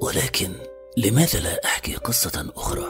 ولكن لماذا لا احكي قصه اخرى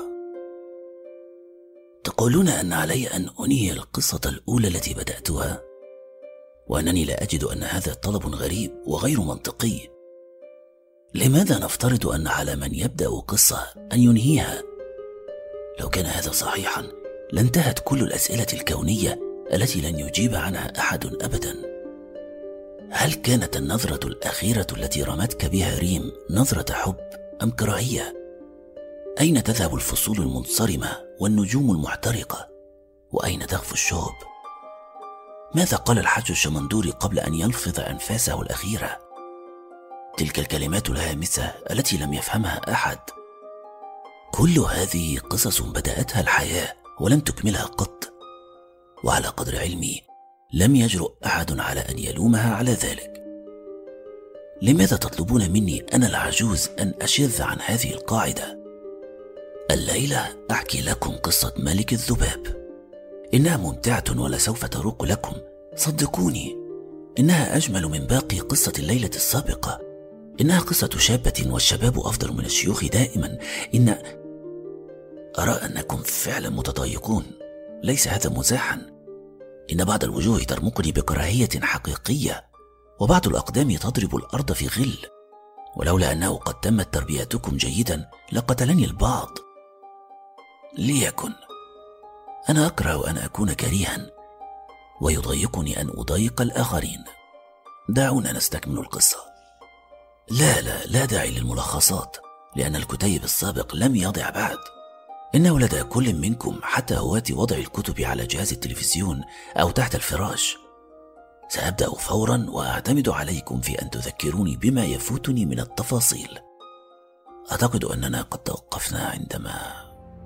تقولون ان علي ان انهي القصه الاولى التي بداتها وانني لا اجد ان هذا طلب غريب وغير منطقي لماذا نفترض ان على من يبدا قصه ان ينهيها لو كان هذا صحيحا لانتهت كل الاسئله الكونيه التي لن يجيب عنها احد ابدا هل كانت النظره الاخيره التي رمتك بها ريم نظره حب ام كراهيه اين تذهب الفصول المنصرمه والنجوم المحترقه واين تغفو الشهب ماذا قال الحج الشمندوري قبل ان يلفظ انفاسه الاخيره تلك الكلمات الهامسه التي لم يفهمها احد كل هذه قصص بداتها الحياه ولم تكملها قط وعلى قدر علمي لم يجرؤ احد على ان يلومها على ذلك لماذا تطلبون مني انا العجوز ان اشذ عن هذه القاعده الليله احكي لكم قصه ملك الذباب انها ممتعه ولسوف تروق لكم صدقوني انها اجمل من باقي قصه الليله السابقه انها قصه شابه والشباب افضل من الشيوخ دائما ان ارى انكم فعلا متضايقون ليس هذا مزاحا ان بعض الوجوه ترمقني بكراهيه حقيقيه وبعض الاقدام تضرب الارض في غل ولولا انه قد تمت تربيتكم جيدا لقتلني البعض ليكن انا اكره ان اكون كريها ويضايقني ان اضايق الاخرين دعونا نستكمل القصه لا لا لا داعي للملخصات لان الكتيب السابق لم يضع بعد انه لدى كل منكم حتى هواة وضع الكتب على جهاز التلفزيون او تحت الفراش سابدا فورا واعتمد عليكم في ان تذكروني بما يفوتني من التفاصيل اعتقد اننا قد توقفنا عندما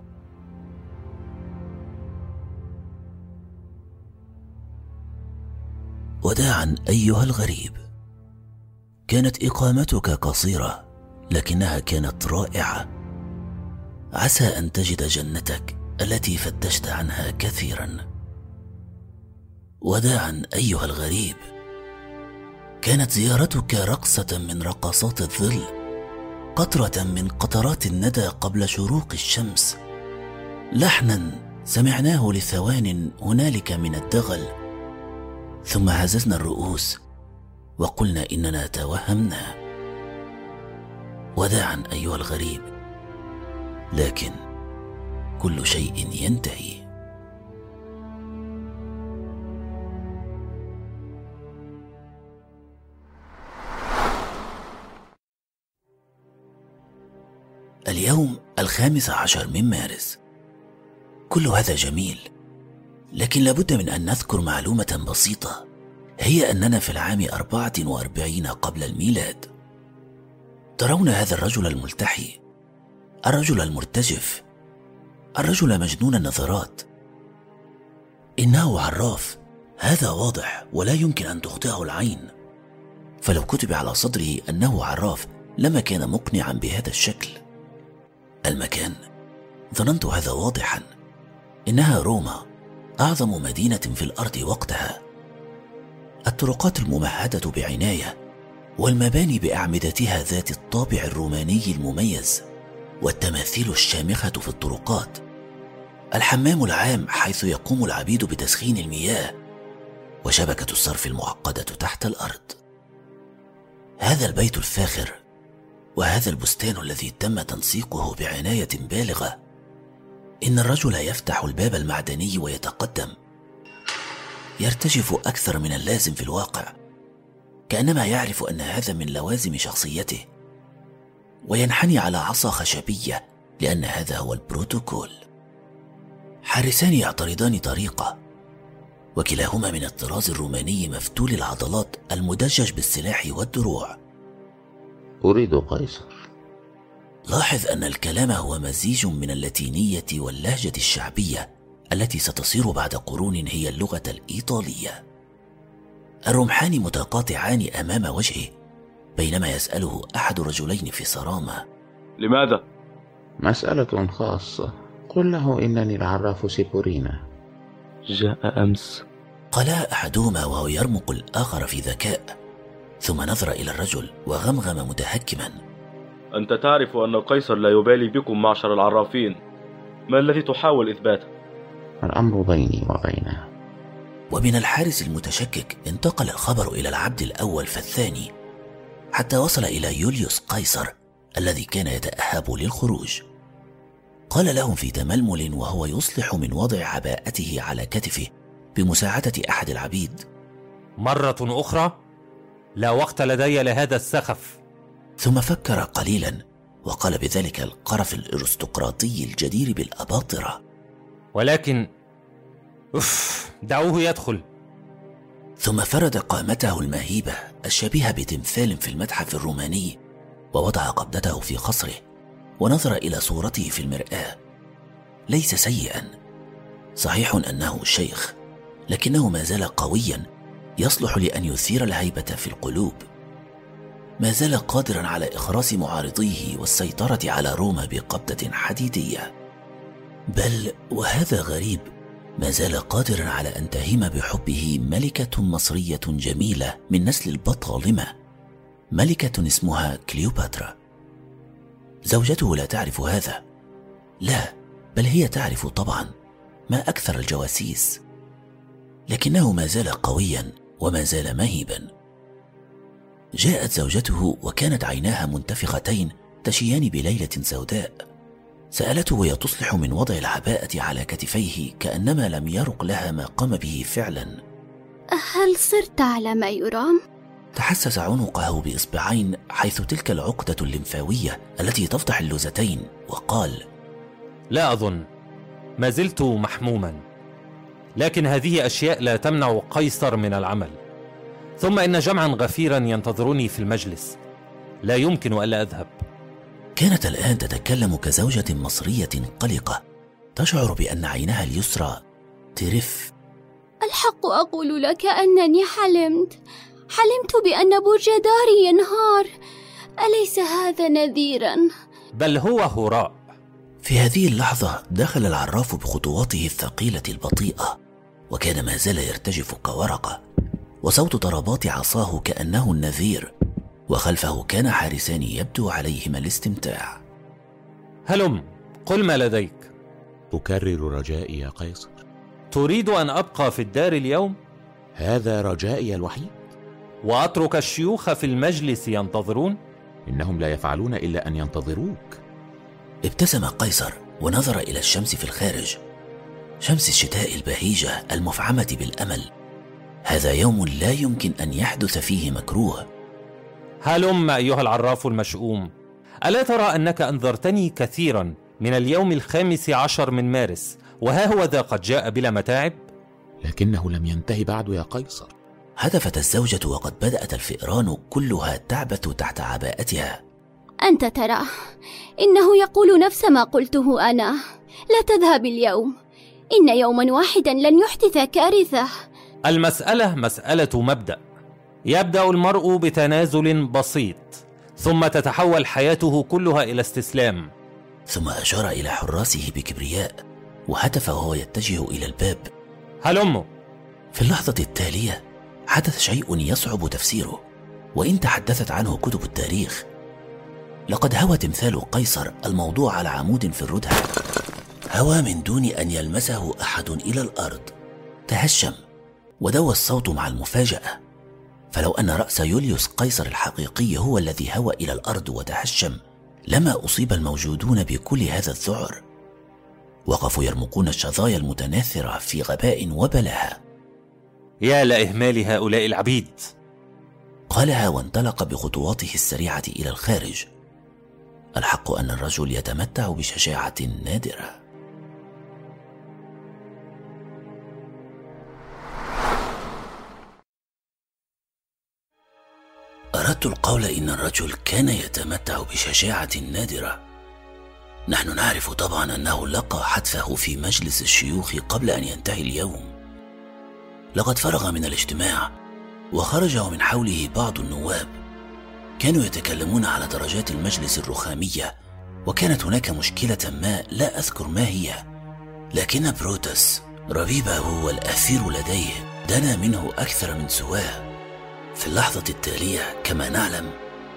وداعا ايها الغريب كانت اقامتك قصيره لكنها كانت رائعه عسى ان تجد جنتك التي فتشت عنها كثيرا وداعا ايها الغريب كانت زيارتك رقصه من رقصات الظل قطره من قطرات الندى قبل شروق الشمس لحنا سمعناه لثوان هنالك من الدغل ثم هززنا الرؤوس وقلنا اننا توهمنا وداعا ايها الغريب لكن كل شيء ينتهي اليوم الخامس عشر من مارس كل هذا جميل لكن لابد من أن نذكر معلومة بسيطة هي أننا في العام أربعة وأربعين قبل الميلاد ترون هذا الرجل الملتحي الرجل المرتجف الرجل مجنون النظرات إنه عراف هذا واضح ولا يمكن أن تخطئه العين فلو كتب على صدره أنه عراف لما كان مقنعا بهذا الشكل المكان ظننت هذا واضحا إنها روما اعظم مدينه في الارض وقتها الطرقات الممهده بعنايه والمباني باعمدتها ذات الطابع الروماني المميز والتماثيل الشامخه في الطرقات الحمام العام حيث يقوم العبيد بتسخين المياه وشبكه الصرف المعقده تحت الارض هذا البيت الفاخر وهذا البستان الذي تم تنسيقه بعنايه بالغه إن الرجل يفتح الباب المعدني ويتقدم يرتجف أكثر من اللازم في الواقع كأنما يعرف أن هذا من لوازم شخصيته وينحني على عصا خشبية لأن هذا هو البروتوكول حارسان يعترضان طريقة وكلاهما من الطراز الروماني مفتول العضلات المدجج بالسلاح والدروع أريد قيصر لاحظ ان الكلام هو مزيج من اللاتينيه واللهجه الشعبيه التي ستصير بعد قرون هي اللغه الايطاليه الرمحان متقاطعان امام وجهه بينما يساله احد رجلين في صرامه لماذا مساله خاصه قل له انني العراف سيبورينا جاء امس قال احدهما وهو يرمق الاخر في ذكاء ثم نظر الى الرجل وغمغم متهكما أنت تعرف أن قيصر لا يبالي بكم معشر العرافين ما الذي تحاول إثباته؟ الأمر بيني وبينه ومن الحارس المتشكك انتقل الخبر إلى العبد الأول فالثاني حتى وصل إلى يوليوس قيصر الذي كان يتأهب للخروج قال لهم في تململ وهو يصلح من وضع عباءته على كتفه بمساعدة أحد العبيد مرة أخرى لا وقت لدي لهذا السخف ثم فكر قليلا وقال بذلك القرف الارستقراطي الجدير بالاباطره ولكن أف دعوه يدخل ثم فرد قامته المهيبه الشبيهه بتمثال في المتحف الروماني ووضع قبضته في خصره ونظر الى صورته في المراه ليس سيئا صحيح انه شيخ لكنه ما زال قويا يصلح لان يثير الهيبه في القلوب ما زال قادرا على اخراس معارضيه والسيطره على روما بقبضه حديديه بل وهذا غريب ما زال قادرا على ان تهيم بحبه ملكه مصريه جميله من نسل البطالمه ملكه اسمها كليوباترا زوجته لا تعرف هذا لا بل هي تعرف طبعا ما اكثر الجواسيس لكنه ما زال قويا وما زال مهيبا جاءت زوجته وكانت عيناها منتفختين تشيان بليله سوداء سالته وهي تصلح من وضع العباءه على كتفيه كانما لم يرق لها ما قام به فعلا هل صرت على ما يرام تحسس عنقه باصبعين حيث تلك العقده الليمفاويه التي تفضح اللوزتين وقال لا أظن ما زلت محموما لكن هذه أشياء لا تمنع قيصر من العمل ثم إن جمعا غفيرا ينتظرني في المجلس لا يمكن ألا أذهب كانت الان تتكلم كزوجه مصريه قلقه تشعر بان عينها اليسرى ترف الحق اقول لك انني حلمت حلمت بان برج داري ينهار اليس هذا نذيرا بل هو هراء في هذه اللحظه دخل العراف بخطواته الثقيله البطيئه وكان ما زال يرتجف كورقه وصوت ضربات عصاه كانه النذير وخلفه كان حارسان يبدو عليهما الاستمتاع هلم قل ما لديك أكرر رجائي يا قيصر تريد أن أبقى في الدار اليوم هذا رجائي الوحيد وأترك الشيوخ في المجلس ينتظرون إنهم لا يفعلون إلا أن ينتظروك ابتسم قيصر ونظر الى الشمس في الخارج شمس الشتاء البهيجه المفعمه بالامل هذا يوم لا يمكن ان يحدث فيه مكروه هلم أيها العراف المشؤوم ألا ترى أنك أنذرتني كثيرا من اليوم الخامس عشر من مارس وها هو ذا قد جاء بلا متاعب لكنه لم ينتهي بعد يا قيصر هتفت الزوجه وقد بدات الفئران كلها تعبث تحت عباءتها انت ترى انه يقول نفس ما قلته انا لا تذهب اليوم ان يوما واحدا لن يحدث كارثه المسألة مسألة مبدأ يبدأ المرء بتنازل بسيط ثم تتحول حياته كلها إلى استسلام ثم اشار الى حراسه بكبرياء وهتف وهو يتجه الى الباب هلم في اللحظه التاليه حدث شيء يصعب تفسيره وان تحدثت عنه كتب التاريخ لقد هوى تمثال قيصر الموضوع على عمود في الردهه هوى من دون ان يلمسه احد الى الارض تهشم ودوى الصوت مع المفاجاه فلو ان راس يوليوس قيصر الحقيقي هو الذي هوى الى الارض وتهشم لما اصيب الموجودون بكل هذا الذعر وقفوا يرمقون الشظايا المتناثره في غباء وبلاهه يا لإهمال هؤلاء العبيد قالها وانطلق بخطواته السريعه الى الخارج الحق ان الرجل يتمتع بشجاعه نادره اردت القول ان الرجل كان يتمتع بشجاعه نادره نحن نعرف طبعا انه لقى حتفه في مجلس الشيوخ قبل ان ينتهي اليوم لقد فرغ من الاجتماع وخرج ومن حوله بعض النواب كانوا يتكلمون على درجات المجلس الرخاميه وكانت هناك مشكله ما لا اذكر ما هي لكن بروتس ربيبه والاثير لديه دنا منه اكثر من سواه في اللحظه التاليه كما نعلم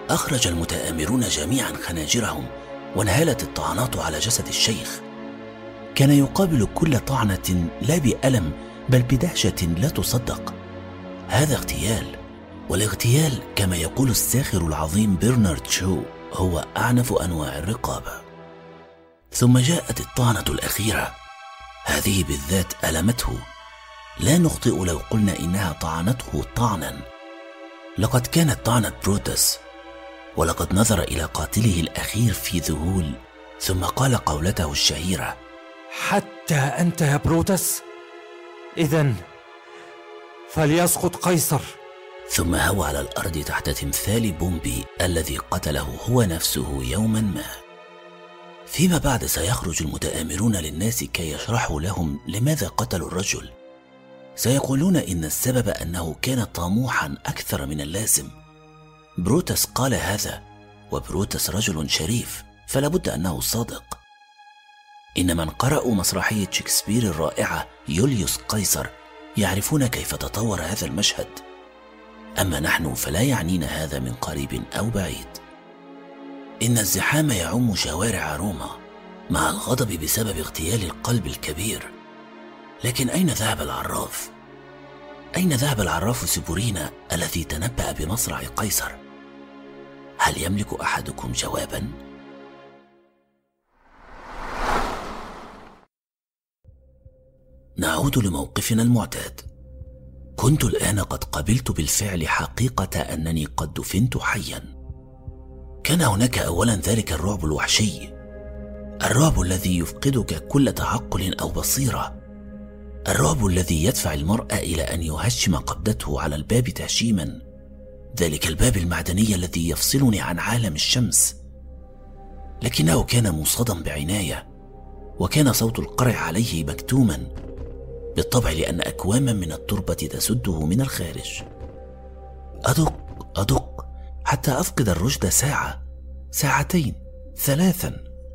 أخرج المتآمرون جميعا خناجرهم وانهالت الطعنات على جسد الشيخ كان يقابل كل طعنة لا بألم بل بدهشة لا تصدق هذا اغتيال والاغتيال كما يقول الساخر العظيم برنارد شو هو أعنف أنواع الرقابة ثم جاءت الطعنة الأخيرة هذه بالذات ألمته لا نخطئ لو قلنا إنها طعنته طعنا لقد كانت طعنة بروتس ولقد نظر إلى قاتله الأخير في ذهول ثم قال قولته الشهيرة حتى أنت يا بروتس إذا فليسقط قيصر ثم هوى على الأرض تحت تمثال بومبي الذي قتله هو نفسه يوما ما فيما بعد سيخرج المتآمرون للناس كي يشرحوا لهم لماذا قتلوا الرجل سيقولون إن السبب أنه كان طموحا أكثر من اللازم بروتس قال هذا وبروتس رجل شريف فلا بد أنه صادق إن من قرأوا مسرحية شكسبير الرائعة يوليوس قيصر يعرفون كيف تطور هذا المشهد أما نحن فلا يعنينا هذا من قريب أو بعيد إن الزحام يعم شوارع روما مع الغضب بسبب اغتيال القلب الكبير لكن أين ذهب العراف؟ أين ذهب العراف سبورينا الذي تنبأ بمصرع قيصر؟ هل يملك أحدكم جوابا؟ نعود لموقفنا المعتاد كنت الآن قد قبلت بالفعل حقيقة أنني قد دفنت حيا كان هناك أولا ذلك الرعب الوحشي الرعب الذي يفقدك كل تعقل أو بصيرة الرعب الذي يدفع المرء إلى أن يهشم قبضته على الباب تهشيما ذلك الباب المعدني الذي يفصلني عن عالم الشمس لكنه كان موصدا بعناية وكان صوت القرع عليه مكتوما بالطبع لأن أكواما من التربة تسده من الخارج أدق أدق حتى أفقد الرشد ساعة ساعتين ثلاثا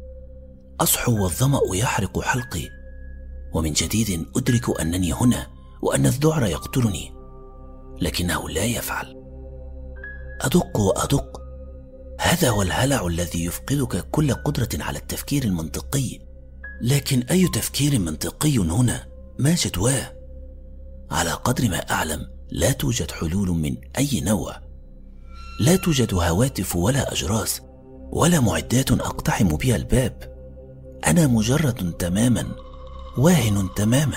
أصحو والظمأ يحرق حلقي ومن جديد أدرك أنني هنا وأن الذعر يقتلني لكنه لا يفعل أدق وأدق هذا هو الهلع الذي يفقدك كل قدرة على التفكير المنطقي لكن أي تفكير منطقي هنا ما جدواه على قدر ما أعلم لا توجد حلول من أي نوع لا توجد هواتف ولا أجراس ولا معدات أقتحم بها الباب أنا مجرد تماما واهن تماما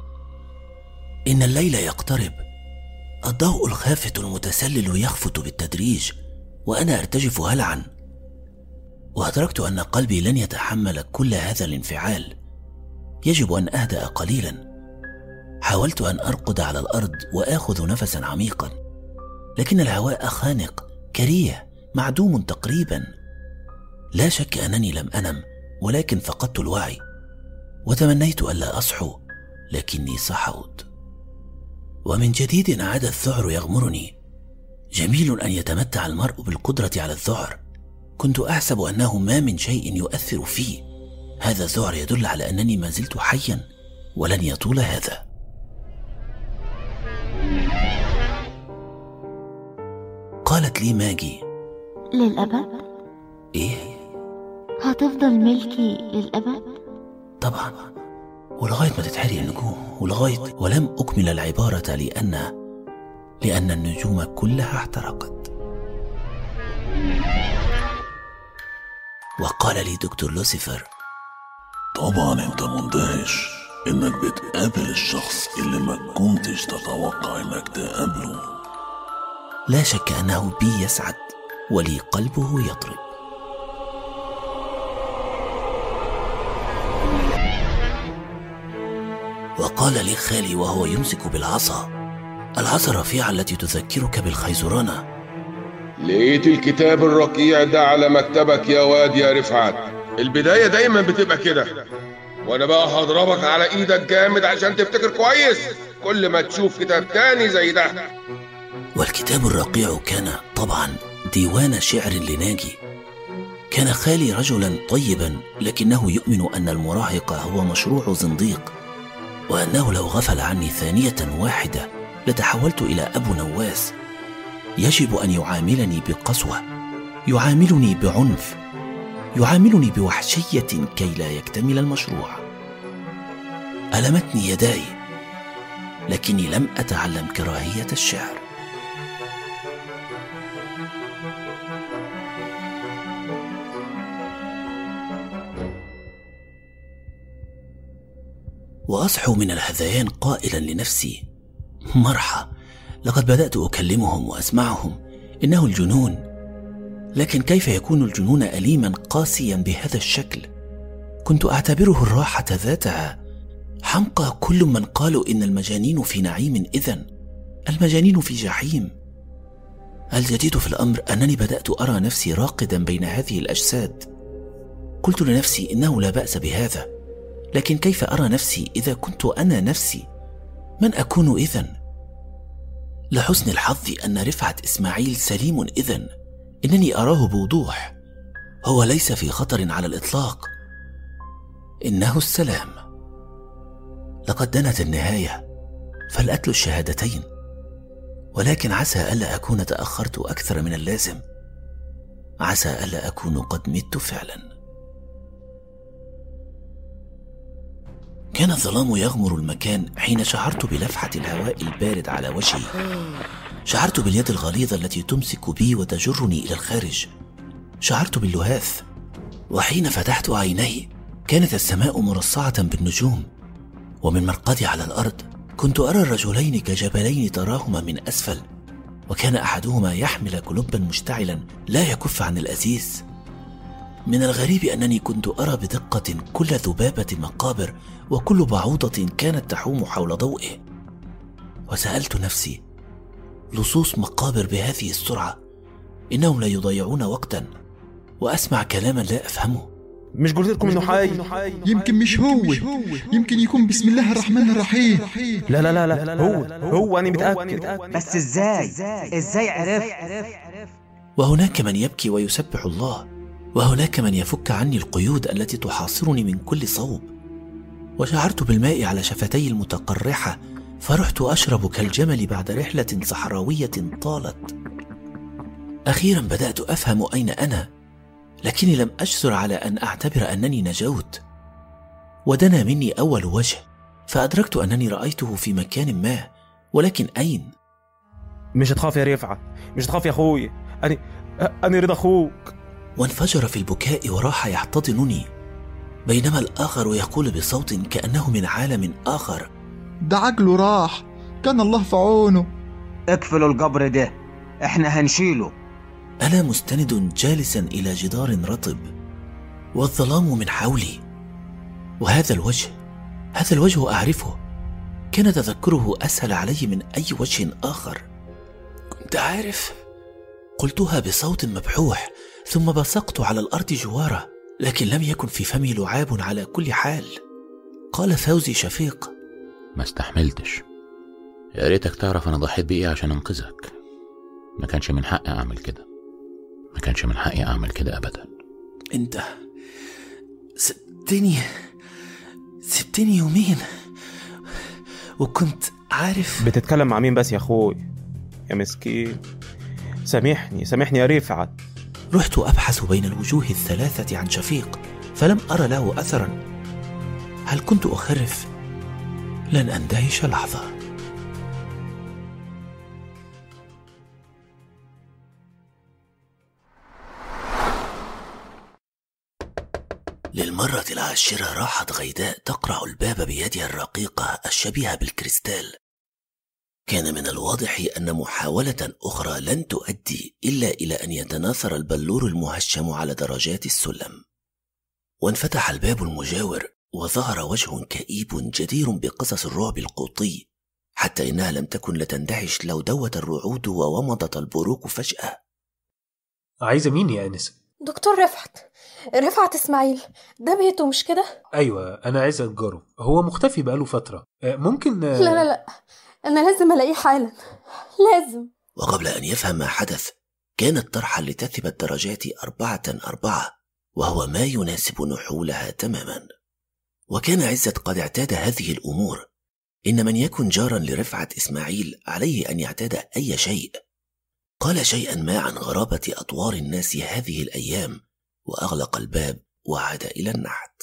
إن الليل يقترب الضوء الخافت المتسلل يخفت بالتدريج وأنا أرتجف هلعا وأدركت أن قلبي لن يتحمل كل هذا الانفعال يجب أن أهدأ قليلا حاولت أن أرقد على الأرض وآخذ نفسا عميقا لكن الهواء خانق كريه معدوم تقريبا لا شك أنني لم أنم ولكن فقدت الوعي وتمنيت ألا أصحو لكني صحوت ومن جديد عاد الذعر يغمرني جميل أن يتمتع المرء بالقدرة على الذعر كنت أحسب أنه ما من شيء يؤثر فيه هذا الذعر يدل على أنني ما زلت حيا ولن يطول هذا قالت لي ماجي للأبد؟ إيه هتفضل ملكي للأبد؟ طبعا ولغاية ما تتحرق النجوم ولغاية ولم أكمل العبارة لأن لأن النجوم كلها احترقت وقال لي دكتور لوسيفر طبعا انت مندهش انك بتقابل الشخص اللي ما كنتش تتوقع انك تقابله لا شك أنه بي يسعد ولي قلبه يطرب وقال لي خالي وهو يمسك بالعصا العصا الرفيعة التي تذكرك بالخيزرانة لقيت الكتاب الرقيع ده على مكتبك يا واد يا رفعت البداية دايما بتبقى كده وانا بقى هضربك على ايدك جامد عشان تفتكر كويس كل ما تشوف كتاب تاني زي ده والكتاب الرقيع كان طبعا ديوان شعر لناجي كان خالي رجلا طيبا لكنه يؤمن ان المراهق هو مشروع زنديق وانه لو غفل عني ثانيه واحده لتحولت الى ابو نواس يجب ان يعاملني بقسوه يعاملني بعنف يعاملني بوحشيه كي لا يكتمل المشروع المتني يداي لكني لم اتعلم كراهيه الشعر واصحو من الهذيان قائلا لنفسي مرحى لقد بدات اكلمهم واسمعهم انه الجنون لكن كيف يكون الجنون اليما قاسيا بهذا الشكل كنت اعتبره الراحه ذاتها حمقى كل من قالوا ان المجانين في نعيم اذن المجانين في جحيم الجديد في الامر انني بدات ارى نفسي راقدا بين هذه الاجساد قلت لنفسي انه لا باس بهذا لكن كيف ارى نفسي اذا كنت انا نفسي من اكون اذن لحسن الحظ ان رفعت اسماعيل سليم اذن انني اراه بوضوح هو ليس في خطر على الاطلاق انه السلام لقد دنت النهايه فلاتلو الشهادتين ولكن عسى الا اكون تاخرت اكثر من اللازم عسى الا اكون قد مت فعلا كان الظلام يغمر المكان حين شعرت بلفحة الهواء البارد على وجهي شعرت باليد الغليظة التي تمسك بي وتجرني إلى الخارج شعرت باللهاث وحين فتحت عيني كانت السماء مرصعة بالنجوم ومن مرقدي على الأرض كنت أرى الرجلين كجبلين تراهما من أسفل وكان أحدهما يحمل كلبا مشتعلا لا يكف عن الأزيز من الغريب انني كنت ارى بدقه كل ذبابه مقابر وكل بعوضه كانت تحوم حول ضوئه وسالت نفسي لصوص مقابر بهذه السرعه انهم لا يضيعون وقتا واسمع كلاما لا افهمه مش قلت لكم انه حي يمكن مش هو يمكن يكون بسم الله الرحمن الرحيم لا لا لا لا هو هو انا متاكد بس ازاي ازاي عرف وهناك من يبكي ويسبح الله وهناك من يفك عني القيود التي تحاصرني من كل صوب وشعرت بالماء على شفتي المتقرحه فرحت اشرب كالجمل بعد رحله صحراويه طالت اخيرا بدات افهم اين انا لكني لم اجسر على ان اعتبر انني نجوت ودنا مني اول وجه فادركت انني رايته في مكان ما ولكن اين مش تخاف يا رفعه مش تخاف يا اخوي انا انا رضا اخوك وانفجر في البكاء وراح يحتضنني بينما الاخر يقول بصوت كانه من عالم اخر ده عقله راح كان الله في عونه اقفلوا القبر ده احنا هنشيله انا مستند جالسا الى جدار رطب والظلام من حولي وهذا الوجه هذا الوجه اعرفه كان تذكره اسهل علي من اي وجه اخر كنت عارف قلتها بصوت مبحوح ثم بصقت على الارض جواره لكن لم يكن في فمي لعاب على كل حال قال فوزي شفيق ما استحملتش يا ريتك تعرف انا ضحيت بايه عشان انقذك ما كانش من حقي اعمل كده ما كانش من حقي اعمل كده ابدا انت سبتني سبتني يومين وكنت عارف بتتكلم مع مين بس يا اخوي يا مسكين سامحني سامحني يا رفعت رحت ابحث بين الوجوه الثلاثه عن شفيق فلم ارى له اثرا هل كنت اخرف لن اندهش لحظه للمرة العاشرة راحت غيداء تقرع الباب بيدها الرقيقة الشبيهة بالكريستال كان من الواضح أن محاولة أخرى لن تؤدي إلا إلى أن يتناثر البلور المهشم على درجات السلم وانفتح الباب المجاور وظهر وجه كئيب جدير بقصص الرعب القوطي حتى إنها لم تكن لتندهش لو دوت الرعود وومضت البروق فجأة عايزة مين يا أنس؟ دكتور رفعت رفعت اسماعيل ده بيته مش كده؟ أيوة أنا عايز أتجاره هو مختفي بقاله فترة ممكن لا لا لا أنا لازم ألاقيه حالا لازم وقبل أن يفهم ما حدث كانت طرحا لتثب الدرجات أربعة أربعة وهو ما يناسب نحولها تماما وكان عزت قد اعتاد هذه الأمور إن من يكن جارا لرفعة إسماعيل عليه أن يعتاد أي شيء قال شيئا ما عن غرابة أطوار الناس هذه الأيام وأغلق الباب وعاد إلى النحت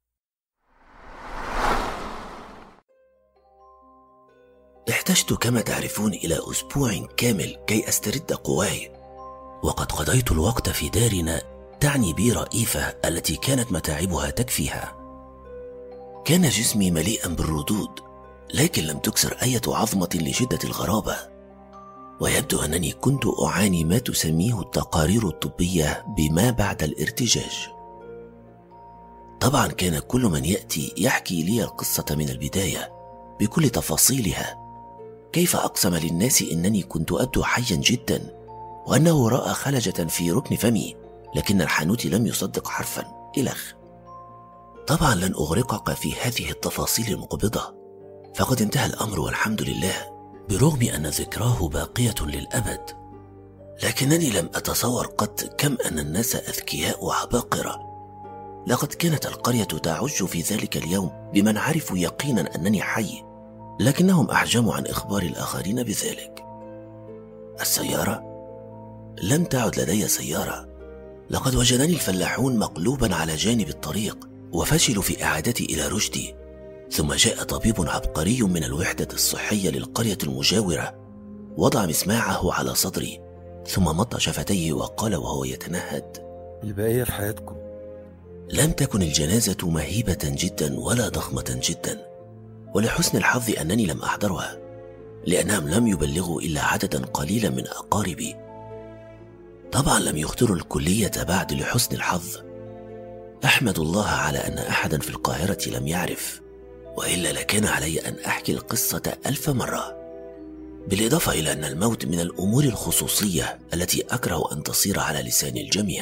احتجت كما تعرفون إلى أسبوع كامل كي أسترد قواي وقد قضيت الوقت في دارنا تعني بي رئيفة التي كانت متاعبها تكفيها كان جسمي مليئا بالردود لكن لم تكسر أية عظمة لشدة الغرابة ويبدو أنني كنت أعاني ما تسميه التقارير الطبية بما بعد الارتجاج طبعا كان كل من يأتي يحكي لي القصة من البداية بكل تفاصيلها كيف أقسم للناس إنني كنت أبدو حيا جدا وأنه رأى خلجة في ركن فمي لكن الحانوت لم يصدق حرفا إلخ طبعا لن أغرقك في هذه التفاصيل المقبضة فقد انتهى الأمر والحمد لله برغم أن ذكراه باقية للأبد لكنني لم أتصور قط كم أن الناس أذكياء وعباقرة لقد كانت القرية تعج في ذلك اليوم بمن عرفوا يقينا أنني حي لكنهم أحجموا عن إخبار الآخرين بذلك السيارة لم تعد لدي سيارة لقد وجدني الفلاحون مقلوبا على جانب الطريق وفشلوا في إعادتي إلى رشدي ثم جاء طبيب عبقري من الوحدة الصحية للقرية المجاورة وضع مسماعه على صدري ثم مط شفتيه وقال وهو يتنهد البقية في حياتكم لم تكن الجنازة مهيبة جدا ولا ضخمة جدا ولحسن الحظ أنني لم أحضرها لأنهم لم يبلغوا إلا عددا قليلا من أقاربي طبعا لم يختروا الكلية بعد لحسن الحظ أحمد الله على أن أحدا في القاهرة لم يعرف وإلا لكان علي أن أحكي القصة ألف مرة بالإضافة إلى أن الموت من الأمور الخصوصية التي أكره أن تصير على لسان الجميع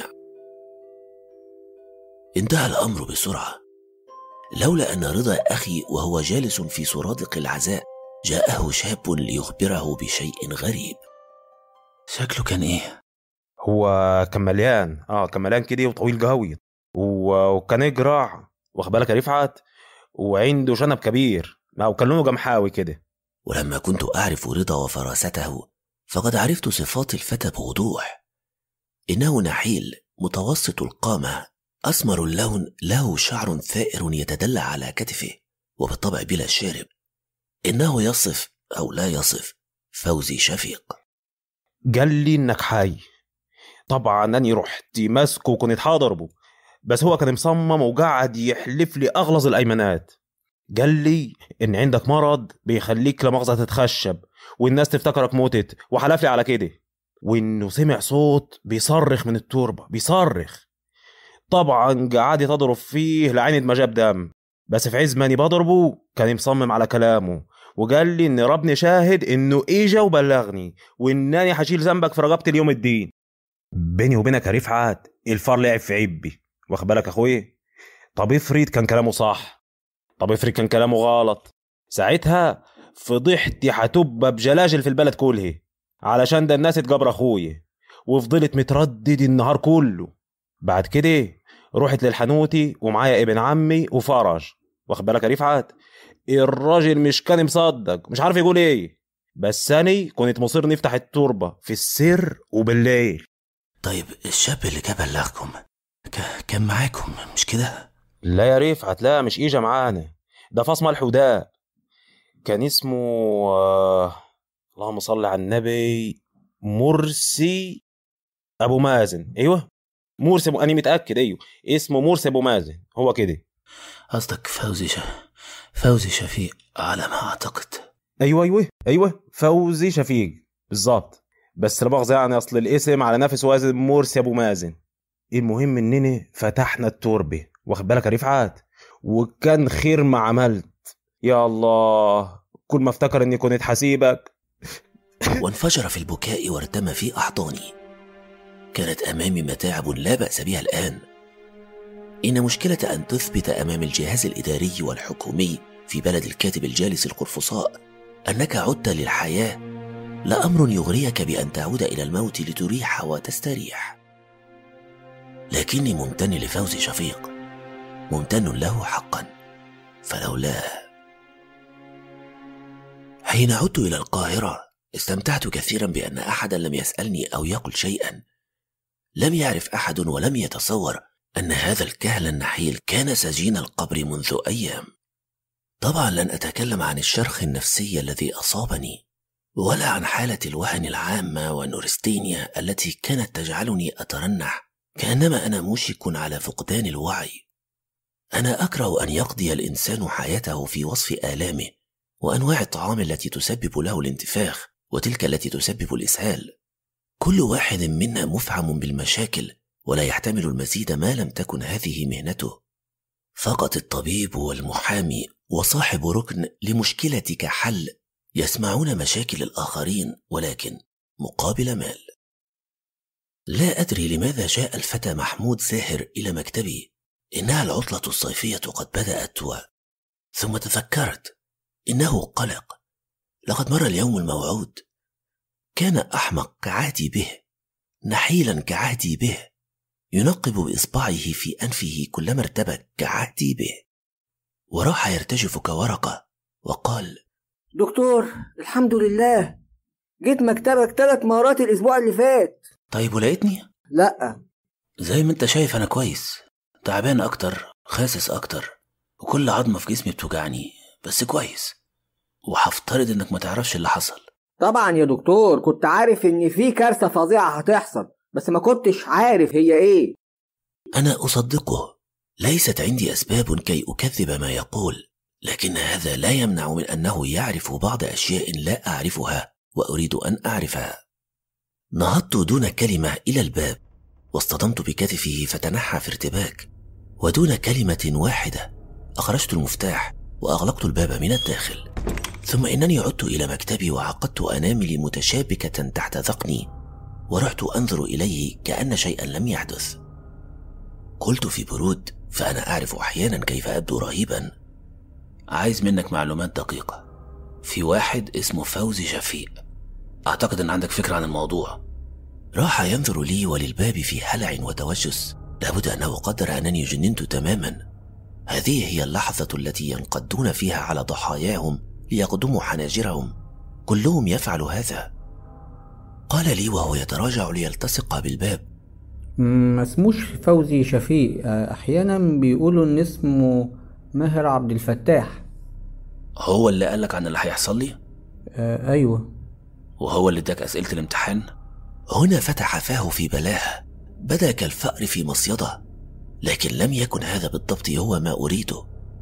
انتهى الأمر بسرعة لولا أن رضا أخي وهو جالس في سرادق العزاء جاءه شاب ليخبره بشيء غريب شكله كان إيه؟ هو كان مليان اه كان مليان كده وطويل جهوي و- وكان يجرع واخد بالك يا رفعت وعنده شنب كبير ما وكان لونه جمحاوي كده ولما كنت أعرف رضا وفراسته فقد عرفت صفات الفتى بوضوح إنه نحيل متوسط القامة أسمر اللون له شعر ثائر يتدلى على كتفه وبالطبع بلا شارب إنه يصف أو لا يصف فوزي شفيق قال لي انك حي طبعا اني رحت ماسكه وكنت حاضربه بس هو كان مصمم وقعد يحلف لي اغلظ الايمانات قال لي ان عندك مرض بيخليك لمؤاخذه تتخشب والناس تفتكرك موتت وحلف لي على كده وانه سمع صوت بيصرخ من التربه بيصرخ طبعا قعد تضرب فيه لعينة ما جاب دم بس في عز ماني بضربه كان مصمم على كلامه وقال لي ان ربنا شاهد انه اجا وبلغني وانني هشيل ذنبك في رقبتي اليوم الدين بيني وبينك يا رفعت الفار لعب في عبي واخد بالك يا اخويا طب افرض كان كلامه صح طب افرض كان كلامه غلط ساعتها فضحتي هتبقى بجلاجل في البلد كلها علشان ده الناس اتجبر اخويا وفضلت متردد النهار كله بعد كده رحت للحنوتي ومعايا ابن عمي وفرج واخد بالك يا رفعت الراجل مش كان مصدق مش عارف يقول ايه بس اني كنت مصر نفتح التربه في السر وبالليل طيب الشاب اللي جه بلغكم ك- كان معاكم مش كده؟ لا يا رفعت لا مش اجا معانا ده فاص ملح وداء كان اسمه آه... اللهم صل على النبي مرسي ابو مازن ايوه مرسي أبو... انا متاكد ايوه اسمه مرسي ابو مازن هو كده قصدك فوزي ش... فوزي شفيق على ما أعتقد ايوه ايوه ايوه فوزي شفيق بالظبط بس لا مؤاخذه يعني اصل الاسم على نفس وزن مرسي ابو مازن المهم اننا فتحنا التربه واخد بالك يا رفعت وكان خير ما عملت يا الله كل ما افتكر اني كنت حسيبك وانفجر في البكاء وارتمى في أحضاني كانت أمامي متاعب لا بأس بها الآن إن مشكلة أن تثبت أمام الجهاز الإداري والحكومي في بلد الكاتب الجالس القرفصاء أنك عدت للحياة لا أمر يغريك بأن تعود إلى الموت لتريح وتستريح لكني ممتن لفوزي شفيق ممتن له حقا فلولاه حين عدت إلى القاهرة استمتعت كثيرا بأن أحدا لم يسألني أو يقل شيئا لم يعرف أحد ولم يتصور أن هذا الكهل النحيل كان سجين القبر منذ أيام طبعا لن أتكلم عن الشرخ النفسي الذي أصابني ولا عن حالة الوهن العامة والنورستينيا التي كانت تجعلني أترنح كأنما أنا موشك على فقدان الوعي أنا أكره أن يقضي الإنسان حياته في وصف آلامه وأنواع الطعام التي تسبب له الانتفاخ وتلك التي تسبب الإسهال كل واحد منا مفعم بالمشاكل ولا يحتمل المزيد ما لم تكن هذه مهنته فقط الطبيب والمحامي وصاحب ركن لمشكلتك حل يسمعون مشاكل الآخرين ولكن مقابل مال لا أدري لماذا جاء الفتى محمود زاهر إلى مكتبي إنها العطلة الصيفية قد بدأت و... ثم تذكرت إنه قلق لقد مر اليوم الموعود كان أحمق كعهدي به نحيلا كعهدي به ينقب بإصبعه في أنفه كلما ارتبك كعهدي به وراح يرتجف كورقة وقال دكتور الحمد لله جيت مكتبك ثلاث مرات الأسبوع اللي فات طيب ولقيتني؟ لأ زي ما انت شايف أنا كويس تعبان أكتر خاسس أكتر وكل عظمة في جسمي بتوجعني بس كويس وهفترض إنك ما تعرفش اللي حصل طبعا يا دكتور كنت عارف إن في كارثة فظيعة هتحصل بس ما كنتش عارف هي إيه أنا أصدقه ليست عندي أسباب كي أكذب ما يقول لكن هذا لا يمنع من أنه يعرف بعض أشياء لا أعرفها وأريد أن أعرفها نهضت دون كلمة إلى الباب واصطدمت بكتفه فتنحى في ارتباك ودون كلمة واحدة أخرجت المفتاح وأغلقت الباب من الداخل ثم إنني عدت إلى مكتبي وعقدت أناملي متشابكة تحت ذقني ورحت أنظر إليه كأن شيئا لم يحدث قلت في برود فأنا أعرف أحيانا كيف أبدو رهيبا عايز منك معلومات دقيقة في واحد اسمه فوزي شفيق أعتقد أن عندك فكرة عن الموضوع راح ينظر لي وللباب في هلع وتوجس لابد أنه قدر أنني جننت تماما هذه هي اللحظة التي ينقضون فيها على ضحاياهم ليقدموا حناجرهم كلهم يفعل هذا قال لي وهو يتراجع ليلتصق بالباب ما اسموش فوزي شفيق احيانا بيقولوا ان اسمه ماهر عبد الفتاح هو اللي قالك عن اللي هيحصل لي آه ايوه وهو اللي اداك اسئله الامتحان هنا فتح فاه في بلاهه بدا كالفأر في مصيده لكن لم يكن هذا بالضبط هو ما اريده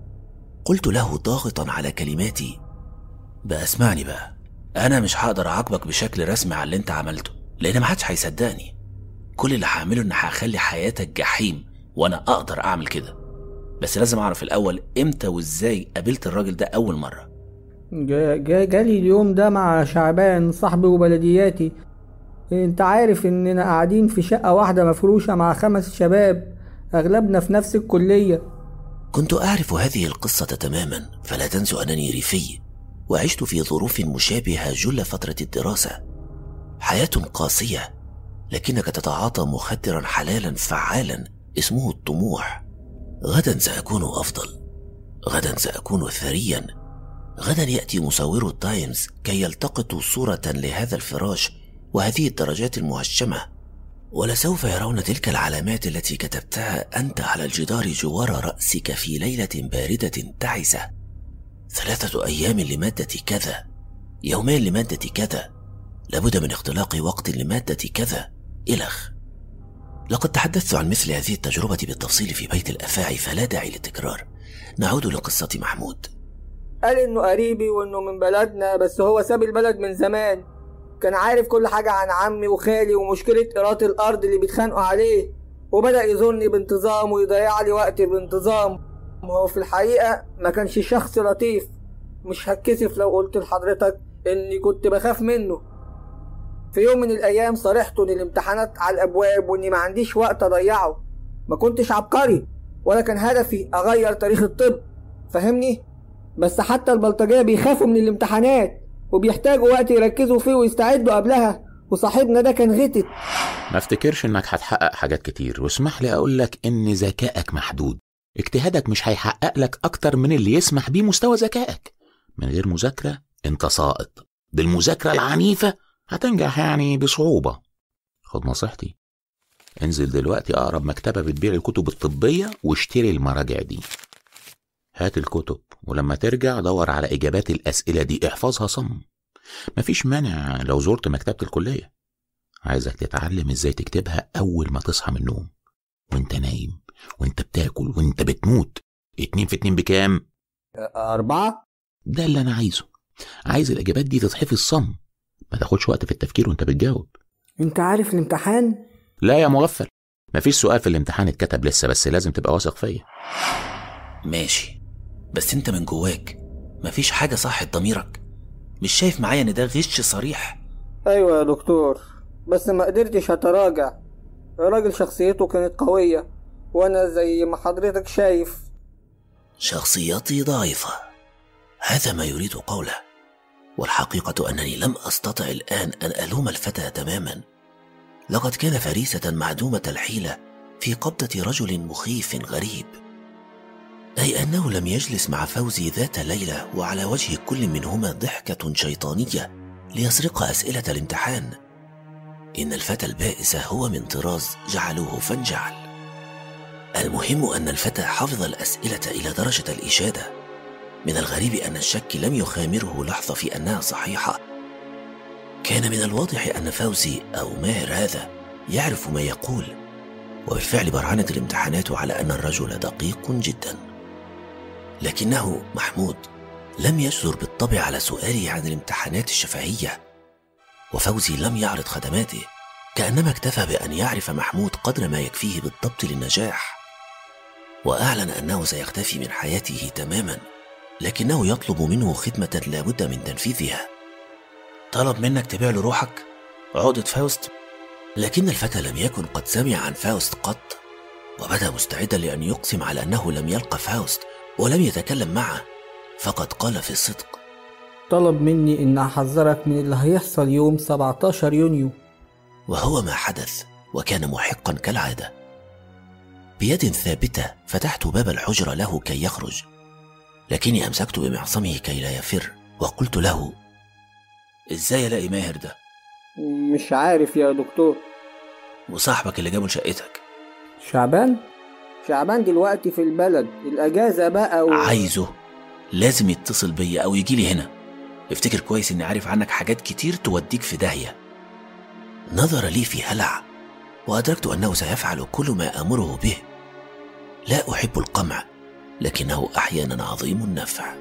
قلت له ضاغطا على كلماتي بقى اسمعني بقى انا مش هقدر اعاقبك بشكل رسمي على اللي انت عملته لان محدش هيصدقني كل اللي هعمله ان هخلي حياتك جحيم وانا اقدر اعمل كده بس لازم اعرف الاول امتى وازاي قابلت الراجل ده اول مره جا جا جالي اليوم ده مع شعبان صاحبي وبلدياتي انت عارف اننا قاعدين في شقة واحدة مفروشة مع خمس شباب اغلبنا في نفس الكلية كنت اعرف هذه القصة تماما فلا تنسوا انني ريفي وعشت في ظروف مشابهة جل فترة الدراسة حياة قاسية لكنك تتعاطى مخدرا حلالا فعالا اسمه الطموح غدا سأكون أفضل غدا سأكون ثريا غدا يأتي مصور التايمز كي يلتقطوا صورة لهذا الفراش وهذه الدرجات المهشمة ولسوف يرون تلك العلامات التي كتبتها أنت على الجدار جوار رأسك في ليلة باردة تعسة ثلاثة أيام لمادة كذا يومين لمادة كذا لابد من اختلاق وقت لمادة كذا إلخ لقد تحدثت عن مثل هذه التجربة بالتفصيل في بيت الأفاعي فلا داعي للتكرار نعود لقصة محمود قال انه قريبي وانه من بلدنا بس هو ساب البلد من زمان كان عارف كل حاجة عن عمي وخالي ومشكلة إيراد الأرض اللي بيتخانقوا عليه وبدأ يزورني بانتظام ويضيع لي وقتي بانتظام وهو في الحقيقة ما كانش شخص لطيف مش هتكسف لو قلت لحضرتك إني كنت بخاف منه في يوم من الأيام صارحته إن الامتحانات على الأبواب وإني ما عنديش وقت أضيعه ما كنتش عبقري ولا كان هدفي أغير تاريخ الطب فاهمني؟ بس حتى البلطجية بيخافوا من الامتحانات وبيحتاجوا وقت يركزوا فيه ويستعدوا قبلها وصاحبنا ده كان غتت ما افتكرش انك هتحقق حاجات كتير واسمح لي اقول لك ان ذكائك محدود اجتهادك مش هيحقق لك اكتر من اللي يسمح بيه مستوى ذكائك من غير مذاكرة انت ساقط بالمذاكرة العنيفة هتنجح يعني بصعوبة خد نصيحتي انزل دلوقتي أقرب مكتبة بتبيع الكتب الطبية واشتري المراجع دي هات الكتب ولما ترجع دور على إجابات الأسئلة دي احفظها صم مفيش مانع لو زرت مكتبة الكلية عايزك تتعلم ازاي تكتبها أول ما تصحى من النوم وانت نايم وانت بتاكل وانت بتموت اتنين في اتنين بكام؟ أربعة ده اللي أنا عايزه عايز الإجابات دي تتحفظ صم ما تاخدش وقت في التفكير وانت بتجاوب أنت عارف الامتحان؟ لا يا مغفل مفيش سؤال في الامتحان اتكتب لسه بس لازم تبقى واثق فيا ماشي بس انت من جواك مفيش حاجة صحت ضميرك مش شايف معايا ان ده غش صريح أيوة يا دكتور بس ما قدرتش أتراجع الراجل شخصيته كانت قوية وأنا زي ما حضرتك شايف شخصيتي ضعيفة هذا ما يريد قوله والحقيقة أنني لم أستطع الآن أن ألوم الفتى تماما لقد كان فريسة معدومة الحيلة في قبضة رجل مخيف غريب أي أنه لم يجلس مع فوزي ذات ليلة وعلى وجه كل منهما ضحكة شيطانية ليسرق أسئلة الامتحان إن الفتى البائس هو من طراز جعلوه فانجعل المهم أن الفتى حفظ الأسئلة إلى درجة الإشادة من الغريب أن الشك لم يخامره لحظة في أنها صحيحة كان من الواضح أن فوزي أو ماهر هذا يعرف ما يقول وبالفعل برهنت الامتحانات على أن الرجل دقيق جدا لكنه محمود لم يجدر بالطبع على سؤاله عن الامتحانات الشفهية وفوزي لم يعرض خدماته كأنما اكتفى بأن يعرف محمود قدر ما يكفيه بالضبط للنجاح وأعلن أنه سيختفي من حياته تماما لكنه يطلب منه خدمة لابد من تنفيذها طلب منك تبيع له روحك عقدة فاوست لكن الفتى لم يكن قد سمع عن فاوست قط وبدا مستعدا لأن يقسم على أنه لم يلقى فاوست ولم يتكلم معه فقد قال في الصدق طلب مني إن أحذرك من اللي هيحصل يوم 17 يونيو وهو ما حدث وكان محقا كالعادة بيد ثابتة فتحت باب الحجرة له كي يخرج لكني أمسكت بمعصمه كي لا يفر وقلت له ازاي الاقي ماهر ده مش عارف يا دكتور وصاحبك اللي جابه لشقتك شعبان شعبان دلوقتي في البلد الأجازة بقى و... عايزه لازم يتصل بيا او يجي لي هنا افتكر كويس اني عارف عنك حاجات كتير توديك في داهية نظر لي في هلع وأدركت أنه سيفعل كل ما آمره به لا أحب القمع لكنه أحيانا عظيم النفع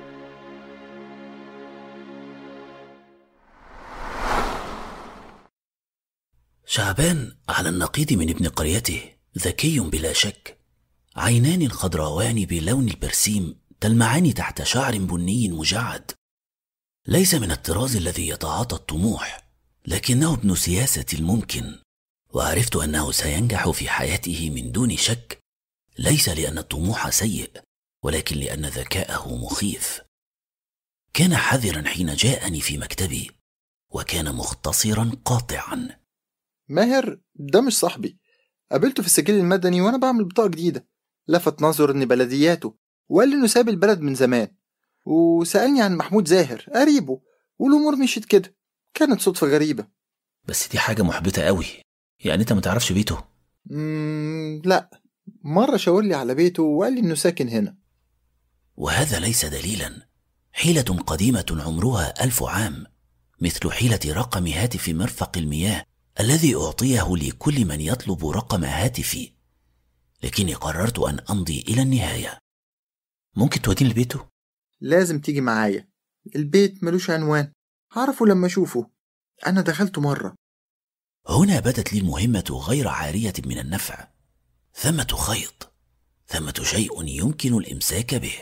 شعبان على النقيض من ابن قريته ذكي بلا شك عينان خضراوان بلون البرسيم تلمعان تحت شعر بني مجعد ليس من الطراز الذي يتعاطى الطموح لكنه ابن سياسه الممكن وعرفت انه سينجح في حياته من دون شك ليس لان الطموح سيء ولكن لان ذكاءه مخيف كان حذرا حين جاءني في مكتبي وكان مختصرا قاطعا ماهر ده مش صاحبي قابلته في السجل المدني وانا بعمل بطاقة جديدة لفت نظر ان بلدياته وقال لي انه ساب البلد من زمان وسألني عن محمود زاهر قريبه والامور مشيت كده كانت صدفة غريبة بس دي حاجة محبطة قوي يعني انت ما تعرفش بيته مم لا مرة شاور لي على بيته وقال لي انه ساكن هنا وهذا ليس دليلا حيلة قديمة عمرها ألف عام مثل حيلة رقم هاتف مرفق المياه الذي أعطيه لكل من يطلب رقم هاتفي لكني قررت أن أمضي إلى النهاية ممكن توديني لبيته؟ لازم تيجي معايا البيت ملوش عنوان هعرفه لما أشوفه أنا دخلته مرة هنا بدت لي المهمة غير عارية من النفع ثمة خيط ثمة شيء يمكن الإمساك به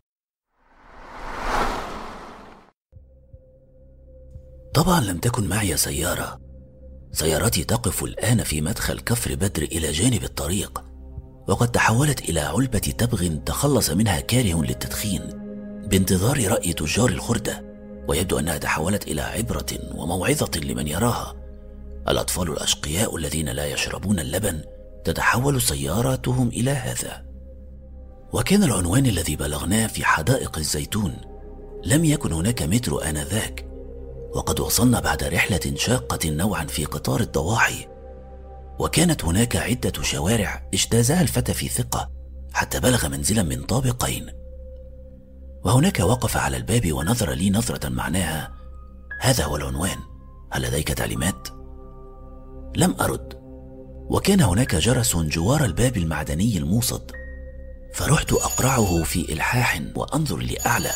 طبعا لم تكن معي سيارة سيارتي تقف الآن في مدخل كفر بدر إلى جانب الطريق وقد تحولت إلى علبة تبغ تخلص منها كاره للتدخين بانتظار رأي تجار الخردة ويبدو أنها تحولت إلى عبرة وموعظة لمن يراها الأطفال الأشقياء الذين لا يشربون اللبن تتحول سياراتهم إلى هذا وكان العنوان الذي بلغناه في حدائق الزيتون لم يكن هناك مترو آنذاك وقد وصلنا بعد رحلة شاقة نوعا في قطار الضواحي وكانت هناك عدة شوارع اجتازها الفتى في ثقة حتى بلغ منزلا من طابقين وهناك وقف على الباب ونظر لي نظرة معناها هذا هو العنوان هل لديك تعليمات؟ لم أرد وكان هناك جرس جوار الباب المعدني الموصد فرحت أقرعه في إلحاح وأنظر لأعلى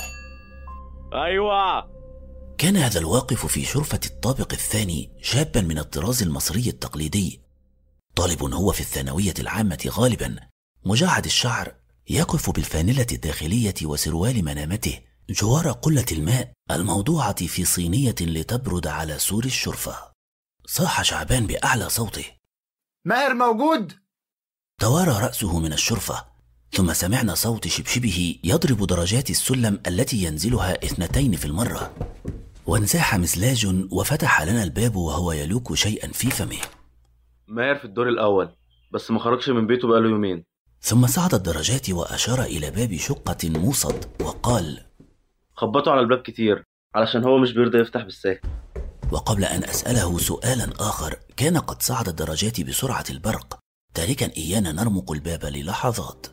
أيوة كان هذا الواقف في شرفة الطابق الثاني شابا من الطراز المصري التقليدي طالب هو في الثانوية العامة غالبا مجعد الشعر يقف بالفانلة الداخلية وسروال منامته جوار قلة الماء الموضوعة في صينية لتبرد على سور الشرفة صاح شعبان بأعلى صوته ماهر موجود توارى رأسه من الشرفة ثم سمعنا صوت شبشبه يضرب درجات السلم التي ينزلها اثنتين في المرة وانزاح مزلاج وفتح لنا الباب وهو يلوك شيئا في فمه ماهر في الدور الأول بس ما خرجش من بيته بقاله يومين ثم صعد الدرجات وأشار إلى باب شقة موصد وقال خبطوا على الباب كتير علشان هو مش بيرضى يفتح بالساهل وقبل أن أسأله سؤالا آخر كان قد صعد الدرجات بسرعة البرق تاركا إيانا نرمق الباب للحظات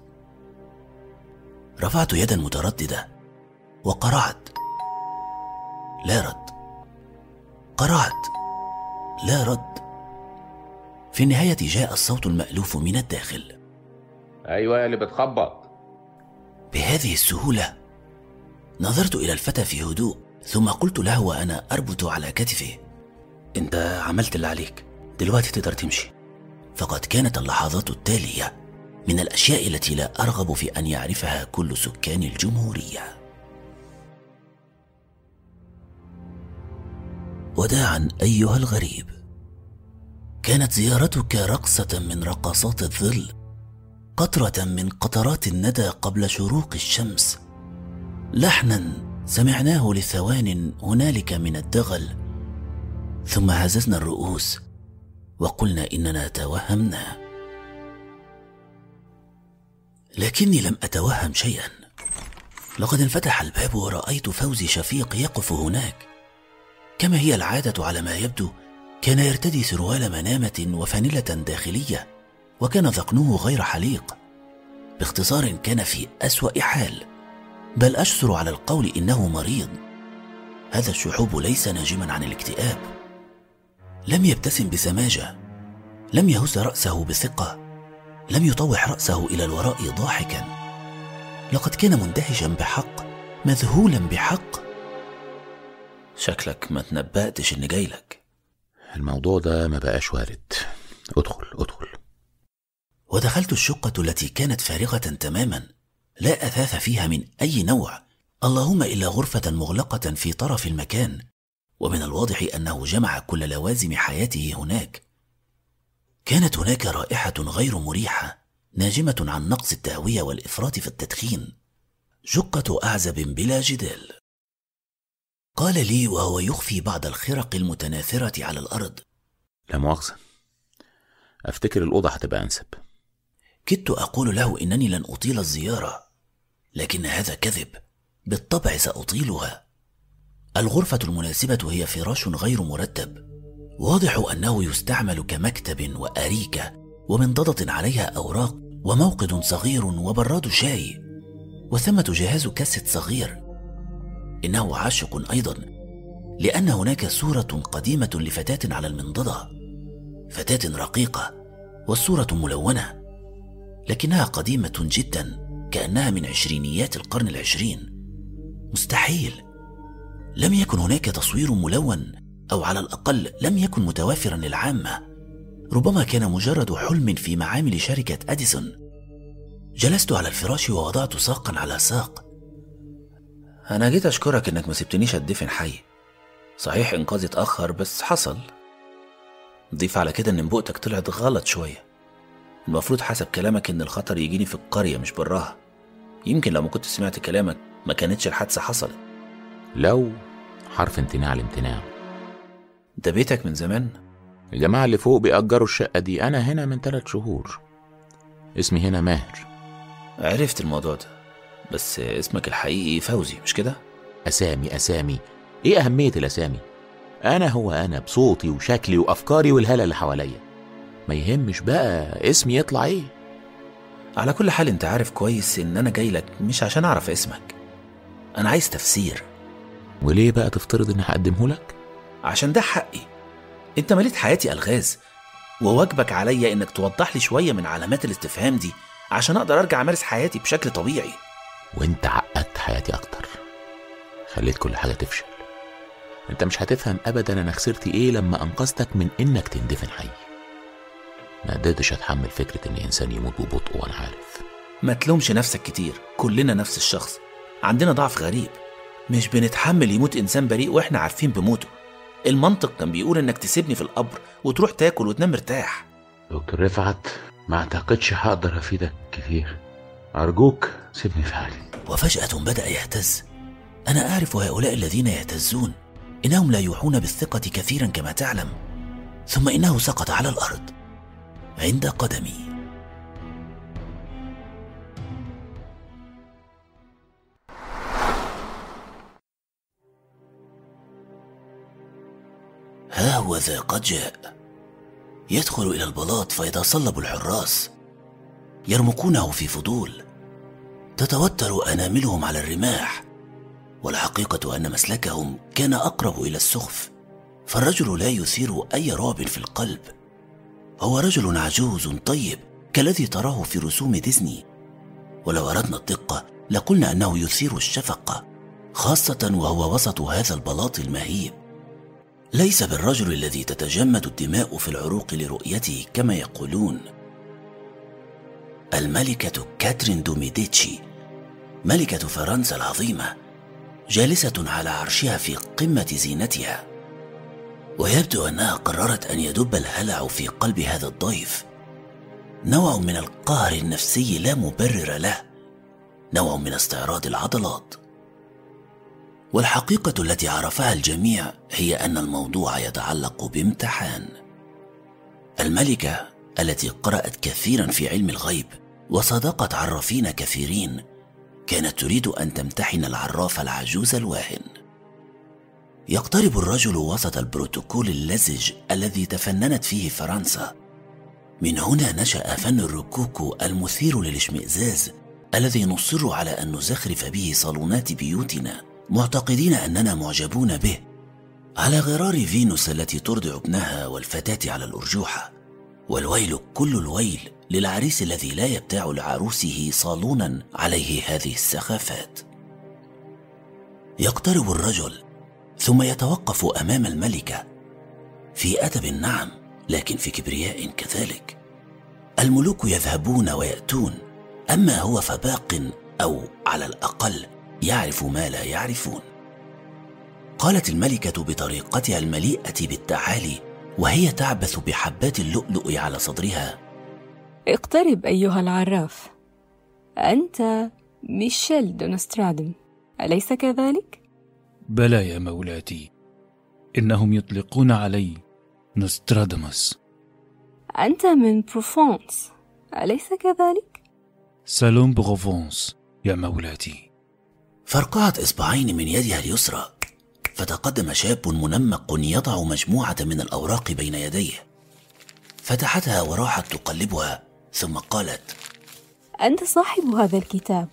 رفعت يدا مترددة وقرعت لا رد قرعت لا رد في النهاية جاء الصوت المألوف من الداخل أيوة يا اللي بتخبط بهذه السهولة نظرت إلى الفتى في هدوء ثم قلت له وأنا أربط على كتفه أنت عملت اللي عليك دلوقتي تقدر تمشي فقد كانت اللحظات التالية من الأشياء التي لا أرغب في أن يعرفها كل سكان الجمهورية وداعا أيها الغريب كانت زيارتك رقصة من رقصات الظل قطرة من قطرات الندى قبل شروق الشمس لحنا سمعناه لثوان هنالك من الدغل ثم هززنا الرؤوس وقلنا اننا توهمنا لكني لم اتوهم شيئا لقد انفتح الباب ورايت فوزي شفيق يقف هناك كما هي العاده على ما يبدو كان يرتدي سروال منامه وفانله داخليه وكان ذقنه غير حليق باختصار كان في اسوا حال بل اشثر على القول انه مريض هذا الشحوب ليس ناجما عن الاكتئاب لم يبتسم بسماجه لم يهز راسه بثقه لم يطوح راسه الى الوراء ضاحكا لقد كان مندهشا بحق مذهولا بحق شكلك ما تنبأتش اني جاي لك الموضوع ده ما بقاش وارد ادخل ادخل ودخلت الشقة التي كانت فارغة تماما لا أثاث فيها من أي نوع اللهم إلا غرفة مغلقة في طرف المكان ومن الواضح أنه جمع كل لوازم حياته هناك كانت هناك رائحة غير مريحة ناجمة عن نقص التهوية والإفراط في التدخين شقة أعزب بلا جدال قال لي وهو يخفي بعض الخرق المتناثرة على الأرض لا مؤاخذة أفتكر الأوضة هتبقى أنسب كدت أقول له إنني لن أطيل الزيارة لكن هذا كذب بالطبع سأطيلها الغرفة المناسبة هي فراش غير مرتب واضح أنه يستعمل كمكتب وأريكة ومنضدة عليها أوراق وموقد صغير وبراد شاي وثمة جهاز كاسيت صغير إنه عاشق أيضا لأن هناك صورة قديمة لفتاة على المنضدة فتاة رقيقة والصورة ملونة لكنها قديمة جدا كأنها من عشرينيات القرن العشرين مستحيل لم يكن هناك تصوير ملون أو على الأقل لم يكن متوافرا للعامة ربما كان مجرد حلم في معامل شركة أديسون جلست على الفراش ووضعت ساقا على ساق أنا جيت أشكرك إنك ما سبتنيش أدفن حي صحيح إنقاذي اتأخر بس حصل ضيف على كده إن نبوءتك طلعت غلط شوية المفروض حسب كلامك إن الخطر يجيني في القرية مش براها يمكن لو ما كنت سمعت كلامك ما كانتش الحادثة حصلت لو حرف امتناع الامتناع ده بيتك من زمان الجماعة اللي فوق بيأجروا الشقة دي أنا هنا من ثلاث شهور اسمي هنا ماهر عرفت الموضوع ده بس اسمك الحقيقي فوزي مش كده؟ أسامي أسامي ايه اهميه الاسامي انا هو انا بصوتي وشكلي وافكاري والهاله اللي حواليا ما يهمش بقى اسمي يطلع ايه على كل حال انت عارف كويس ان انا جاي لك مش عشان اعرف اسمك انا عايز تفسير وليه بقى تفترض اني هقدمه لك عشان ده حقي انت مليت حياتي الغاز وواجبك عليا انك توضح لي شويه من علامات الاستفهام دي عشان اقدر ارجع امارس حياتي بشكل طبيعي وانت عقدت حياتي اكتر خليت كل حاجه تفشل انت مش هتفهم ابدا انا خسرت ايه لما انقذتك من انك تندفن حي ما قدرتش اتحمل فكره ان انسان يموت ببطء وانا عارف ما تلومش نفسك كتير كلنا نفس الشخص عندنا ضعف غريب مش بنتحمل يموت انسان بريء واحنا عارفين بموته المنطق كان بيقول انك تسيبني في القبر وتروح تاكل وتنام مرتاح دكتور رفعت ما اعتقدش هقدر افيدك كتير ارجوك سيبني في حالي وفجاه بدا يهتز انا اعرف هؤلاء الذين يهتزون انهم لا يوحون بالثقه كثيرا كما تعلم ثم انه سقط على الارض عند قدمي ها هو ذا قد جاء يدخل الى البلاط فيتصلب الحراس يرمقونه في فضول تتوتر اناملهم على الرماح والحقيقه ان مسلكهم كان اقرب الى السخف فالرجل لا يثير اي رعب في القلب هو رجل عجوز طيب كالذي تراه في رسوم ديزني ولو اردنا الدقه لقلنا انه يثير الشفقه خاصه وهو وسط هذا البلاط المهيب ليس بالرجل الذي تتجمد الدماء في العروق لرؤيته كما يقولون الملكه كاترين دوميديتشي ملكه فرنسا العظيمه جالسه على عرشها في قمه زينتها ويبدو انها قررت ان يدب الهلع في قلب هذا الضيف نوع من القهر النفسي لا مبرر له نوع من استعراض العضلات والحقيقه التي عرفها الجميع هي ان الموضوع يتعلق بامتحان الملكه التي قرات كثيرا في علم الغيب وصادقت عرافين كثيرين كانت تريد ان تمتحن العراف العجوز الواهن يقترب الرجل وسط البروتوكول اللزج الذي تفننت فيه فرنسا من هنا نشا فن الركوك المثير للاشمئزاز الذي نصر على ان نزخرف به صالونات بيوتنا معتقدين اننا معجبون به على غرار فينوس التي ترضع ابنها والفتاه على الارجوحه والويل كل الويل للعريس الذي لا يبتاع لعروسه صالونا عليه هذه السخافات يقترب الرجل ثم يتوقف امام الملكه في ادب نعم لكن في كبرياء كذلك الملوك يذهبون وياتون اما هو فباق او على الاقل يعرف ما لا يعرفون قالت الملكه بطريقتها المليئه بالتعالي وهي تعبث بحبات اللؤلؤ على صدرها اقترب ايها العراف انت ميشيل دونسترادم اليس كذلك بلى يا مولاتي إنهم يطلقون علي نوستراداموس أنت من بروفونس أليس كذلك؟ سالون بروفونس يا مولاتي فرقعت إصبعين من يدها اليسرى فتقدم شاب منمق يضع مجموعة من الأوراق بين يديه فتحتها وراحت تقلبها ثم قالت أنت صاحب هذا الكتاب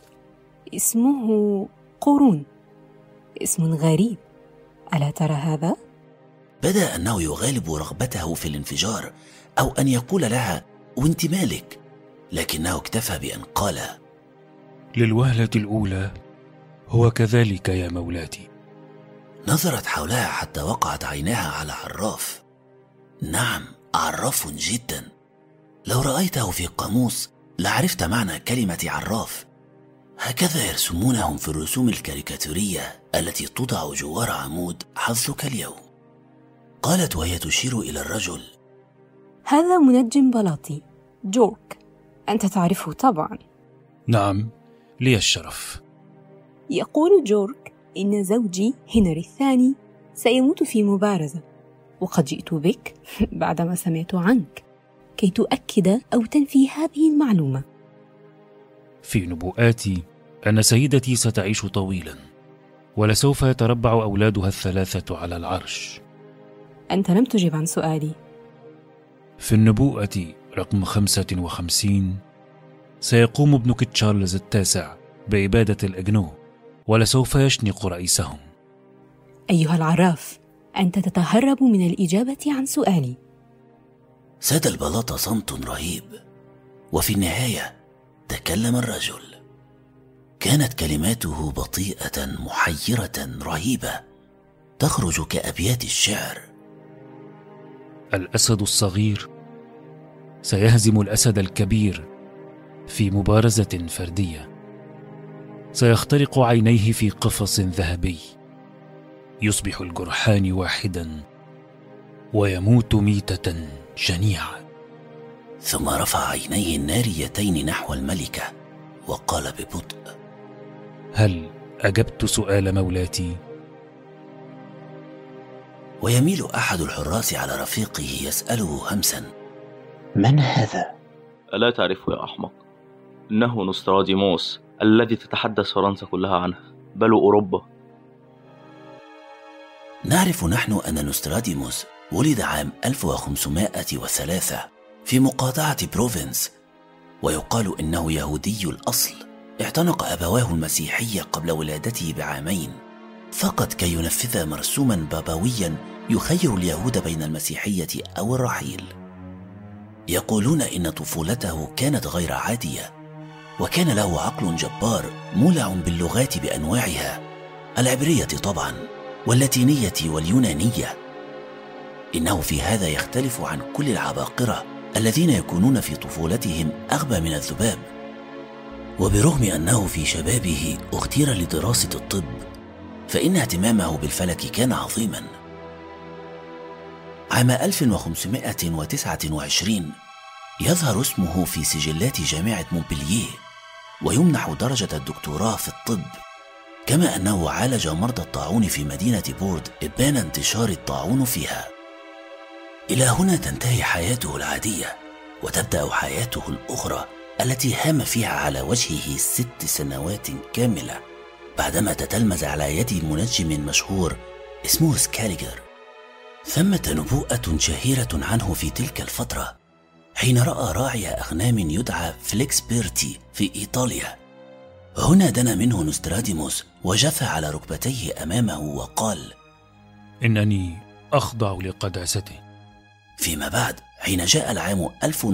اسمه قرون اسم غريب الا ترى هذا بدا انه يغالب رغبته في الانفجار او ان يقول لها وانت مالك لكنه اكتفى بان قال للوهله الاولى هو كذلك يا مولاتي نظرت حولها حتى وقعت عيناها على عراف نعم عراف جدا لو رايته في قاموس لعرفت معنى كلمه عراف هكذا يرسمونهم في الرسوم الكاريكاتورية التي توضع جوار عمود حظك اليوم قالت وهي تشير إلى الرجل هذا منجم بلاطي جورك أنت تعرفه طبعا نعم لي الشرف يقول جورك إن زوجي هنري الثاني سيموت في مبارزة وقد جئت بك بعدما سمعت عنك كي تؤكد أو تنفي هذه المعلومة في نبوءاتي أن سيدتي ستعيش طويلا ولسوف يتربع أولادها الثلاثة على العرش أنت لم تجب عن سؤالي في النبوءة رقم خمسة وخمسين سيقوم ابنك تشارلز التاسع بإبادة الإجنو ولسوف يشنق رئيسهم أيها العراف أنت تتهرب من الإجابة عن سؤالي ساد البلاط صمت رهيب وفي النهاية تكلم الرجل كانت كلماته بطيئة محيرة رهيبة تخرج كأبيات الشعر الأسد الصغير سيهزم الأسد الكبير في مبارزة فردية سيخترق عينيه في قفص ذهبي يصبح الجرحان واحدا ويموت ميتة شنيعة ثم رفع عينيه الناريتين نحو الملكة وقال ببطء هل أجبت سؤال مولاتي؟ ويميل أحد الحراس على رفيقه يسأله همسا من هذا؟ ألا تعرفه يا أحمق؟ إنه نوستراديموس الذي تتحدث فرنسا كلها عنه بل أوروبا نعرف نحن أن نوستراديموس ولد عام 1503 في مقاطعة بروفنس ويقال إنه يهودي الأصل اعتنق أبواه المسيحية قبل ولادته بعامين فقط كي ينفذ مرسوما بابويا يخير اليهود بين المسيحية أو الرحيل يقولون إن طفولته كانت غير عادية وكان له عقل جبار مولع باللغات بأنواعها العبرية طبعا واللاتينية واليونانية إنه في هذا يختلف عن كل العباقرة الذين يكونون في طفولتهم أغبى من الذباب وبرغم أنه في شبابه اختير لدراسة الطب فإن اهتمامه بالفلك كان عظيما عام 1529 يظهر اسمه في سجلات جامعة مونبلييه ويمنح درجة الدكتوراه في الطب كما أنه عالج مرضى الطاعون في مدينة بورد إبان انتشار الطاعون فيها إلى هنا تنتهي حياته العادية وتبدأ حياته الأخرى التي هام فيها على وجهه ست سنوات كاملة بعدما تتلمذ على يد منجم مشهور اسمه سكاليجر ثمة نبوءة شهيرة عنه في تلك الفترة حين رأى راعي أغنام يدعى فليكس بيرتي في إيطاليا هنا دنا منه نوستراديموس وجثى على ركبتيه أمامه وقال إنني أخضع لقداسته فيما بعد حين جاء العام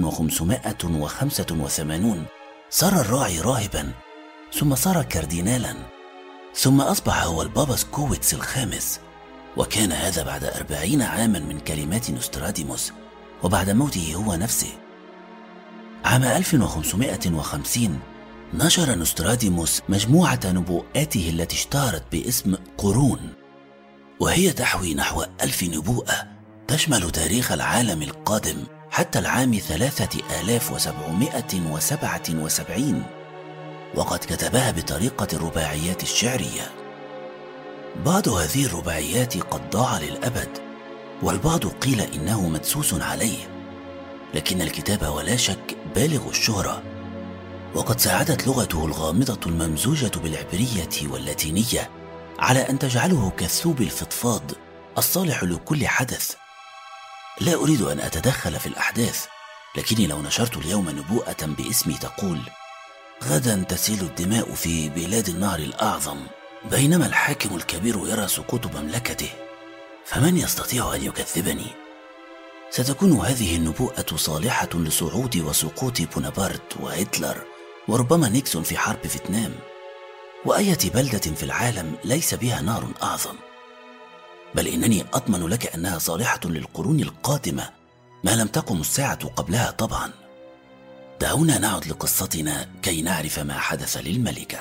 1585 صار الراعي راهبا ثم صار كاردينالا ثم أصبح هو البابا سكويتس الخامس وكان هذا بعد أربعين عاما من كلمات نوستراديموس وبعد موته هو نفسه عام 1550 نشر نوستراديموس مجموعة نبوءاته التي اشتهرت باسم قرون وهي تحوي نحو ألف نبوءة تشمل تاريخ العالم القادم حتى العام ثلاثة آلاف وسبعمائة وسبعة وسبعين وقد كتبها بطريقة الرباعيات الشعرية بعض هذه الرباعيات قد ضاع للأبد والبعض قيل إنه مدسوس عليه لكن الكتاب ولا شك بالغ الشهرة وقد ساعدت لغته الغامضة الممزوجة بالعبرية واللاتينية على أن تجعله كالثوب الفضفاض الصالح لكل حدث لا أريد أن أتدخل في الأحداث لكني لو نشرت اليوم نبوءة باسمي تقول غدا تسيل الدماء في بلاد النهر الأعظم بينما الحاكم الكبير يرى سقوط مملكته فمن يستطيع أن يكذبني؟ ستكون هذه النبوءة صالحة لصعود وسقوط بونابرت وهتلر وربما نيكسون في حرب فيتنام وأية بلدة في العالم ليس بها نار أعظم بل إنني أضمن لك أنها صالحة للقرون القادمة ما لم تقم الساعة قبلها طبعا دعونا نعد لقصتنا كي نعرف ما حدث للملكة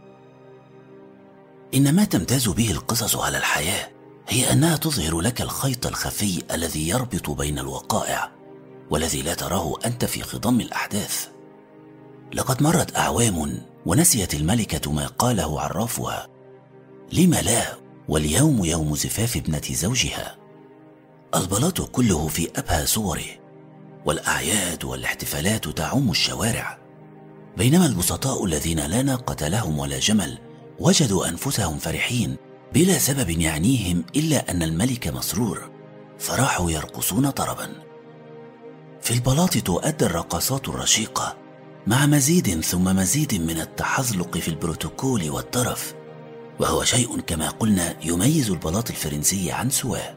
إن ما تمتاز به القصص على الحياة هي أنها تظهر لك الخيط الخفي الذي يربط بين الوقائع والذي لا تراه أنت في خضم الأحداث لقد مرت أعوام ونسيت الملكة ما قاله عرافها لم لا واليوم يوم زفاف ابنة زوجها البلاط كله في أبهى صوره والأعياد والاحتفالات تعم الشوارع بينما البسطاء الذين لا ناقة لهم ولا جمل وجدوا أنفسهم فرحين بلا سبب يعنيهم إلا أن الملك مسرور فراحوا يرقصون طربا في البلاط تؤدى الرقصات الرشيقة مع مزيد ثم مزيد من التحزلق في البروتوكول والترف وهو شيء كما قلنا يميز البلاط الفرنسي عن سواه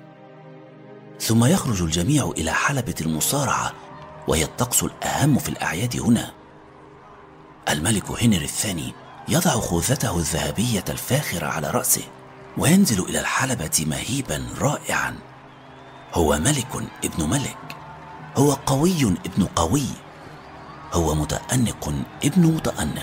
ثم يخرج الجميع إلى حلبة المصارعة وهي الطقس الأهم في الأعياد هنا الملك هنري الثاني يضع خوذته الذهبية الفاخرة على رأسه وينزل إلى الحلبة مهيبا رائعا هو ملك ابن ملك هو قوي ابن قوي هو متأنق ابن متأنق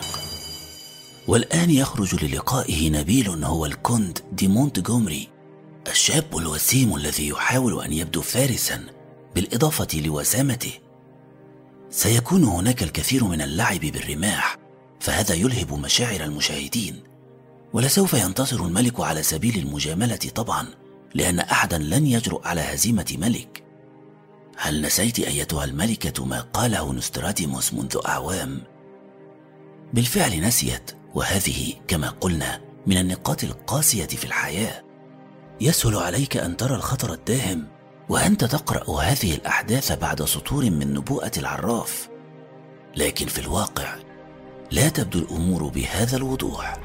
والآن يخرج للقائه نبيل هو الكوند دي مونتجومري الشاب الوسيم الذي يحاول أن يبدو فارسا بالإضافة لوسامته سيكون هناك الكثير من اللعب بالرماح فهذا يلهب مشاعر المشاهدين ولسوف ينتصر الملك على سبيل المجاملة طبعا لأن أحدا لن يجرؤ على هزيمة ملك هل نسيت أيتها الملكة ما قاله نستراديموس منذ أعوام؟ بالفعل نسيت وهذه كما قلنا من النقاط القاسية في الحياة يسهل عليك أن ترى الخطر الداهم وأنت تقرأ هذه الأحداث بعد سطور من نبوءة العراف لكن في الواقع لا تبدو الأمور بهذا الوضوح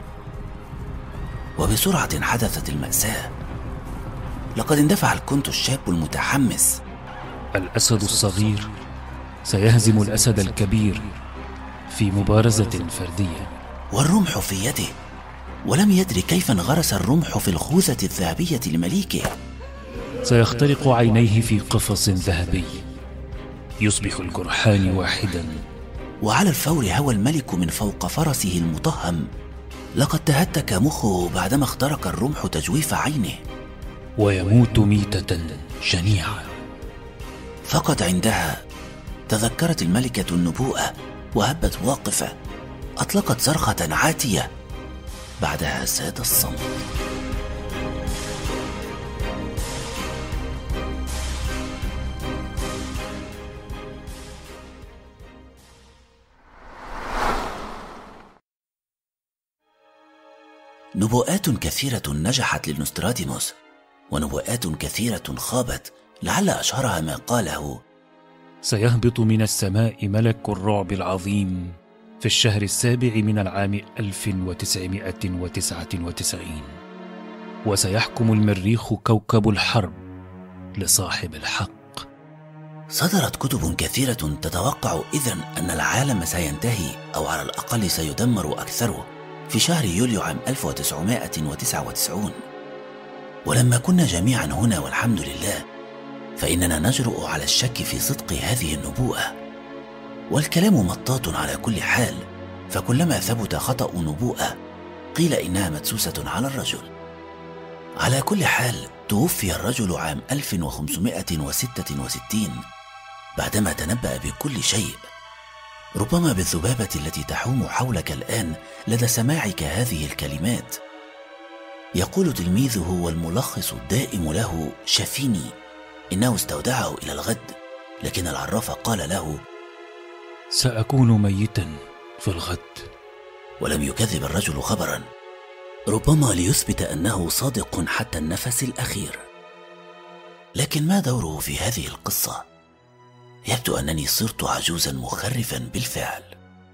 وبسرعة حدثت المأساة لقد اندفع الكنت الشاب المتحمس الأسد الصغير سيهزم الأسد الكبير في مبارزة فردية والرمح في يده ولم يدري كيف انغرس الرمح في الخوذة الذهبية لمليكه سيخترق عينيه في قفص ذهبي يصبح الجرحان واحدا وعلى الفور هوى الملك من فوق فرسه المطهم لقد تهتك مخه بعدما اخترق الرمح تجويف عينه ويموت ميتة شنيعة فقد عندها تذكرت الملكة النبوءة وهبت واقفة أطلقت صرخة عاتية بعدها ساد الصمت نبوءات كثيرة نجحت لنستراديموس ونبوءات كثيرة خابت لعل أشهرها ما قاله سيهبط من السماء ملك الرعب العظيم في الشهر السابع من العام 1999 وسيحكم المريخ كوكب الحرب لصاحب الحق صدرت كتب كثيرة تتوقع إذن أن العالم سينتهي أو على الأقل سيدمر أكثره في شهر يوليو عام 1999 ولما كنا جميعا هنا والحمد لله فإننا نجرؤ على الشك في صدق هذه النبوءة والكلام مطاط على كل حال فكلما ثبت خطأ نبوءة قيل إنها مدسوسة على الرجل على كل حال توفي الرجل عام 1566 بعدما تنبأ بكل شيء ربما بالذبابة التي تحوم حولك الآن لدى سماعك هذه الكلمات يقول تلميذه والملخص الدائم له شافيني إنه استودعه إلى الغد لكن العراف قال له سأكون ميتا في الغد ولم يكذب الرجل خبرا ربما ليثبت أنه صادق حتى النفس الأخير لكن ما دوره في هذه القصة؟ يبدو أنني صرت عجوزا مخرفا بالفعل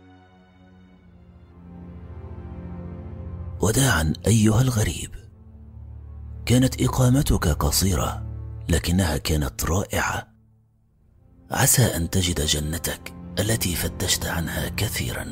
وداعا أيها الغريب كانت إقامتك قصيرة لكنها كانت رائعة عسى أن تجد جنتك التي فتشت عنها كثيرا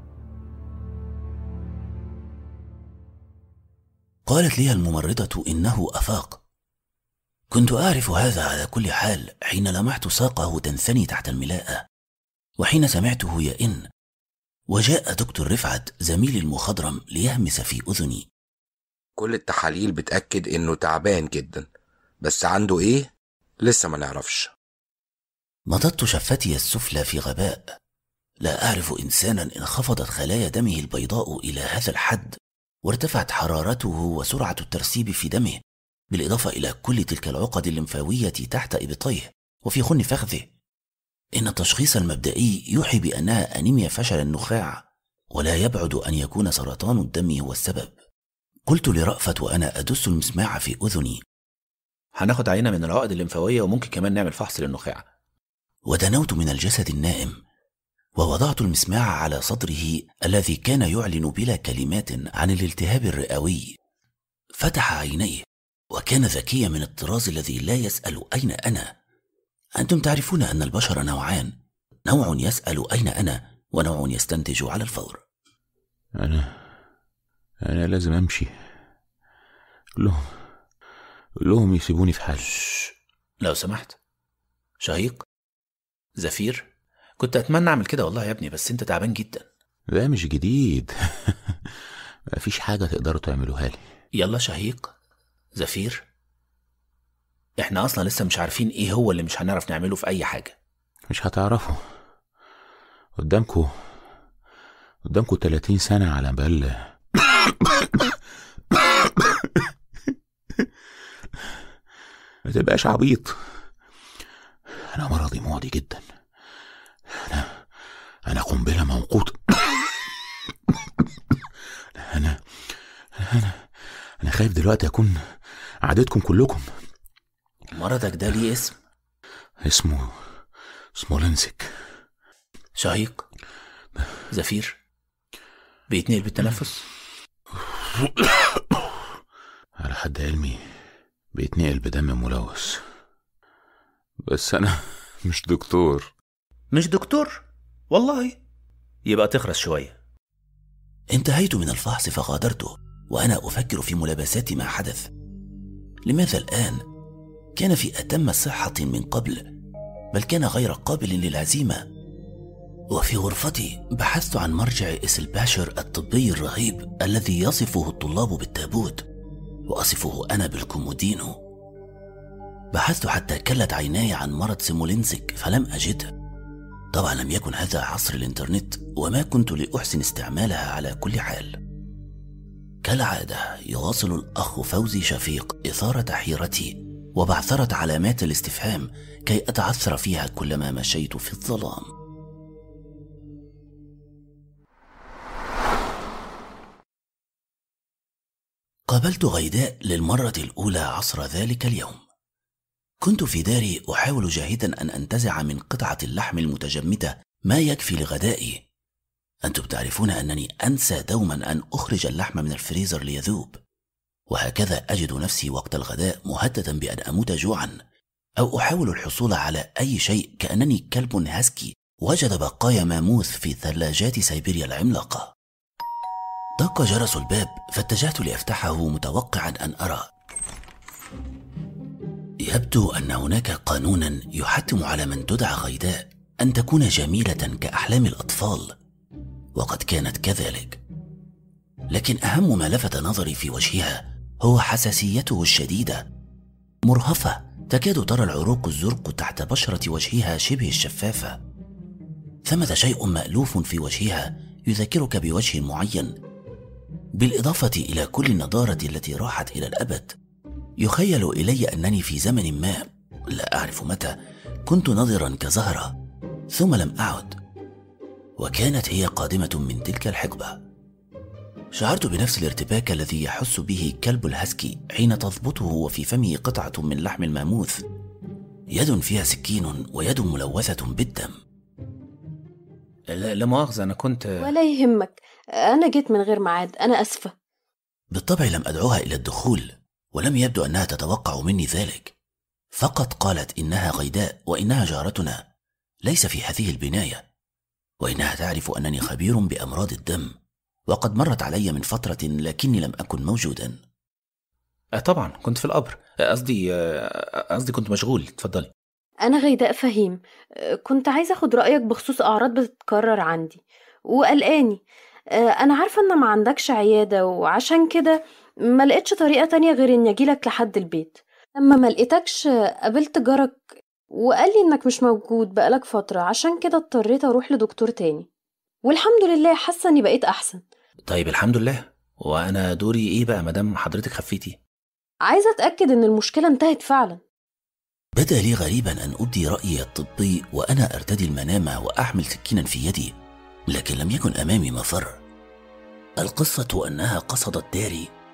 قالت لي الممرضة إنه أفاق كنت أعرف هذا على كل حال حين لمحت ساقه تنثني تحت الملاءة وحين سمعته يئن وجاء دكتور رفعت زميلي المخضرم ليهمس في أذني كل التحاليل بتأكد إنه تعبان جدا بس عنده إيه؟ لسه ما نعرفش مضضت شفتي السفلى في غباء لا أعرف إنسانا انخفضت خلايا دمه البيضاء إلى هذا الحد وارتفعت حرارته وسرعة الترسيب في دمه بالإضافة إلى كل تلك العقد الليمفاوية تحت إبطيه وفي خن فخذه إن التشخيص المبدئي يوحي بأنها أنيميا فشل النخاع ولا يبعد أن يكون سرطان الدم هو السبب قلت لرأفت وأنا أدس المسماع في أذني هناخد عينة من العقد الليمفاوية وممكن كمان نعمل فحص للنخاع ودنوت من الجسد النائم ووضعت المسماع على صدره الذي كان يعلن بلا كلمات عن الالتهاب الرئوي فتح عينيه وكان ذكيا من الطراز الذي لا يسأل أين أنا أنتم تعرفون أن البشر نوعان نوع يسأل أين أنا ونوع يستنتج على الفور أنا أنا لازم أمشي قول لهم قول لهم يسيبوني في حالي لو سمحت شهيق زفير كنت أتمنى أعمل كده والله يا ابني بس أنت تعبان جدا ده مش جديد مفيش حاجة تقدروا تعملوها لي يلا شهيق زفير احنا اصلا لسه مش عارفين ايه هو اللي مش هنعرف نعمله في اي حاجه مش هتعرفوا قدامكوا قدامكوا 30 سنة على بال ما تبقاش عبيط أنا مرضي معدي جدا أنا أنا قنبلة موقوتة أنا أنا أنا خايف دلوقتي أكون عادتكم كلكم مرضك ده ليه اسم اسمه سمولنسك شهيق زفير بيتنقل بالتنفس على حد علمي بيتنقل بدم ملوث بس أنا مش دكتور مش دكتور والله يبقى تخرس شويه انتهيت من الفحص فغادرته وأنا أفكر في ملابسات ما حدث لماذا الآن؟ كان في أتم صحة من قبل بل كان غير قابل للعزيمة وفي غرفتي بحثت عن مرجع إسلباشر الطبي الرهيب الذي يصفه الطلاب بالتابوت وأصفه أنا بالكومودينو بحثت حتى كلت عيناي عن مرض سيمولينسك فلم أجده طبعا لم يكن هذا عصر الإنترنت وما كنت لأحسن استعمالها على كل حال كالعادة يواصل الأخ فوزي شفيق إثارة حيرتي وبعثرة علامات الاستفهام كي أتعثر فيها كلما مشيت في الظلام قابلت غيداء للمرة الأولى عصر ذلك اليوم كنت في داري أحاول جاهدا أن أنتزع من قطعة اللحم المتجمدة ما يكفي لغدائي أنتم تعرفون أنني أنسى دوما أن أخرج اللحم من الفريزر ليذوب وهكذا أجد نفسي وقت الغداء مهددا بأن أموت جوعا أو أحاول الحصول على أي شيء كأنني كلب هاسكي وجد بقايا ماموث في ثلاجات سيبيريا العملاقة دق جرس الباب فاتجهت لأفتحه متوقعا أن أرى يبدو أن هناك قانونا يحتم على من تدعى غيداء أن تكون جميلة كأحلام الأطفال وقد كانت كذلك لكن أهم ما لفت نظري في وجهها هو حساسيته الشديدة مرهفة تكاد ترى العروق الزرق تحت بشرة وجهها شبه الشفافة ثمة شيء مألوف في وجهها يذكرك بوجه معين بالإضافة إلى كل النضارة التي راحت إلى الأبد يخيل إلي أنني في زمن ما لا أعرف متى كنت نظرا كزهرة ثم لم أعد وكانت هي قادمة من تلك الحقبة شعرت بنفس الارتباك الذي يحس به كلب الهسكي حين تضبطه وفي فمه قطعة من لحم الماموث يد فيها سكين ويد ملوثة بالدم لا, لا مؤاخذة أنا كنت ولا يهمك أنا جيت من غير ميعاد أنا أسفة بالطبع لم أدعوها إلى الدخول ولم يبدو أنها تتوقع مني ذلك فقط قالت إنها غيداء وإنها جارتنا ليس في هذه البناية وإنها تعرف أنني خبير بأمراض الدم وقد مرت علي من فترة لكني لم أكن موجودا أه طبعا كنت في القبر قصدي قصدي كنت مشغول اتفضلي أنا غيداء فهيم كنت عايزة أخد رأيك بخصوص أعراض بتتكرر عندي وقلقاني أنا عارفة إن ما عندكش عيادة وعشان كده ما لقيتش طريقة تانية غير إني أجيلك لحد البيت لما ما لقيتكش قابلت جارك وقال لي إنك مش موجود بقالك فترة عشان كده اضطريت أروح لدكتور تاني والحمد لله حاسة إني بقيت أحسن طيب الحمد لله وأنا دوري إيه بقى مدام حضرتك خفيتي عايزة أتأكد إن المشكلة انتهت فعلا بدا لي غريبا أن أبدي رأيي الطبي وأنا أرتدي المنام وأحمل سكينا في يدي لكن لم يكن أمامي مفر القصة أنها قصدت داري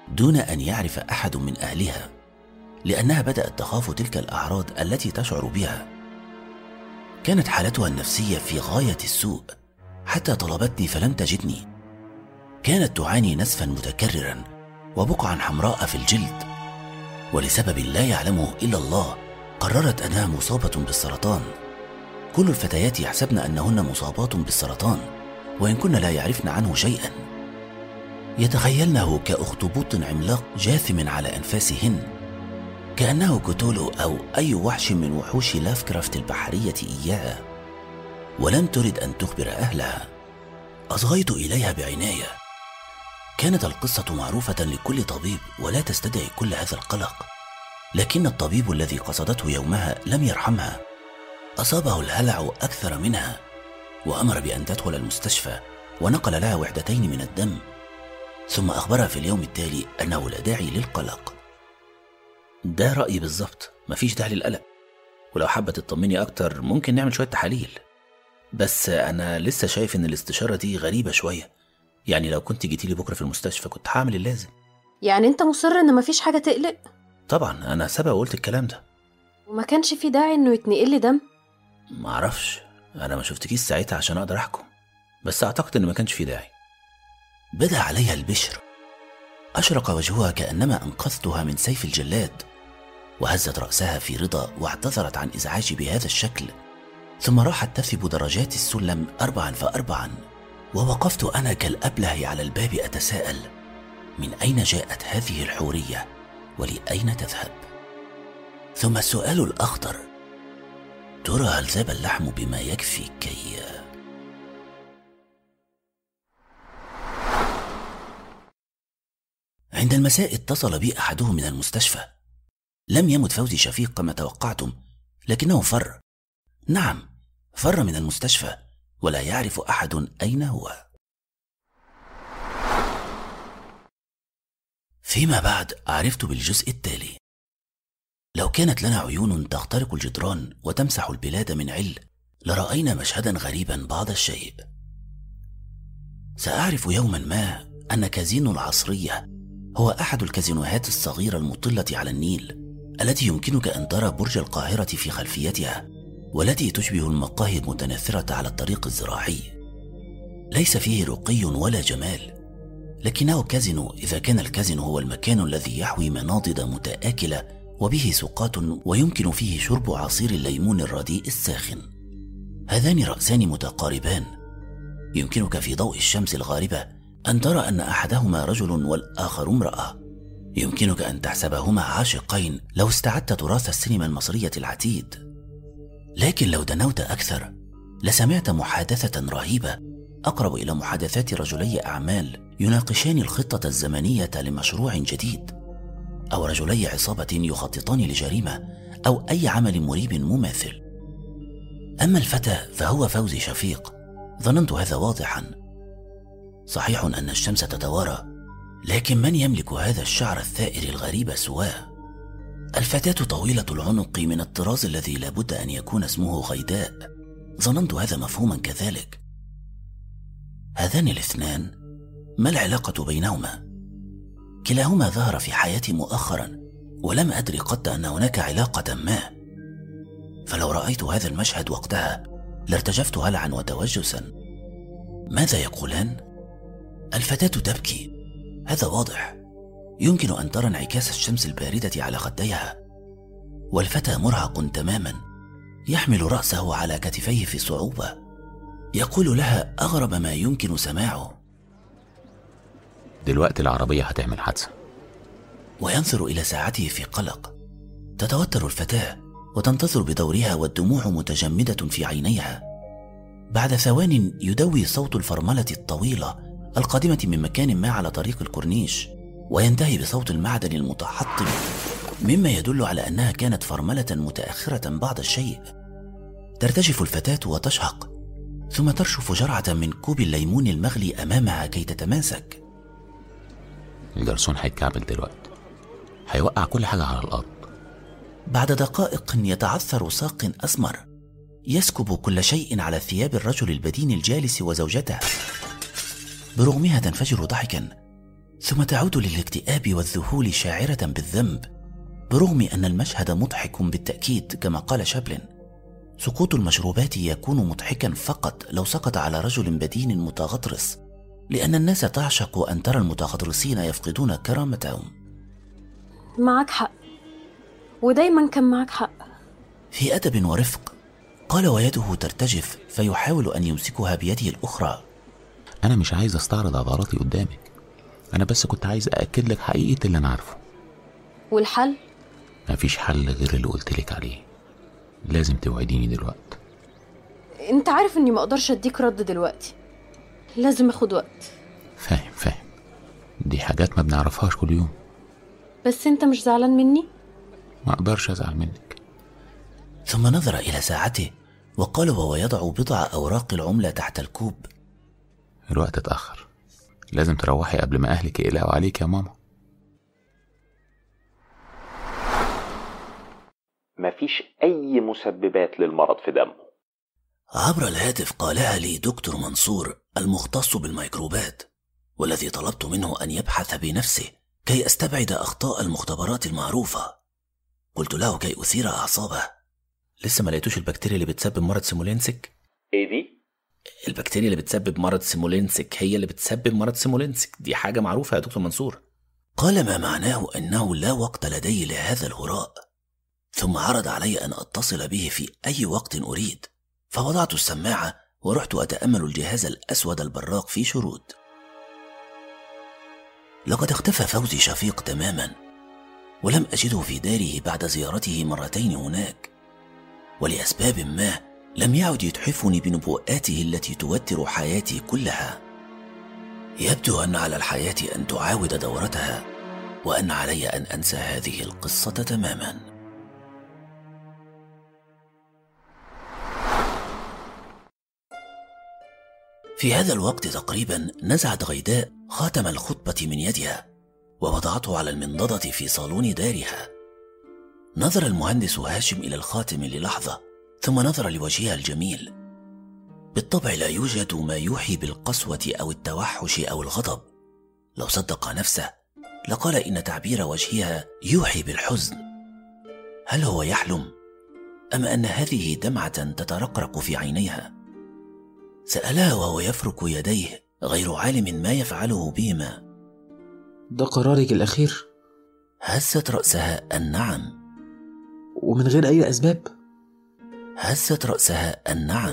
دون أن يعرف أحد من أهلها لأنها بدأت تخاف تلك الأعراض التي تشعر بها كانت حالتها النفسية في غاية السوء حتى طلبتني فلم تجدني كانت تعاني نسفا متكررا وبقعا حمراء في الجلد ولسبب لا يعلمه الا الله قررت انها مصابه بالسرطان كل الفتيات يحسبن انهن مصابات بالسرطان وان كن لا يعرفن عنه شيئا يتخيلنه كاخطبوط عملاق جاثم على انفاسهن كانه كتولو او اي وحش من وحوش لافكرافت البحريه اياها ولم ترد ان تخبر اهلها اصغيت اليها بعنايه كانت القصه معروفه لكل طبيب ولا تستدعي كل هذا القلق لكن الطبيب الذي قصدته يومها لم يرحمها اصابه الهلع اكثر منها وامر بان تدخل المستشفى ونقل لها وحدتين من الدم ثم اخبرها في اليوم التالي انه لا داعي للقلق ده رايي بالظبط مفيش داعي للقلق ولو حابه تطمني اكتر ممكن نعمل شويه تحاليل بس انا لسه شايف ان الاستشاره دي غريبه شويه يعني لو كنت جيتي لي بكره في المستشفى كنت هعمل اللازم يعني انت مصر ان مفيش حاجة تقلق طبعا انا سبق وقلت الكلام ده وما كانش في داعي انه يتنقل لي دم معرفش انا ما شفتكيش ساعتها عشان اقدر احكم بس اعتقد ان ما كانش في داعي بدا عليها البشر اشرق وجهها كانما انقذتها من سيف الجلاد وهزت راسها في رضا واعتذرت عن ازعاجي بهذا الشكل ثم راحت تثب درجات السلم اربعا فاربعا ووقفت انا كالابله على الباب اتساءل من اين جاءت هذه الحوريه ولاين تذهب ثم السؤال الاخطر ترى هل ذاب اللحم بما يكفي كي عند المساء اتصل بي احدهم من المستشفى لم يمت فوزي شفيق كما توقعتم لكنه فر نعم فر من المستشفى ولا يعرف احد اين هو فيما بعد عرفت بالجزء التالي لو كانت لنا عيون تخترق الجدران وتمسح البلاد من عل لراينا مشهدا غريبا بعض الشيء ساعرف يوما ما ان كازينو العصريه هو احد الكازينوهات الصغيره المطله على النيل التي يمكنك ان ترى برج القاهره في خلفيتها والتي تشبه المقاهي المتناثره على الطريق الزراعي ليس فيه رقي ولا جمال لكنه كازينو اذا كان الكازينو هو المكان الذي يحوي مناضد متاكله وبه سقاط ويمكن فيه شرب عصير الليمون الرديء الساخن هذان راسان متقاربان يمكنك في ضوء الشمس الغاربه ان ترى ان احدهما رجل والاخر امراه يمكنك ان تحسبهما عاشقين لو استعدت تراث السينما المصريه العتيد لكن لو دنوت اكثر لسمعت محادثه رهيبه اقرب الى محادثات رجلي اعمال يناقشان الخطه الزمنيه لمشروع جديد او رجلي عصابه يخططان لجريمه او اي عمل مريب مماثل اما الفتى فهو فوزي شفيق ظننت هذا واضحا صحيح ان الشمس تتوارى لكن من يملك هذا الشعر الثائر الغريب سواه الفتاه طويله العنق من الطراز الذي لابد ان يكون اسمه غيداء ظننت هذا مفهوما كذلك هذان الاثنان ما العلاقه بينهما كلاهما ظهر في حياتي مؤخرا ولم ادري قط ان هناك علاقه ما فلو رايت هذا المشهد وقتها لارتجفت هلعا وتوجسا ماذا يقولان الفتاه تبكي هذا واضح يمكن ان ترى انعكاس الشمس البارده على خديها والفتى مرهق تماما يحمل راسه على كتفيه في صعوبه يقول لها اغرب ما يمكن سماعه دلوقتي العربية هتعمل حادثة وينظر الى ساعته في قلق تتوتر الفتاه وتنتظر بدورها والدموع متجمده في عينيها بعد ثوان يدوي صوت الفرمله الطويله القادمه من مكان ما على طريق الكورنيش وينتهي بصوت المعدن المتحطم مما يدل على انها كانت فرمله متاخره بعض الشيء ترتجف الفتاه وتشهق ثم ترشف جرعه من كوب الليمون المغلي امامها كي تتماسك الجرسون هيتكعبل دلوقتي هيوقع كل حاجة على الأرض بعد دقائق يتعثر ساق اسمر يسكب كل شيء على ثياب الرجل البدين الجالس وزوجته برغمها تنفجر ضحكا ثم تعود للاكتئاب والذهول شاعرة بالذنب برغم أن المشهد مضحك بالتأكيد كما قال شابلن سقوط المشروبات يكون مضحكا فقط لو سقط على رجل بدين متغطرس لأن الناس تعشق أن ترى المتغطرسين يفقدون كرامتهم معك حق ودايما كان معك حق في أدب ورفق قال ويده ترتجف فيحاول أن يمسكها بيده الأخرى أنا مش عايز أستعرض عضلاتي قدامك أنا بس كنت عايز أأكد لك حقيقة اللي أنا عارفه والحل مفيش حل غير اللي قلت لك عليه لازم توعديني دلوقتي انت عارف اني ما اقدرش اديك رد دلوقتي لازم اخد وقت فاهم فاهم دي حاجات ما بنعرفهاش كل يوم بس انت مش زعلان مني ما أقدرش أزعل منك ثم نظر إلى ساعته وقال وهو يضع بضع أوراق العملة تحت الكوب الوقت اتأخر لازم تروحي قبل ما أهلك يقلقوا عليك يا ماما مفيش أي مسببات للمرض في دمه عبر الهاتف قالها لي دكتور منصور المختص بالميكروبات والذي طلبت منه أن يبحث بنفسه كي أستبعد أخطاء المختبرات المعروفة قلت له كي أثير أعصابه لسه ما لقيتوش البكتيريا اللي بتسبب مرض سيمولينسك إيه دي؟ البكتيريا اللي بتسبب مرض سيمولينسك هي اللي بتسبب مرض سيمولينسك دي حاجة معروفة يا دكتور منصور قال ما معناه أنه لا وقت لدي لهذا الهراء ثم عرض علي أن أتصل به في أي وقت أريد فوضعت السماعة ورحت أتأمل الجهاز الأسود البراق في شرود لقد اختفى فوزي شفيق تماما ولم أجده في داره بعد زيارته مرتين هناك ولأسباب ما لم يعد يتحفني بنبوءاته التي توتر حياتي كلها يبدو أن على الحياة أن تعاود دورتها وأن علي أن أنسى هذه القصة تماما في هذا الوقت تقريبا نزعت غيداء خاتم الخطبة من يدها ووضعته على المنضدة في صالون دارها نظر المهندس هاشم إلى الخاتم للحظة ثم نظر لوجهها الجميل بالطبع لا يوجد ما يوحي بالقسوة أو التوحش أو الغضب لو صدق نفسه لقال إن تعبير وجهها يوحي بالحزن هل هو يحلم أم أن هذه دمعة تترقرق في عينيها سألها وهو يفرك يديه غير عالم ما يفعله بهما ده قرارك الأخير هزت رأسها النعم ومن غير أي أسباب هزت رأسها النعم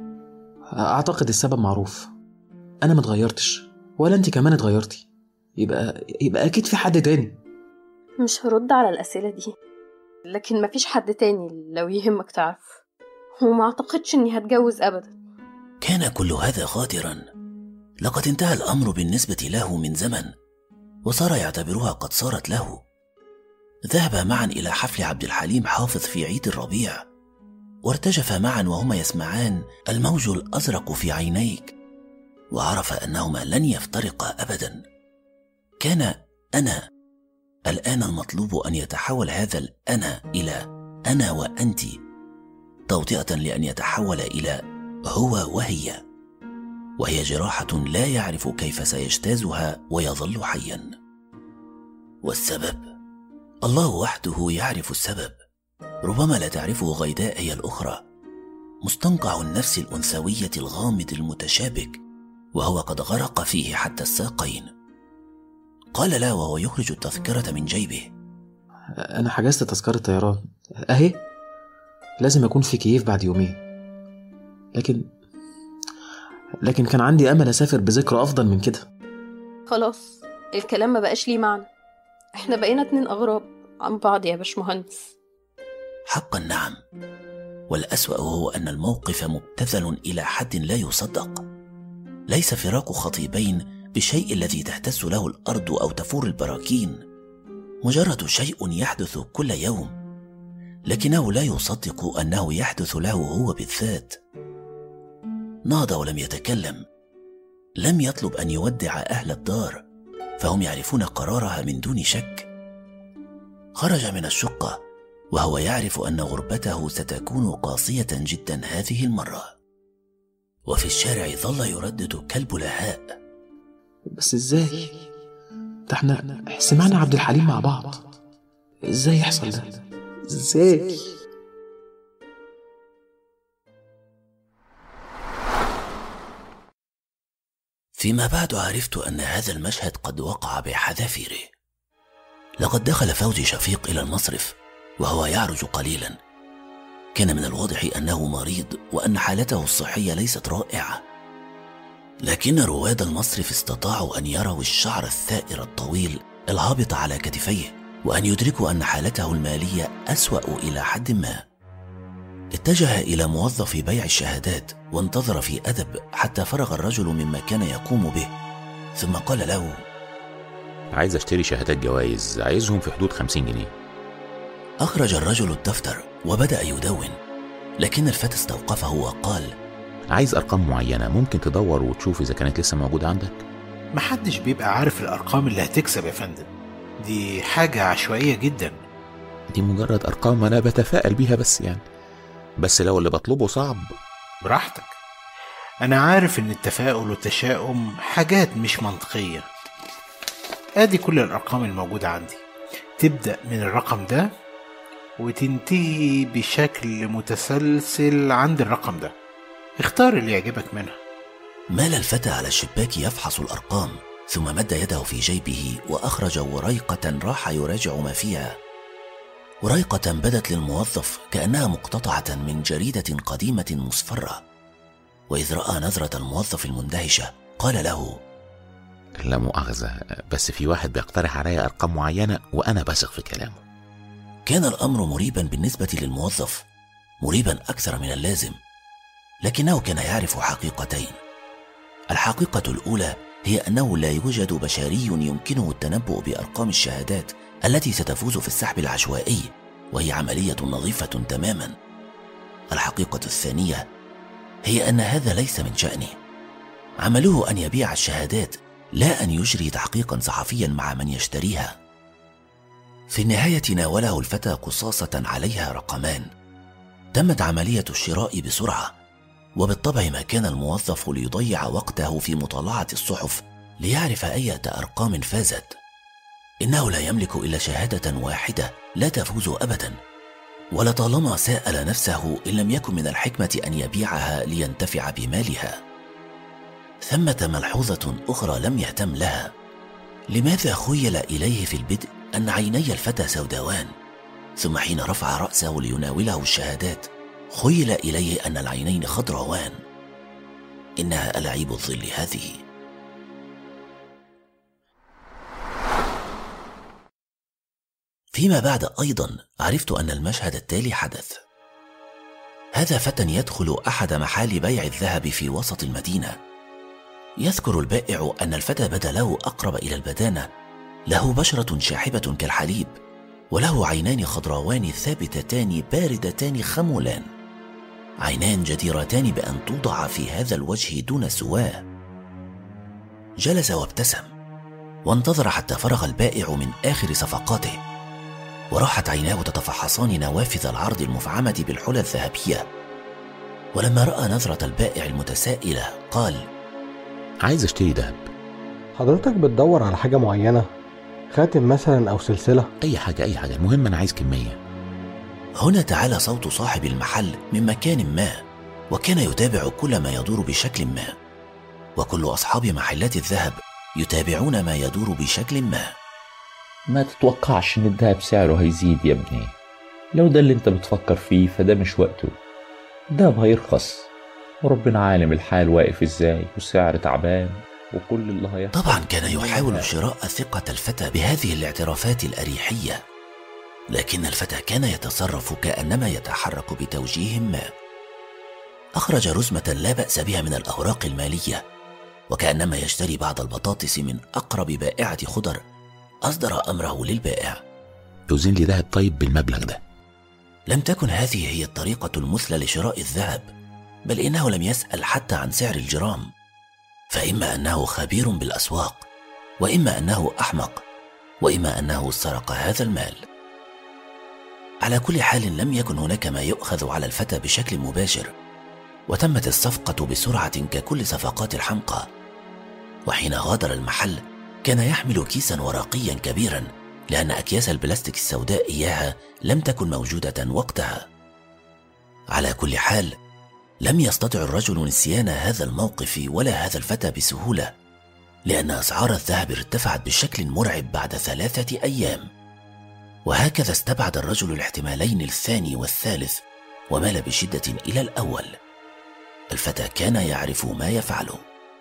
أعتقد السبب معروف أنا ما اتغيرتش ولا أنت كمان اتغيرتي يبقى يبقى أكيد في حد تاني مش هرد على الأسئلة دي لكن مفيش حد تاني لو يهمك تعرف وما أعتقدش إني هتجوز أبدا كان كل هذا غادرا لقد انتهى الأمر بالنسبة له من زمن وصار يعتبرها قد صارت له ذهبا معا إلى حفل عبد الحليم حافظ في عيد الربيع وارتجفا معا وهما يسمعان الموج الأزرق في عينيك وعرف أنهما لن يفترقا أبدا كان أنا الآن المطلوب أن يتحول هذا الأنا إلى أنا وأنت توطئة لأن يتحول إلى هو وهي وهي جراحة لا يعرف كيف سيجتازها ويظل حيا والسبب الله وحده يعرف السبب ربما لا تعرفه غيداء هي الأخرى مستنقع النفس الأنثوية الغامض المتشابك وهو قد غرق فيه حتى الساقين قال لا وهو يخرج التذكرة من جيبه أنا حجزت تذكرة طيران أهي لازم أكون في كييف بعد يومين لكن لكن كان عندي أمل أسافر بذكرى أفضل من كده خلاص الكلام ما بقاش ليه معنى احنا بقينا اتنين أغراب عن بعض يا باشمهندس حقا نعم والأسوأ هو أن الموقف مبتذل إلى حد لا يصدق ليس فراق خطيبين بالشيء الذي تهتز له الأرض أو تفور البراكين مجرد شيء يحدث كل يوم لكنه لا يصدق أنه يحدث له هو بالذات نهض ولم يتكلم لم يطلب أن يودع أهل الدار فهم يعرفون قرارها من دون شك خرج من الشقة وهو يعرف أن غربته ستكون قاسية جدا هذه المرة وفي الشارع ظل يردد كلب لهاء بس ازاي ده احنا سمعنا عبد الحليم مع بعض ازاي يحصل ده ازاي فيما بعد عرفت أن هذا المشهد قد وقع بحذافيره لقد دخل فوزي شفيق إلى المصرف وهو يعرج قليلا كان من الواضح أنه مريض وأن حالته الصحية ليست رائعة لكن رواد المصرف استطاعوا أن يروا الشعر الثائر الطويل الهابط على كتفيه وأن يدركوا أن حالته المالية أسوأ إلى حد ما اتجه إلى موظف بيع الشهادات وانتظر في أدب حتى فرغ الرجل مما كان يقوم به ثم قال له عايز اشتري شهادات جوائز عايزهم في حدود 50 جنيه أخرج الرجل الدفتر وبدأ يدون لكن الفتى استوقفه وقال عايز ارقام معينه ممكن تدور وتشوف اذا كانت لسه موجوده عندك محدش بيبقى عارف الأرقام اللي هتكسب يا فندم دي حاجة عشوائية جدا دي مجرد ارقام انا بتفائل بيها بس يعني بس لو اللي بطلبه صعب براحتك أنا عارف إن التفاؤل والتشاؤم حاجات مش منطقية آدي كل الأرقام الموجودة عندي تبدأ من الرقم ده وتنتهي بشكل متسلسل عند الرقم ده اختار اللي يعجبك منها مال الفتى على الشباك يفحص الأرقام ثم مد يده في جيبه وأخرج وريقة راح يراجع ما فيها وريقة بدت للموظف كأنها مقتطعة من جريدة قديمة مصفرة وإذ رأى نظرة الموظف المندهشة قال له لا مؤاخذه بس في واحد بيقترح عليا ارقام معينه وانا بثق في كلامه كان الأمر مريبا بالنسبة للموظف مريبا أكثر من اللازم لكنه كان يعرف حقيقتين الحقيقة الأولى هي أنه لا يوجد بشري يمكنه التنبؤ بأرقام الشهادات التي ستفوز في السحب العشوائي وهي عملية نظيفة تماما الحقيقة الثانية هي أن هذا ليس من شأنه عمله أن يبيع الشهادات لا أن يجري تحقيقا صحفيا مع من يشتريها في النهاية ناوله الفتى قصاصة عليها رقمان تمت عملية الشراء بسرعة وبالطبع ما كان الموظف ليضيع وقته في مطالعة الصحف ليعرف أية أرقام فازت إنه لا يملك إلا شهادة واحدة لا تفوز أبدا ولطالما سأل نفسه إن لم يكن من الحكمة أن يبيعها لينتفع بمالها ثمة ملحوظة أخرى لم يهتم لها لماذا خيل إليه في البدء أن عيني الفتى سوداوان ثم حين رفع رأسه ليناوله الشهادات خيل إليه أن العينين خضروان إنها ألاعيب الظل هذه فيما بعد أيضا عرفت أن المشهد التالي حدث هذا فتى يدخل أحد محال بيع الذهب في وسط المدينة يذكر البائع أن الفتى بدا له أقرب إلى البدانة له بشرة شاحبة كالحليب وله عينان خضراوان ثابتتان باردتان خمولان عينان جديرتان بأن توضع في هذا الوجه دون سواه جلس وابتسم وانتظر حتى فرغ البائع من آخر صفقاته وراحت عيناه تتفحصان نوافذ العرض المفعمة بالحلى الذهبية ولما رأى نظرة البائع المتسائلة قال عايز اشتري دهب حضرتك بتدور على حاجة معينة خاتم مثلا أو سلسلة اي حاجه اي حاجه المهم انا عايز كميه هنا تعالى صوت صاحب المحل من مكان ما وكان يتابع كل ما يدور بشكل ما وكل أصحاب محلات الذهب يتابعون ما يدور بشكل ما ما تتوقعش ان الدهب سعره هيزيد يا ابني لو ده اللي انت بتفكر فيه فده مش وقته الدهب هيرخص وربنا عالم الحال واقف ازاي والسعر تعبان وكل اللي هيحصل طبعا كان يحاول شراء ثقة الفتى بهذه الاعترافات الأريحية لكن الفتى كان يتصرف كأنما يتحرك بتوجيه ما أخرج رزمة لا بأس بها من الأوراق المالية وكأنما يشتري بعض البطاطس من أقرب بائعة خضر أصدر أمره للبائع توزن لي دهب طيب بالمبلغ ده لم تكن هذه هي الطريقة المثلى لشراء الذهب بل إنه لم يسأل حتى عن سعر الجرام فإما أنه خبير بالأسواق وإما أنه أحمق وإما أنه سرق هذا المال على كل حال لم يكن هناك ما يؤخذ على الفتى بشكل مباشر وتمت الصفقة بسرعة ككل صفقات الحمقى وحين غادر المحل كان وكان يحمل كيسا ورقيا كبيرا لأن أكياس البلاستيك السوداء إياها لم تكن موجودة وقتها على كل حال لم يستطع الرجل نسيان هذا الموقف ولا هذا الفتى بسهولة لأن أسعار الذهب ارتفعت بشكل مرعب بعد ثلاثة أيام وهكذا استبعد الرجل الاحتمالين الثاني والثالث ومال بشدة إلى الأول الفتى كان يعرف ما يفعله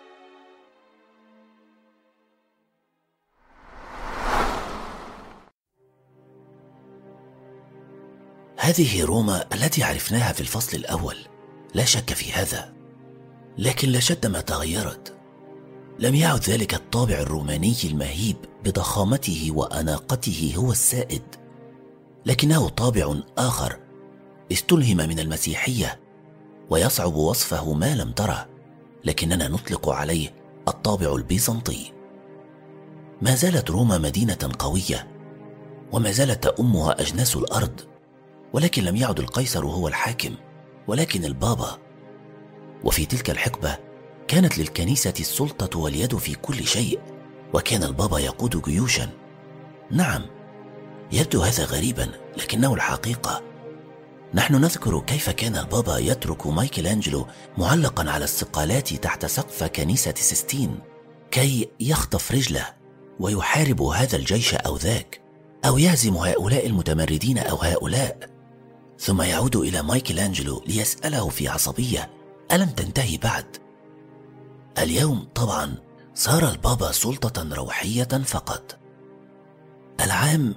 هذه روما التي عرفناها في الفصل الأول لا شك في هذا لكن لشد ما تغيرت لم يعد ذلك الطابع الروماني المهيب بضخامته واناقته هو السائد لكنه طابع اخر استلهم من المسيحيه ويصعب وصفه ما لم تره لكننا نطلق عليه الطابع البيزنطي ما زالت روما مدينه قويه وما زالت تأمها أجناس الأرض ولكن لم يعد القيصر هو الحاكم ولكن البابا وفي تلك الحقبة كانت للكنيسة السلطة واليد في كل شيء وكان البابا يقود جيوشا نعم يبدو هذا غريبا لكنه الحقيقة نحن نذكر كيف كان البابا يترك مايكل أنجلو معلقا على الصقالات تحت سقف كنيسة سيستين كي يخطف رجله ويحارب هذا الجيش أو ذاك أو يهزم هؤلاء المتمردين أو هؤلاء ثم يعود إلى مايكل أنجلو ليسأله في عصبية ألم تنتهي بعد؟ اليوم طبعا صار البابا سلطة روحية فقط العام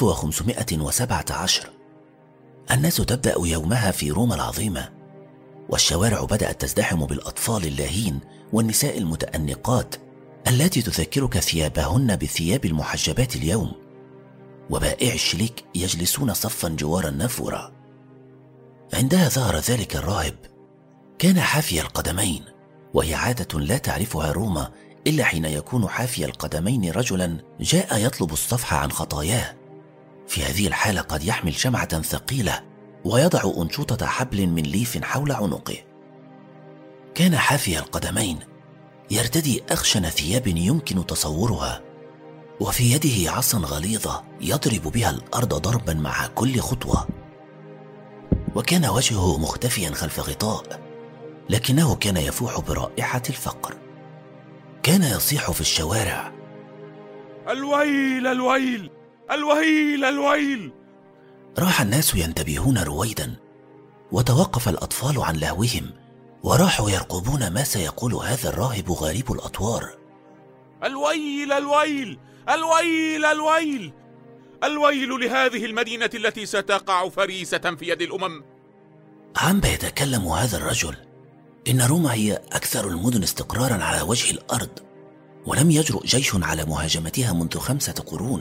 1517 الناس تبدأ يومها في روما العظيمة والشوارع بدأت تزدحم بالأطفال اللاهين والنساء المتأنقات التي تذكرك ثيابهن بثياب المحجبات اليوم وبائع الشليك يجلسون صفا جوار النافورة عندها ظهر ذلك الراهب كان حافي القدمين وهي عادة لا تعرفها روما إلا حين يكون حافي القدمين رجلا جاء يطلب الصفح عن خطاياه في هذه الحالة قد يحمل شمعة ثقيلة ويضع أنشوطة حبل من ليف حول عنقه كان حافي القدمين يرتدي أخشن ثياب يمكن تصورها وفي يده عصا غليظة يضرب بها الأرض ضربا مع كل خطوة وكان وجهه مختفيا خلف غطاء لكنه كان يفوح برائحة الفقر كان يصيح في الشوارع الويل الويل الويل الويل راح الناس ينتبهون رويدا وتوقف الأطفال عن لهوهم وراحوا يرقبون ما سيقول هذا الراهب غريب الأطوار الويل الويل الويل الويل الويل لهذه المدينة التي ستقع فريسة في يد الأمم عم يتكلم هذا الرجل إن روما هي أكثر المدن استقرارا على وجه الأرض ولم يجرؤ جيش على مهاجمتها منذ خمسة قرون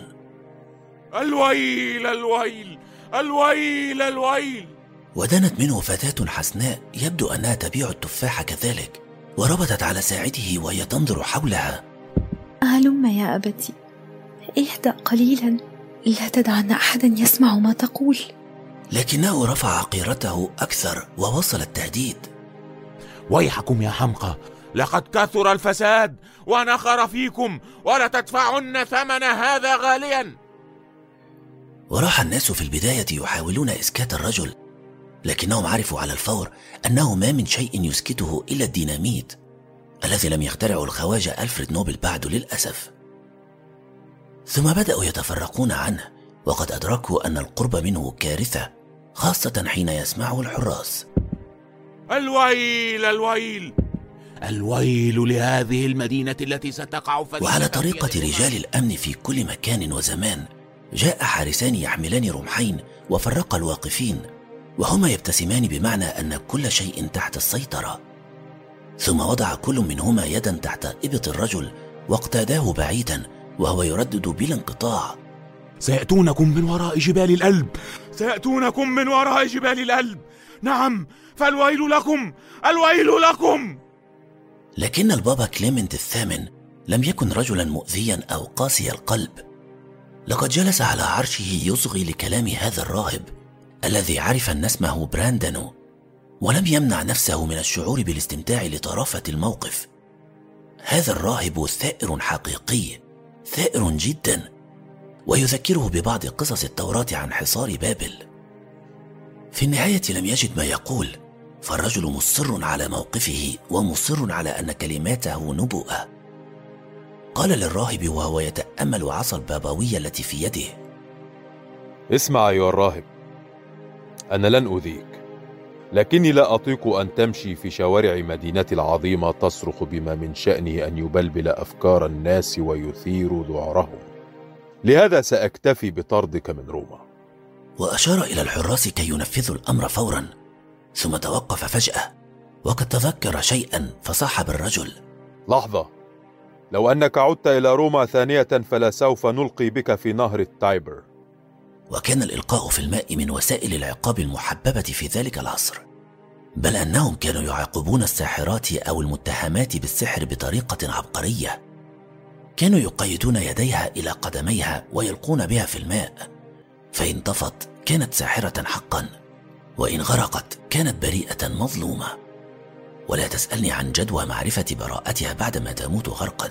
الويل الويل الويل الويل ودنت منه فتاة حسناء يبدو أنها تبيع التفاح كذلك وربطت على ساعده وهي تنظر حولها هلم يا أبتي اهدأ قليلا لا تدعن أحدا يسمع ما تقول لكنه رفع قيرته أكثر ووصل التهديد ويحكم يا حمقى لقد كثر الفساد ونخر فيكم ولتدفعن ثمن هذا غاليا وراح الناس في البداية يحاولون إسكات الرجل لكنهم عرفوا على الفور أنه ما من شيء يسكته إلا الديناميت الذي لم يخترعه الخواجة ألفريد نوبل بعد للأسف ثم بدأوا يتفرقون عنه وقد أدركوا أن القرب منه كارثة خاصة حين يسمعه الحراس الويل الويل الويل لهذه المدينة التي ستقع فريسة وعلى طريقة رجال الأمن في كل مكان وزمان جاء حارسان يحملان رمحين وفرق الواقفين وهما يبتسمان بمعنى أن كل شيء تحت السيطرة ثم وضع كل منهما يدا تحت إبط الرجل واقتاداه بعيدا وهو يردد بلا انقطاع سيأتونكم من وراء جبال الألب سيأتونكم من وراء جبال الألب نعم فالويل لكم الويل لكم لكن البابا كليمنت الثامن لم يكن رجلا مؤذيا أو قاسي القلب لقد جلس على عرشه يصغي لكلام هذا الراهب الذي عرف أن اسمه براندانو ولم يمنع نفسه من الشعور بالاستمتاع لطرافة الموقف هذا الراهب ثائر حقيقي ثائر جدا ويذكره ببعض قصص التوراة عن حصار بابل في النهاية لم يجد ما يقول فالرجل مصر على موقفه ومصر على أن كلماته نبوءة قال للراهب وهو يتأمل عصا البابوية التي في يده اسمع أيها الراهب أنا لن أذيك لكني لا أطيق أن تمشي في شوارع مدينتي العظيمة تصرخ بما من شأنه أن يبلبل أفكار الناس ويثير ذعرهم لهذا سأكتفي بطردك من روما وأشار إلى الحراس كي ينفذوا الأمر فورا ثم توقف فجأة وقد تذكر شيئا فصاح بالرجل لحظة لو أنك عدت إلى روما ثانية فلا سوف نلقي بك في نهر التايبر وكان الإلقاء في الماء من وسائل العقاب المحببة في ذلك العصر بل أنهم كانوا يعاقبون الساحرات أو المتهمات بالسحر بطريقة عبقرية كانوا يقيدون يديها إلى قدميها ويلقون بها في الماء فإن طفت كانت ساحرة حقا وإن غرقت كانت بريئة مظلومة ولا تسألني عن جدوى معرفة براءتها بعدما تموت غرقا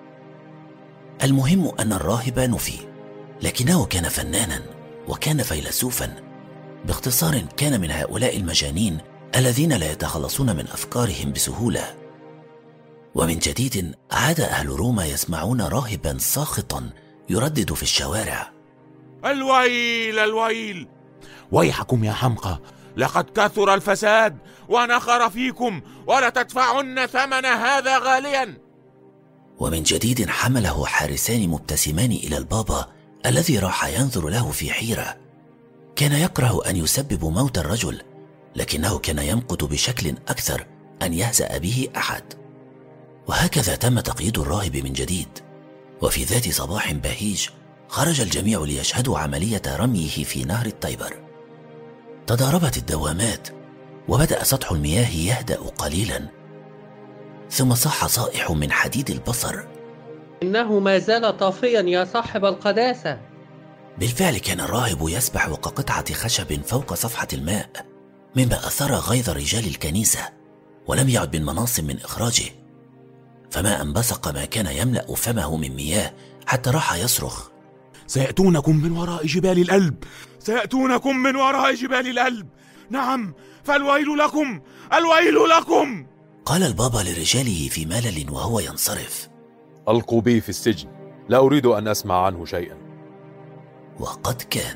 المهم أن الراهب نفي لكنه كان فنانا وكان فيلسوفا باختصار كان من هؤلاء المجانين الذين لا يتخلصون من افكارهم بسهوله ومن جديد عاد اهل روما يسمعون راهبا ساخطا يردد في الشوارع الويل الويل ويحكم يا حمقى لقد كثر الفساد ونخر فيكم ولتدفعن ثمن هذا غاليا ومن جديد حمله حارسان مبتسمان الى البابا الذي راح ينظر له في حيره كان يكره ان يسبب موت الرجل لكنه كان يمقت بشكل اكثر ان يهزا به احد وهكذا تم تقييد الراهب من جديد وفي ذات صباح بهيج خرج الجميع ليشهدوا عمليه رميه في نهر التايبر تضاربت الدوامات وبدا سطح المياه يهدا قليلا ثم صح صائح من حديد البصر إنه ما زال طافيا يا صاحب القداسة بالفعل كان الراهب يسبح كقطعة خشب فوق صفحة الماء مما أثار غيظ رجال الكنيسة ولم يعد من مناص من إخراجه فما أن بصق ما كان يملأ فمه من مياه حتى راح يصرخ سيأتونكم من وراء جبال الألب سيأتونكم من وراء جبال الألب نعم فالويل لكم الويل لكم قال البابا لرجاله في ملل وهو ينصرف ألقوا بي في السجن لا أريد أن أسمع عنه شيئا وقد كان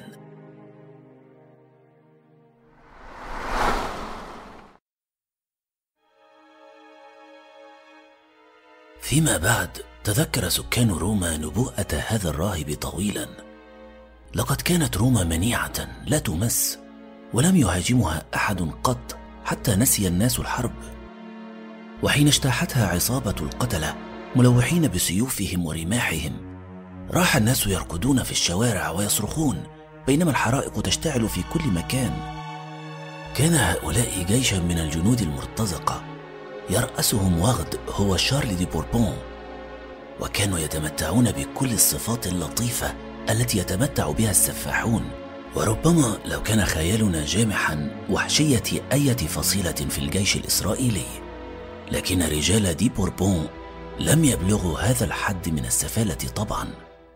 فيما بعد تذكر سكان روما نبوءة هذا الراهب طويلا لقد كانت روما منيعة لا تمس ولم يهاجمها أحد قط حتى نسي الناس الحرب وحين اجتاحتها عصابة القتلة ملوحين بسيوفهم ورماحهم راح الناس يركضون في الشوارع ويصرخون بينما الحرائق تشتعل في كل مكان كان هؤلاء جيشا من الجنود المرتزقة يرأسهم وغد هو شارل دي بوربون وكانوا يتمتعون بكل الصفات اللطيفة التي يتمتع بها السفاحون وربما لو كان خيالنا جامحا وحشية أية فصيلة في الجيش الإسرائيلي لكن رجال دي بوربون لم يبلغوا هذا الحد من السفالة طبعا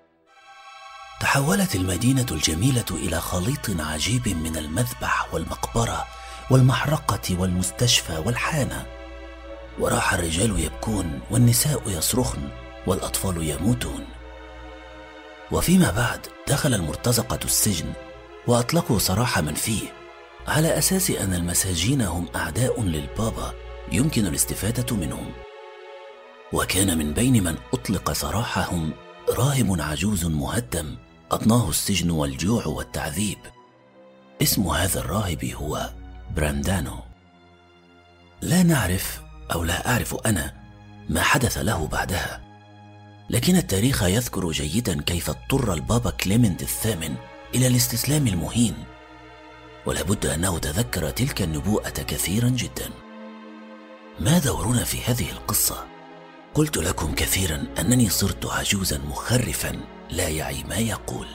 تحولت المدينة الجميلة إلى خليط عجيب من المذبح والمقبرة والمحرقة والمستشفى والحانة وراح الرجال يبكون والنساء يصرخن والأطفال يموتون وفيما بعد دخل المرتزقة السجن وأطلقوا سراح من فيه على أساس أن المساجين هم أعداء للبابا يمكن الاستفادة منهم وكان من بين من أطلق سراحهم راهب عجوز مهدم أضناه السجن والجوع والتعذيب اسم هذا الراهب هو براندانو لا نعرف أو لا أعرف أنا ما حدث له بعدها لكن التاريخ يذكر جيدا كيف اضطر البابا كليمنت الثامن إلى الاستسلام المهين ولابد أنه تذكر تلك النبوءة كثيرا جدا ما دورنا في هذه القصة؟ قلت لكم كثيرا أنني صرت عجوزا مخرفا لا يعي ما يقول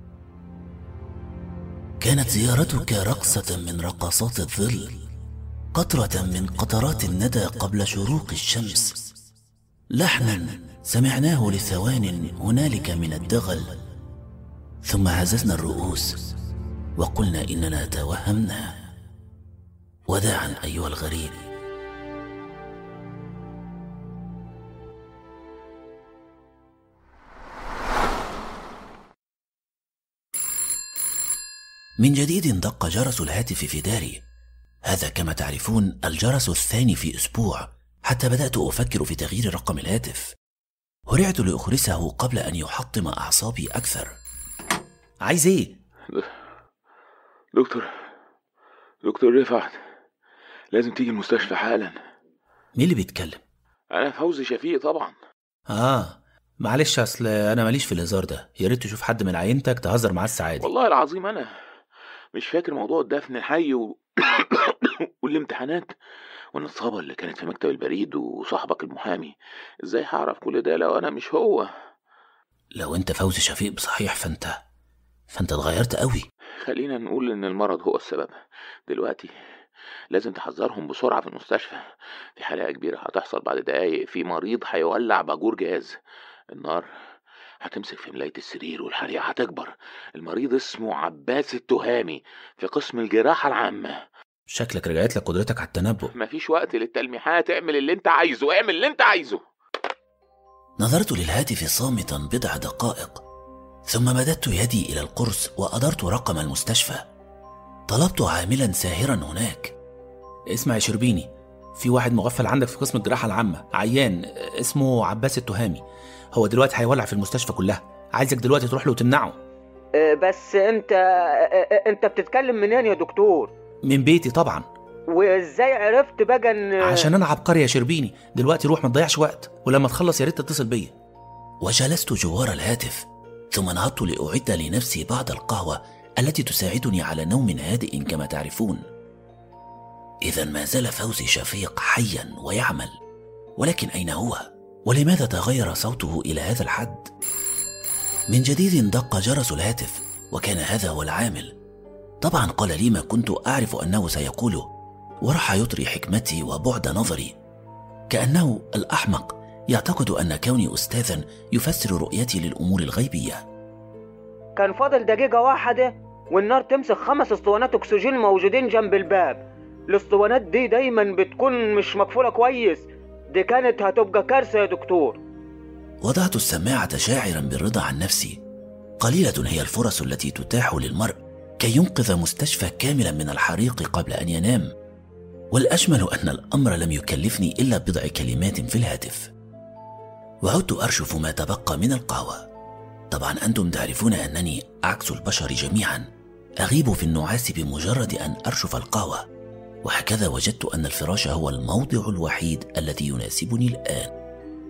كانت زيارتك رقصة من رقصات الظل قطرة من قطرات الندى قبل شروق الشمس لحنا سمعناه لثوان هنالك من الدغل ثم هززنا الرؤوس وقلنا إننا توهمنا وداعا أيها الغريب من جديد دق جرس الهاتف في داري هذا كما تعرفون الجرس الثاني في اسبوع حتى بدات افكر في تغيير رقم الهاتف هرعت لاخرسه قبل ان يحطم اعصابي اكثر عايز ايه دكتور دكتور رفعت لازم تيجي المستشفى حالا مين اللي بيتكلم انا فوزي شفيق طبعا اه معلش اصل انا ماليش في الهزار ده يا ريت تشوف حد من عينتك تهزر معاه الساعه دي والله العظيم انا مش فاكر موضوع الدفن الحي و... والامتحانات والنصابة اللي كانت في مكتب البريد وصاحبك المحامي ازاي هعرف كل ده لو انا مش هو لو انت فوزي شفيق بصحيح فانت فانت اتغيرت قوي خلينا نقول ان المرض هو السبب دلوقتي لازم تحذرهم بسرعة في المستشفى في حريقة كبيرة هتحصل بعد دقايق في مريض هيولع باجور جاز النار هتمسك في ملاية السرير والحريقة هتكبر المريض اسمه عباس التهامي في قسم الجراحة العامة شكلك رجعت لك قدرتك على التنبؤ مفيش وقت للتلميحات اعمل اللي انت عايزه اعمل اللي انت عايزه نظرت للهاتف صامتا بضع دقائق ثم مددت يدي الى القرص وادرت رقم المستشفى طلبت عاملا ساهرا هناك اسمع يا شربيني في واحد مغفل عندك في قسم الجراحة العامة عيان اسمه عباس التهامي هو دلوقتي هيولع في المستشفى كلها عايزك دلوقتي تروح له وتمنعه بس انت انت بتتكلم منين يا دكتور من بيتي طبعا وازاي عرفت بقى ان عشان انا عبقري يا شربيني دلوقتي روح ما تضيعش وقت ولما تخلص يا ريت تتصل بيا وجلست جوار الهاتف ثم نهضت لاعد لنفسي بعض القهوه التي تساعدني على نوم هادئ كما تعرفون اذا ما زال فوزي شفيق حيا ويعمل ولكن اين هو ولماذا تغير صوته الى هذا الحد من جديد دق جرس الهاتف وكان هذا هو العامل طبعا قال لي ما كنت اعرف انه سيقوله وراح يطري حكمتي وبعد نظري كانه الاحمق يعتقد ان كوني استاذا يفسر رؤيتي للامور الغيبيه كان فاضل دقيقة واحدة والنار تمسك خمس اسطوانات اكسجين موجودين جنب الباب الاسطوانات دي دايما بتكون مش مقفولة كويس دي كانت هتبقى كارثة يا دكتور وضعت السماعه شاعرا بالرضا عن نفسي قليله هي الفرص التي تتاح للمرء كي ينقذ مستشفى كاملا من الحريق قبل ان ينام والاجمل ان الامر لم يكلفني الا بضع كلمات في الهاتف وعدت ارشف ما تبقى من القهوه طبعا انتم تعرفون انني عكس البشر جميعا اغيب في النعاس بمجرد ان ارشف القهوه وهكذا وجدت ان الفراش هو الموضع الوحيد الذي يناسبني الان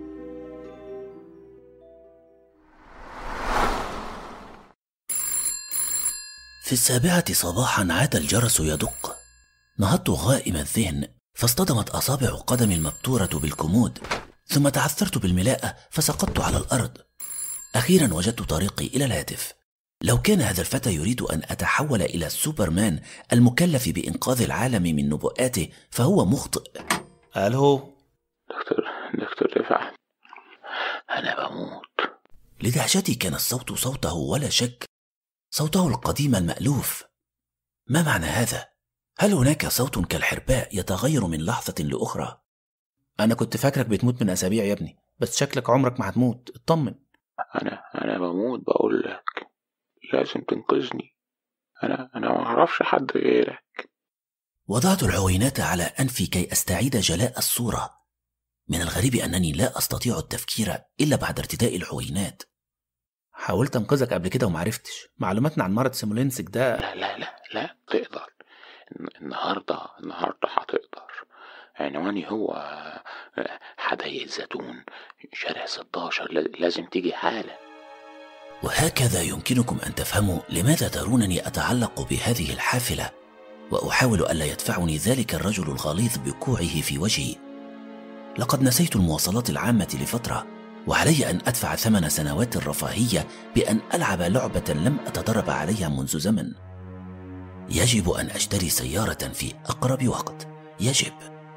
في السابعه صباحا عاد الجرس يدق نهضت غائم الذهن فاصطدمت اصابع قدمي المبتوره بالكمود ثم تعثرت بالملاءه فسقطت على الارض اخيرا وجدت طريقي الى الهاتف لو كان هذا الفتى يريد ان اتحول الى سوبرمان المكلف بانقاذ العالم من نبؤاته فهو مخطئ الو دكتور دكتور رفعت انا بموت لدهشتي كان الصوت صوته ولا شك صوته القديم المالوف ما معنى هذا هل هناك صوت كالحرباء يتغير من لحظه لاخرى انا كنت فاكرك بتموت من اسابيع يا ابني بس شكلك عمرك ما هتموت اطمن انا انا بموت بقول لك لازم تنقذني انا انا ما اعرفش حد غيرك وضعت العوينات على انفي كي استعيد جلاء الصوره من الغريب انني لا استطيع التفكير الا بعد ارتداء العوينات حاولت انقذك قبل كده ومعرفتش معلوماتنا عن مرض سيمولينسك ده لا لا لا لا تقدر النهارده النهارده هتقدر عنواني هو حدائق الزيتون شارع 16 لازم تيجي حالا وهكذا يمكنكم ان تفهموا لماذا ترونني اتعلق بهذه الحافله واحاول الا يدفعني ذلك الرجل الغليظ بكوعه في وجهي لقد نسيت المواصلات العامه لفتره وعلي ان ادفع ثمن سنوات الرفاهيه بان العب لعبه لم اتدرب عليها منذ زمن يجب ان اشتري سياره في اقرب وقت يجب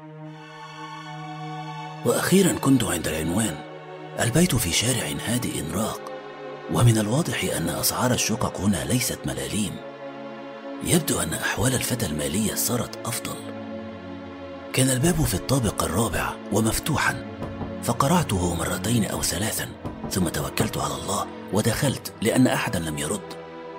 واخيرا كنت عند العنوان البيت في شارع هادئ راق ومن الواضح ان اسعار الشقق هنا ليست ملاليم يبدو ان احوال الفتى الماليه صارت افضل كان الباب في الطابق الرابع ومفتوحا فقرعته مرتين او ثلاثا ثم توكلت على الله ودخلت لان احدا لم يرد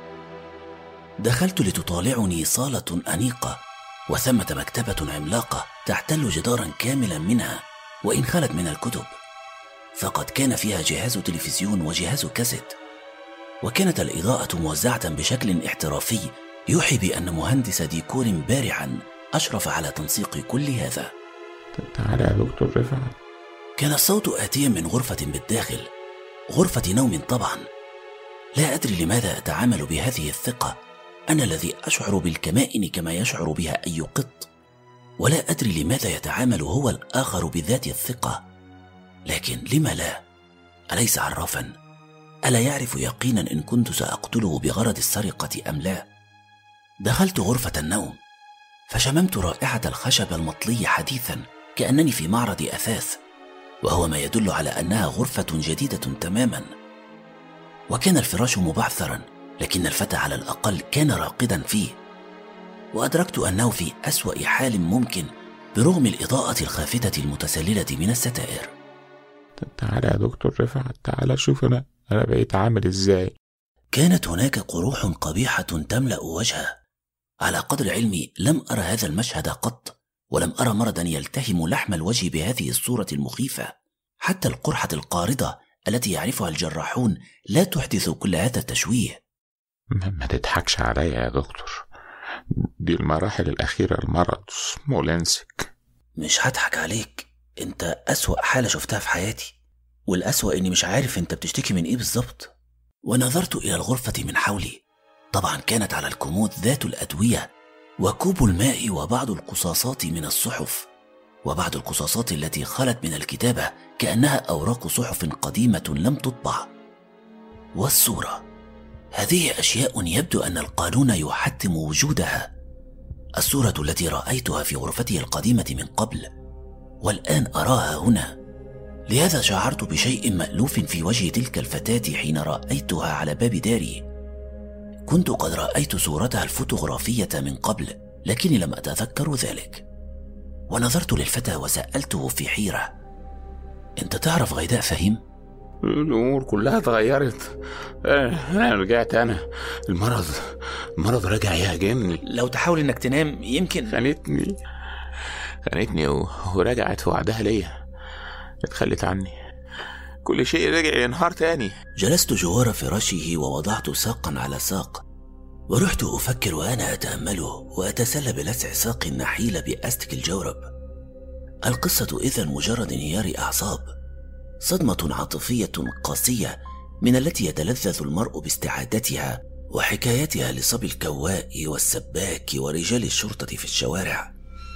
دخلت لتطالعني صاله انيقه وثمه مكتبه عملاقه تحتل جدارا كاملا منها وان خلت من الكتب فقد كان فيها جهاز تلفزيون وجهاز كاسيت وكانت الاضاءه موزعه بشكل احترافي يوحي بان مهندس ديكور بارعا اشرف على تنسيق كل هذا تعالى يا دكتور رفعت كان الصوت آتيا من غرفة بالداخل غرفة نوم طبعا لا أدري لماذا أتعامل بهذه الثقة أنا الذي أشعر بالكمائن كما يشعر بها أي قط ولا أدري لماذا يتعامل هو الآخر بذات الثقة لكن لم لا أليس عرافا ألا يعرف يقينا إن كنت سأقتله بغرض السرقة أم لا دخلت غرفة النوم فشممت رائحة الخشب المطلي حديثا كأنني في معرض أثاث وهو ما يدل على انها غرفه جديده تماما وكان الفراش مبعثرا لكن الفتى على الاقل كان راقدا فيه وادركت انه في اسوا حال ممكن برغم الاضاءه الخافته المتسلله من الستائر تعالى يا دكتور رفعت تعالى شوف انا انا بقيت عامل ازاي كانت هناك قروح قبيحه تملا وجهه على قدر علمي لم ارى هذا المشهد قط ولم أرى مرضا يلتهم لحم الوجه بهذه الصورة المخيفة حتى القرحة القارضة التي يعرفها الجراحون لا تحدث كل هذا التشويه ما, ما تضحكش عليا يا دكتور دي المراحل الأخيرة المرض سمولنسك مش هضحك عليك انت أسوأ حالة شفتها في حياتي والأسوأ إني مش عارف انت بتشتكي من إيه بالظبط ونظرت إلى الغرفة من حولي طبعا كانت على الكومود ذات الأدوية وكوب الماء وبعض القصاصات من الصحف وبعض القصاصات التي خلت من الكتابه كانها اوراق صحف قديمه لم تطبع والصوره هذه اشياء يبدو ان القانون يحتم وجودها الصوره التي رايتها في غرفتي القديمه من قبل والان اراها هنا لهذا شعرت بشيء مالوف في وجه تلك الفتاه حين رايتها على باب داري كنت قد رايت صورتها الفوتوغرافيه من قبل لكني لم اتذكر ذلك ونظرت للفتى وسالته في حيره انت تعرف غيداء فهيم الامور كلها اتغيرت انا رجعت انا المرض المرض رجع يهاجمني لو تحاول انك تنام يمكن خانتني خانتني و... ورجعت وعدها ليا اتخلت عني كل شيء رجع ينهار تاني جلست جوار فراشه ووضعت ساقا على ساق ورحت أفكر وأنا أتأمله وأتسلى بلسع ساق النحيل بأستك الجورب القصة إذا مجرد انهيار أعصاب صدمة عاطفية قاسية من التي يتلذذ المرء باستعادتها وحكايتها لصبي الكواء والسباك ورجال الشرطة في الشوارع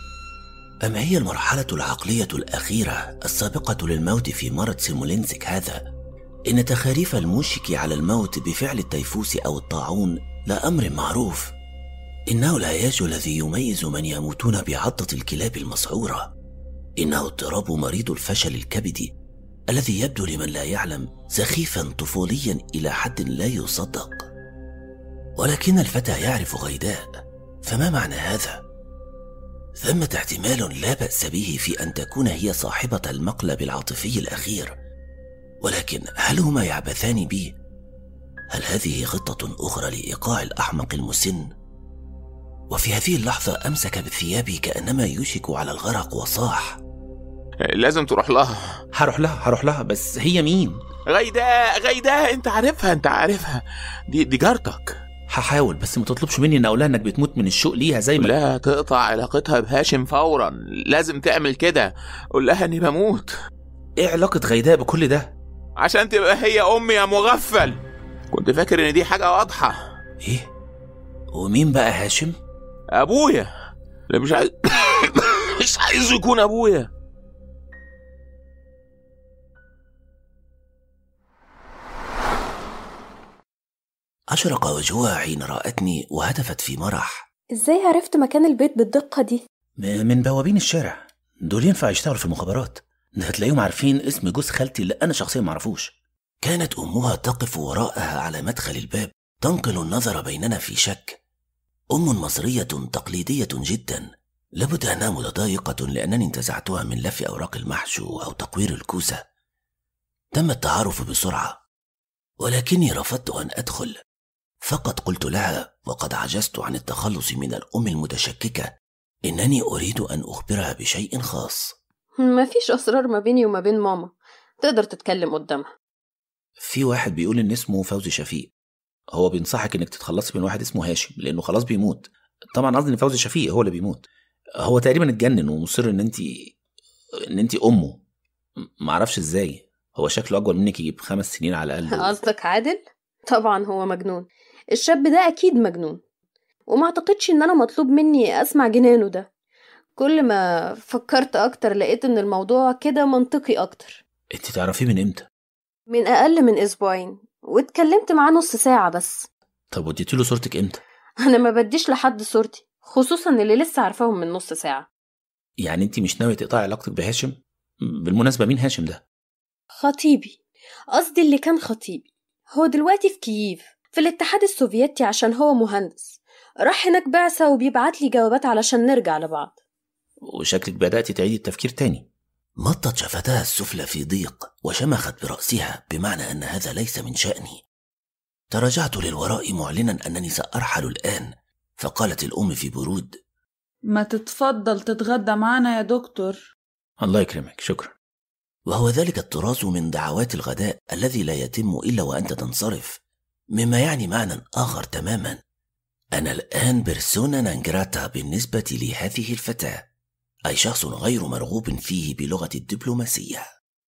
أم هي المرحلة العقلية الأخيرة السابقة للموت في مرض سيمولينسك هذا؟ إن تخاريف الموشك على الموت بفعل التيفوس أو الطاعون لا أمر معروف إنه العياج الذي يميز من يموتون بعضة الكلاب المسعورة إنه اضطراب مريض الفشل الكبدي الذي يبدو لمن لا يعلم سخيفا طفوليا إلى حد لا يصدق ولكن الفتى يعرف غيداء فما معنى هذا؟ ثمة احتمال لا بأس به في أن تكون هي صاحبة المقلب العاطفي الأخير ولكن هل هما يعبثان بي؟ هل هذه خطة أخرى لإيقاع الأحمق المسن؟ وفي هذه اللحظة أمسك بثيابي كأنما يوشك على الغرق وصاح لازم تروح لها هروح لها هروح لها بس هي مين؟ غيداء غيداء انت عارفها انت عارفها دي دي جارتك هحاول بس ما تطلبش مني ان اقولها انك بتموت من الشوق ليها زي ما لا تقطع علاقتها بهاشم فورا لازم تعمل كده قول لها اني بموت ايه علاقة غيداء بكل ده؟ عشان تبقى هي امي يا مغفل كنت فاكر ان دي حاجة واضحة ايه؟ ومين بقى هاشم؟ ابويا لا مش عايز مش عايز يكون ابويا أشرق وجهها حين رأتني وهتفت في مرح ازاي عرفت مكان البيت بالدقة دي؟ م- من بوابين الشارع دول ينفع يشتغلوا في المخابرات ده هتلاقيهم عارفين اسم جوز خالتي اللي انا شخصيا معرفوش كانت امها تقف وراءها على مدخل الباب تنقل النظر بيننا في شك ام مصريه تقليديه جدا لابد انها متضايقه لانني انتزعتها من لف اوراق المحشو او تقوير الكوسه تم التعارف بسرعه ولكني رفضت ان ادخل فقط قلت لها وقد عجزت عن التخلص من الام المتشككه انني اريد ان اخبرها بشيء خاص مفيش أسرار ما بيني وما بين ماما تقدر تتكلم قدامها في واحد بيقول ان اسمه فوزي شفيق هو بينصحك انك تتخلصي من واحد اسمه هاشم لانه خلاص بيموت طبعا قصدي ان فوزي شفيق هو اللي بيموت هو تقريبا اتجنن ومصر ان انت ان انت امه م- معرفش ازاي هو شكله اكبر منك يجيب خمس سنين على الاقل قصدك عادل؟ طبعا هو مجنون الشاب ده أكيد مجنون وما اعتقدش إن أنا مطلوب مني أسمع جنانه ده كل ما فكرت أكتر لقيت إن الموضوع كده منطقي أكتر انت تعرفيه من امتى من أقل من أسبوعين واتكلمت معاه نص ساعة بس طب وديتي له صورتك امتى أنا ما بديش لحد صورتي خصوصا اللي لسه عارفاهم من نص ساعة يعني انت مش ناويه تقطعي علاقتك بهاشم بالمناسبه مين هاشم ده خطيبي قصدي اللي كان خطيبي هو دلوقتي في كييف في الاتحاد السوفيتي عشان هو مهندس راح هناك بعثة وبيبعت لي جوابات علشان نرجع لبعض وشكلك بدات تعيدي التفكير تاني مطت شفتها السفلى في ضيق وشمخت براسها بمعنى ان هذا ليس من شاني تراجعت للوراء معلنا انني سارحل الان فقالت الام في برود ما تتفضل تتغدى معنا يا دكتور الله يكرمك شكرا وهو ذلك الطراز من دعوات الغداء الذي لا يتم الا وانت تنصرف مما يعني معنى اخر تماما انا الان بيرسونا نانجراتا بالنسبه لهذه الفتاه اي شخص غير مرغوب فيه بلغه الدبلوماسيه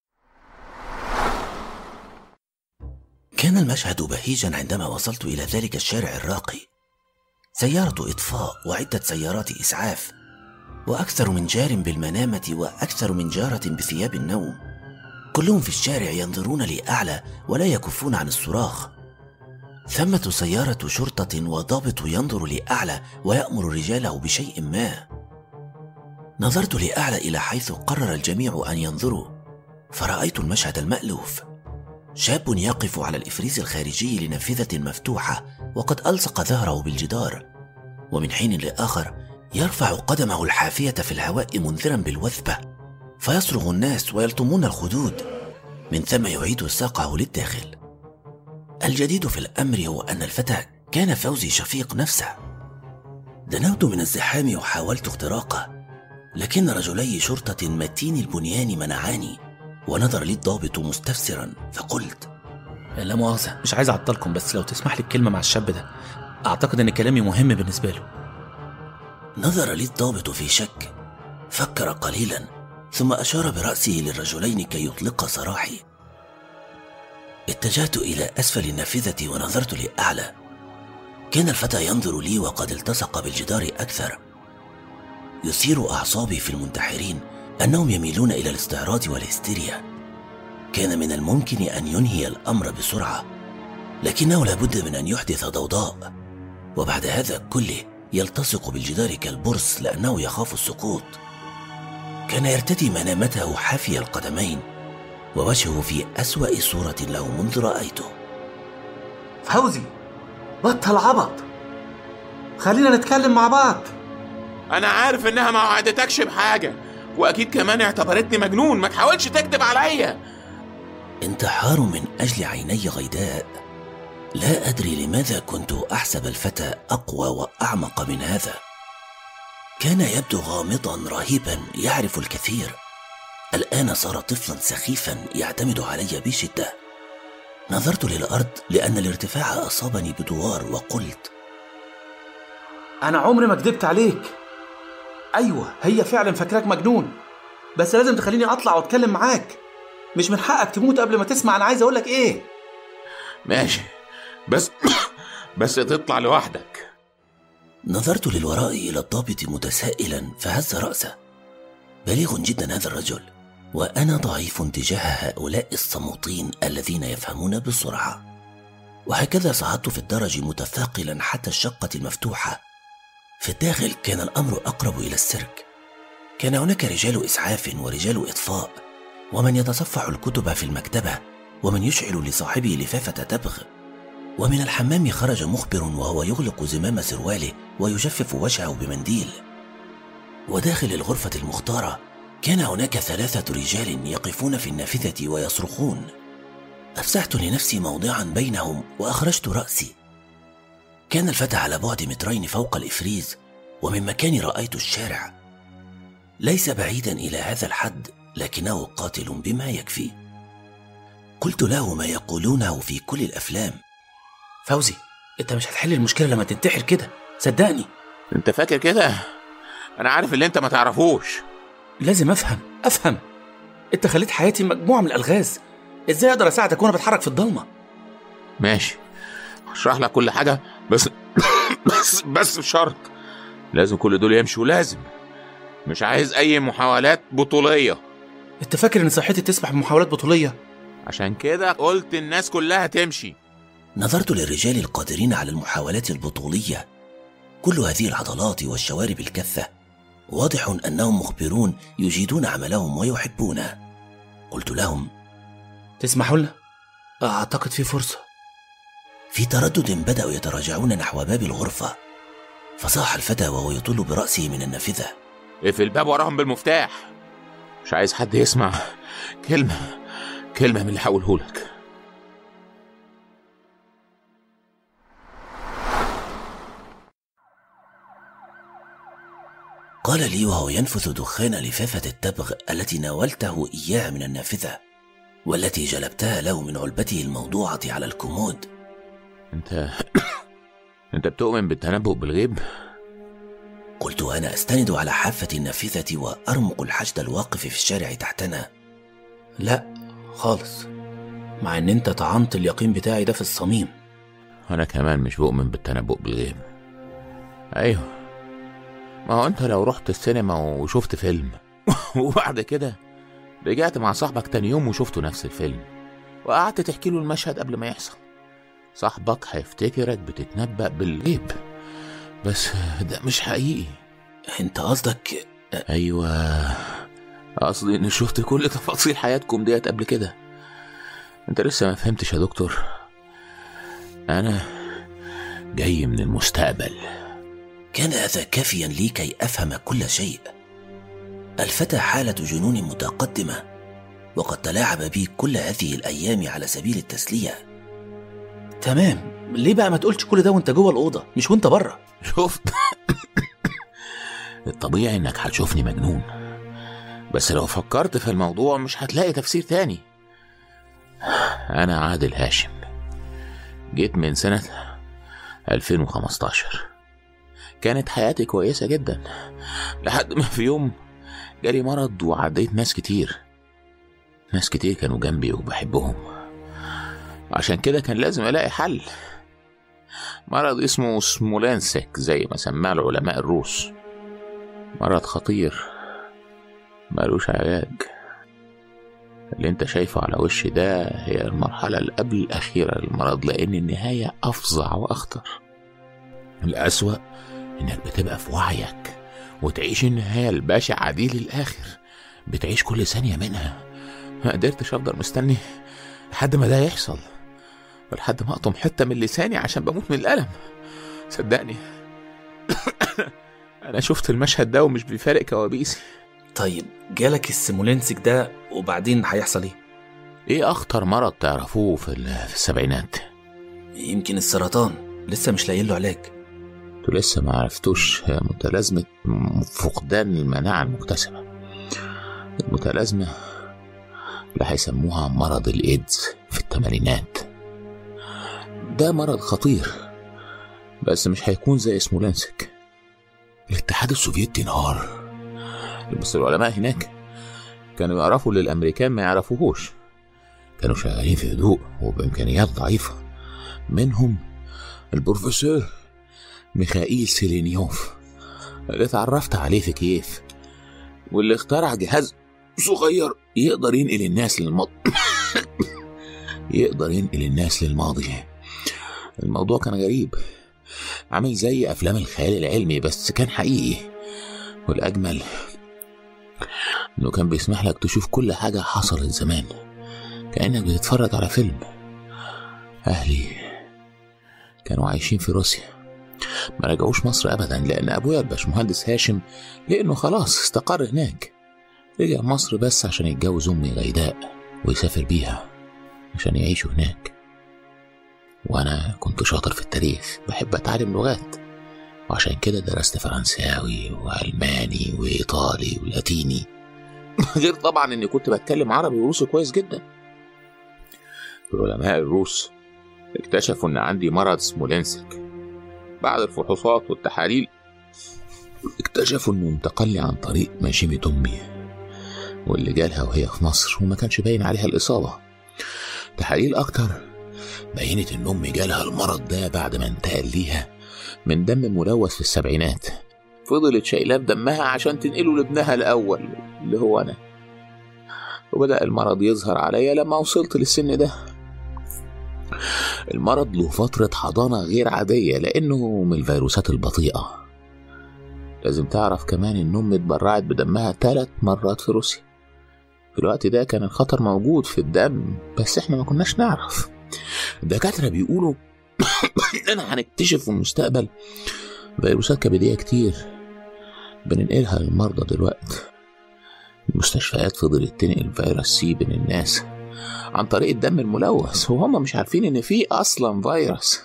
كان المشهد بهيجا عندما وصلت الى ذلك الشارع الراقي سياره اطفاء وعده سيارات اسعاف واكثر من جار بالمنامه واكثر من جاره بثياب النوم كلهم في الشارع ينظرون لاعلى ولا يكفون عن الصراخ ثمه سياره شرطه وضابط ينظر لاعلى ويامر رجاله بشيء ما نظرت لاعلى الى حيث قرر الجميع ان ينظروا فرايت المشهد المالوف شاب يقف على الافريز الخارجي لنافذه مفتوحه وقد الصق ظهره بالجدار ومن حين لاخر يرفع قدمه الحافيه في الهواء منذرا بالوثبه فيصرخ الناس ويلطمون الخدود من ثم يعيد ساقه للداخل الجديد في الامر هو ان الفتى كان فوزي شفيق نفسه دنوت من الزحام وحاولت اختراقه لكن رجلي شرطه متين البنيان منعاني ونظر لي الضابط مستفسرا فقلت لا مؤاخذة مش عايز أعطلكم بس لو تسمح لي الكلمة مع الشاب ده أعتقد إن كلامي مهم بالنسبة له نظر لي الضابط في شك فكر قليلا ثم أشار برأسه للرجلين كي يطلق سراحي اتجهت إلى أسفل النافذة ونظرت لأعلى كان الفتى ينظر لي وقد التصق بالجدار أكثر يثير أعصابي في المنتحرين أنهم يميلون إلى الاستعراض والهستيريا كان من الممكن أن ينهي الأمر بسرعة لكنه لابد من أن يحدث ضوضاء وبعد هذا كله يلتصق بالجدار كالبرص لأنه يخاف السقوط كان يرتدي منامته حافي القدمين ووجهه في أسوأ صورة له منذ رأيته فوزي بطل عبط خلينا نتكلم مع بعض انا عارف انها ما وعدتكش بحاجه واكيد كمان اعتبرتني مجنون ما تحاولش تكذب عليا انتحار من أجل عيني غيداء لا أدري لماذا كنت أحسب الفتى أقوى وأعمق من هذا كان يبدو غامضا رهيبا يعرف الكثير الآن صار طفلا سخيفا يعتمد علي بشدة نظرت للأرض لأن الارتفاع أصابني بدوار وقلت انا عمري ما كدبت عليك ايوه هي فعلا فاكراك مجنون بس لازم تخليني اطلع واتكلم معاك مش من حقك تموت قبل ما تسمع انا عايز اقولك ايه ماشي بس بس تطلع لوحدك نظرت للوراء إلى الضابط متسائلا فهز رأسه بليغ جدا هذا الرجل وأنا ضعيف تجاه هؤلاء الصموطين الذين يفهمون بسرعة وهكذا صعدت في الدرج متثاقلا حتى الشقة المفتوحة في الداخل كان الأمر أقرب إلى السيرك كان هناك رجال إسعاف ورجال إطفاء ومن يتصفح الكتب في المكتبة ومن يشعل لصاحبه لفافة تبغ ومن الحمام خرج مخبر وهو يغلق زمام سرواله ويجفف وجهه بمنديل وداخل الغرفة المختارة كان هناك ثلاثة رجال يقفون في النافذة ويصرخون أفسحت لنفسي موضعا بينهم وأخرجت رأسي كان الفتى على بعد مترين فوق الإفريز ومن مكاني رأيت الشارع ليس بعيدا إلى هذا الحد لكنه قاتل بما يكفي قلت له ما يقولونه في كل الأفلام فوزي انت مش هتحل المشكله لما تنتحر كده صدقني انت فاكر كده انا عارف اللي انت ما تعرفوش لازم افهم افهم انت خليت حياتي مجموعه من الالغاز ازاي اقدر اساعدك وانا بتحرك في الضلمه ماشي هشرح لك كل حاجه بس بس بس بشرط لازم كل دول يمشوا لازم مش عايز اي محاولات بطوليه انت فاكر ان صحتي تسمح بمحاولات بطوليه عشان كده قلت الناس كلها تمشي نظرت للرجال القادرين على المحاولات البطولية كل هذه العضلات والشوارب الكثة واضح أنهم مخبرون يجيدون عملهم ويحبونه قلت لهم تسمحوا لنا اعتقد في فرصه في تردد بدأوا يتراجعون نحو باب الغرفة فصاح الفتى وهو يطل برأسه من النافذة اقفل الباب وراهم بالمفتاح مش عايز حد يسمع كلمه كلمه من اللي هقوله لك قال لي وهو ينفث دخان لفافة التبغ التي ناولته إياها من النافذة والتي جلبتها له من علبته الموضوعة على الكومود انت انت بتؤمن بالتنبؤ بالغيب قلت وأنا أستند على حافة النافذة وأرمق الحشد الواقف في الشارع تحتنا لا خالص مع ان انت طعنت اليقين بتاعي ده في الصميم انا كمان مش بؤمن بالتنبؤ بالغيب ايوه ما هو انت لو رحت السينما وشفت فيلم وبعد كده رجعت مع صاحبك تاني يوم وشفتوا نفس الفيلم وقعدت تحكي له المشهد قبل ما يحصل صاحبك هيفتكرك بتتنبأ بالغيب بس ده مش حقيقي انت قصدك ايوه قصدي اني شفت كل تفاصيل حياتكم ديت قبل كده انت لسه ما فهمتش يا دكتور انا جاي من المستقبل كان هذا كافيا لي كي أفهم كل شيء الفتى حالة جنون متقدمة وقد تلاعب بي كل هذه الأيام على سبيل التسلية تمام ليه بقى ما تقولش كل ده وانت جوه الأوضة مش وانت بره شفت الطبيعي انك هتشوفني مجنون بس لو فكرت في الموضوع مش هتلاقي تفسير تاني انا عادل هاشم جيت من سنة 2015 كانت حياتي كويسة جدا لحد ما في يوم جالي مرض وعديت ناس كتير ناس كتير كانوا جنبي وبحبهم عشان كده كان لازم ألاقي حل مرض اسمه سمولانسك زي ما سماه العلماء الروس مرض خطير مالوش علاج اللي انت شايفه على وشي ده هي المرحلة اللي قبل الأخيرة للمرض لأن النهاية أفظع وأخطر الأسوأ إنك بتبقى في وعيك وتعيش النهاية البشعة دي للآخر بتعيش كل ثانية منها ما قدرتش أفضل مستني لحد ما ده يحصل ولحد ما أقطم حتة من لساني عشان بموت من الألم صدقني أنا شفت المشهد ده ومش بيفارق كوابيسي طيب جالك السيمولينسك ده وبعدين هيحصل ايه؟ إيه أخطر مرض تعرفوه في, ال- في السبعينات؟ يمكن السرطان لسه مش لاقيين له علاج انتوا لسه ما عرفتوش متلازمة فقدان المناعة المكتسبة المتلازمة اللي هيسموها مرض الإيدز في الثمانينات ده مرض خطير بس مش هيكون زي سمولانسك الاتحاد السوفيتي انهار بس العلماء هناك كانوا يعرفوا اللي الأمريكان ما يعرفوهوش كانوا شغالين في هدوء وبإمكانيات ضعيفة منهم البروفيسور ميخائيل سيلينيوف اللي اتعرفت عليه في كييف واللي اخترع جهاز صغير يقدر ينقل الناس للماضي يقدر ينقل الناس للماضي الموضوع كان غريب عامل زي افلام الخيال العلمي بس كان حقيقي والاجمل إنه كان بيسمح لك تشوف كل حاجة حصلت زمان كأنك بتتفرج على فيلم أهلي كانوا عايشين في روسيا ما رجعوش مصر أبدا لأن أبويا الباشمهندس هاشم لأنه خلاص استقر هناك رجع مصر بس عشان يتجوز أمي غيداء ويسافر بيها عشان يعيشوا هناك وأنا كنت شاطر في التاريخ بحب أتعلم لغات وعشان كده درست فرنساوي وألماني وإيطالي ولاتيني غير طبعا إني كنت بتكلم عربي وروسي كويس جدا العلماء الروس اكتشفوا إن عندي مرض سمولينسك بعد الفحوصات والتحاليل اكتشفوا إنه انتقل لي عن طريق ماشيمة أمي واللي جالها وهي في مصر وما كانش باين عليها الإصابة تحاليل أكتر بينت إن أمي جالها المرض ده بعد ما انتقل ليها من دم ملوث في السبعينات فضلت شايلاه بدمها عشان تنقله لابنها الأول اللي هو أنا وبدأ المرض يظهر عليا لما وصلت للسن ده المرض له فترة حضانة غير عادية لأنه من الفيروسات البطيئة لازم تعرف كمان إن أمي اتبرعت بدمها ثلاث مرات في روسيا في الوقت ده كان الخطر موجود في الدم بس احنا ما كناش نعرف الدكاترة بيقولوا إننا هنكتشف في المستقبل فيروسات كبدية كتير بننقلها للمرضى دلوقتي المستشفيات فضلت تنقل فيروس سي بين الناس عن طريق الدم الملوث وهم مش عارفين ان في اصلا فيروس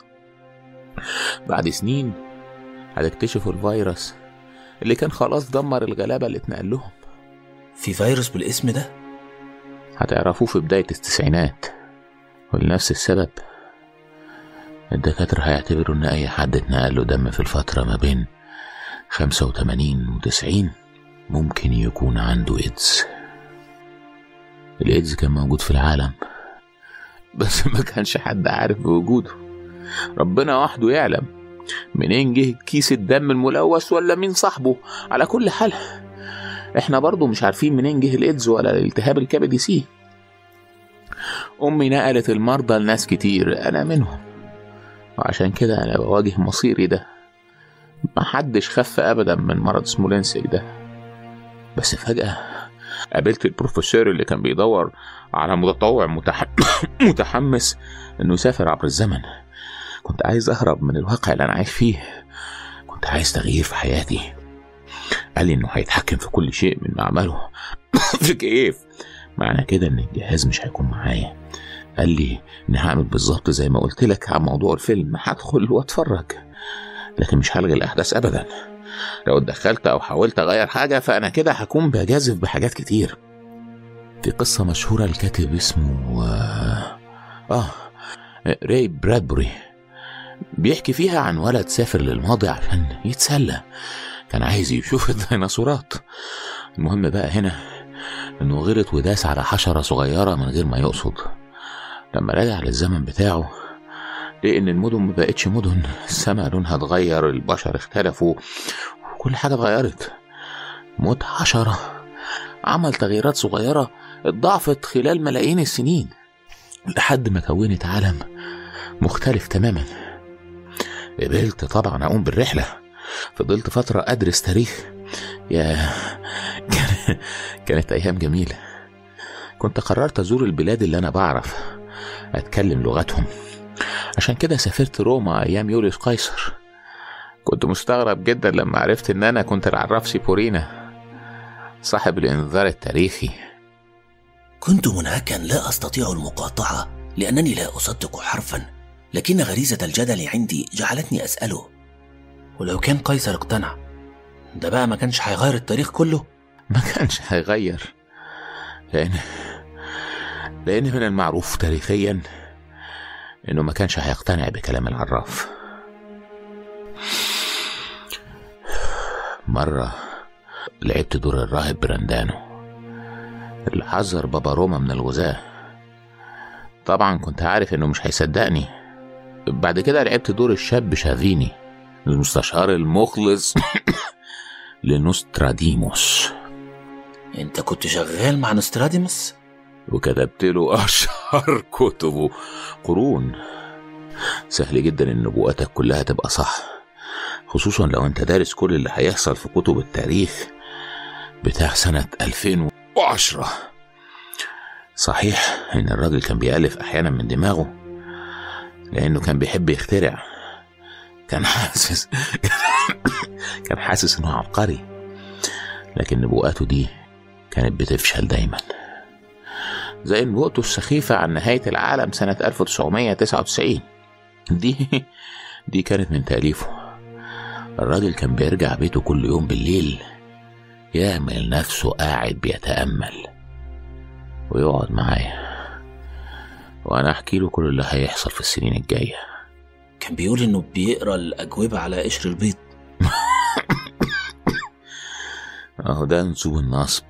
بعد سنين هتكتشفوا الفيروس اللي كان خلاص دمر الغلابة اللي اتنقل لهم في فيروس بالاسم ده هتعرفوه في بداية التسعينات ولنفس السبب الدكاترة هيعتبروا إن أي حد اتنقل له دم في الفترة ما بين خمسة وتمانين وتسعين ممكن يكون عنده إيدز الإيدز كان موجود في العالم بس ما كانش حد عارف بوجوده ربنا وحده يعلم منين جه كيس الدم الملوث ولا مين صاحبه على كل حال احنا برضو مش عارفين منين جه الايدز ولا الالتهاب الكبدي سي امي نقلت المرضى لناس كتير انا منهم وعشان كده انا بواجه مصيري ده محدش خف ابدا من مرض سمولينسك ده بس فجأة قابلت البروفيسور اللي كان بيدور على متطوع متح... متحمس انه يسافر عبر الزمن كنت عايز اهرب من الواقع اللي انا عايش فيه كنت عايز تغيير في حياتي قال لي انه هيتحكم في كل شيء من معمله في كيف معنى كده ان الجهاز مش هيكون معايا قال لي اني هعمل بالظبط زي ما قلت لك عن موضوع الفيلم هدخل واتفرج لكن مش هلغي الاحداث ابدا لو اتدخلت او حاولت اغير حاجه فانا كده هكون بجازف بحاجات كتير في قصه مشهوره الكاتب اسمه اه, آه راي برادبري بيحكي فيها عن ولد سافر للماضي عشان يتسلى كان عايز يشوف الديناصورات المهم بقى هنا انه غلط وداس على حشرة صغيرة من غير ما يقصد لما رجع للزمن بتاعه لقى ان المدن مبقتش مدن السماء لونها اتغير البشر اختلفوا وكل حاجة اتغيرت موت حشرة عمل تغييرات صغيرة اتضاعفت خلال ملايين السنين لحد ما كونت عالم مختلف تماما قبلت طبعا اقوم بالرحله فضلت فترة أدرس تاريخ يا كان... كانت أيام جميلة كنت قررت أزور البلاد اللي أنا بعرف أتكلم لغتهم عشان كده سافرت روما أيام يوليوس قيصر كنت مستغرب جدا لما عرفت إن أنا كنت العراف سيبورينا صاحب الإنذار التاريخي كنت منهكا لا أستطيع المقاطعة لأنني لا أصدق حرفا لكن غريزة الجدل عندي جعلتني أسأله ولو كان قيصر اقتنع ده بقى ما كانش هيغير التاريخ كله ما كانش هيغير لأن لأن من المعروف تاريخيا إنه ما كانش هيقتنع بكلام العراف مرة لعبت دور الراهب براندانو اللي حذر بابا روما من الغزاة طبعا كنت عارف إنه مش هيصدقني بعد كده لعبت دور الشاب شافيني المستشار المخلص لنوستراديموس انت كنت شغال مع نوستراديموس وكتبت له اشهر كتبه قرون سهل جدا ان نبوءاتك كلها تبقى صح خصوصا لو انت دارس كل اللي هيحصل في كتب التاريخ بتاع سنة 2010 صحيح إن الراجل كان بيألف أحيانا من دماغه لأنه كان بيحب يخترع كان حاسس كان حاسس إنه عبقري لكن نبوءاته دي كانت بتفشل دايما زي نبوءته السخيفة عن نهاية العالم سنة 1999 دي دي كانت من تأليفه الراجل كان بيرجع بيته كل يوم بالليل يعمل نفسه قاعد بيتأمل ويقعد معايا وأنا أحكي له كل اللي هيحصل في السنين الجاية كان بيقول إنه بيقرأ الأجوبة على قشر البيض أهو ده نسوب النصب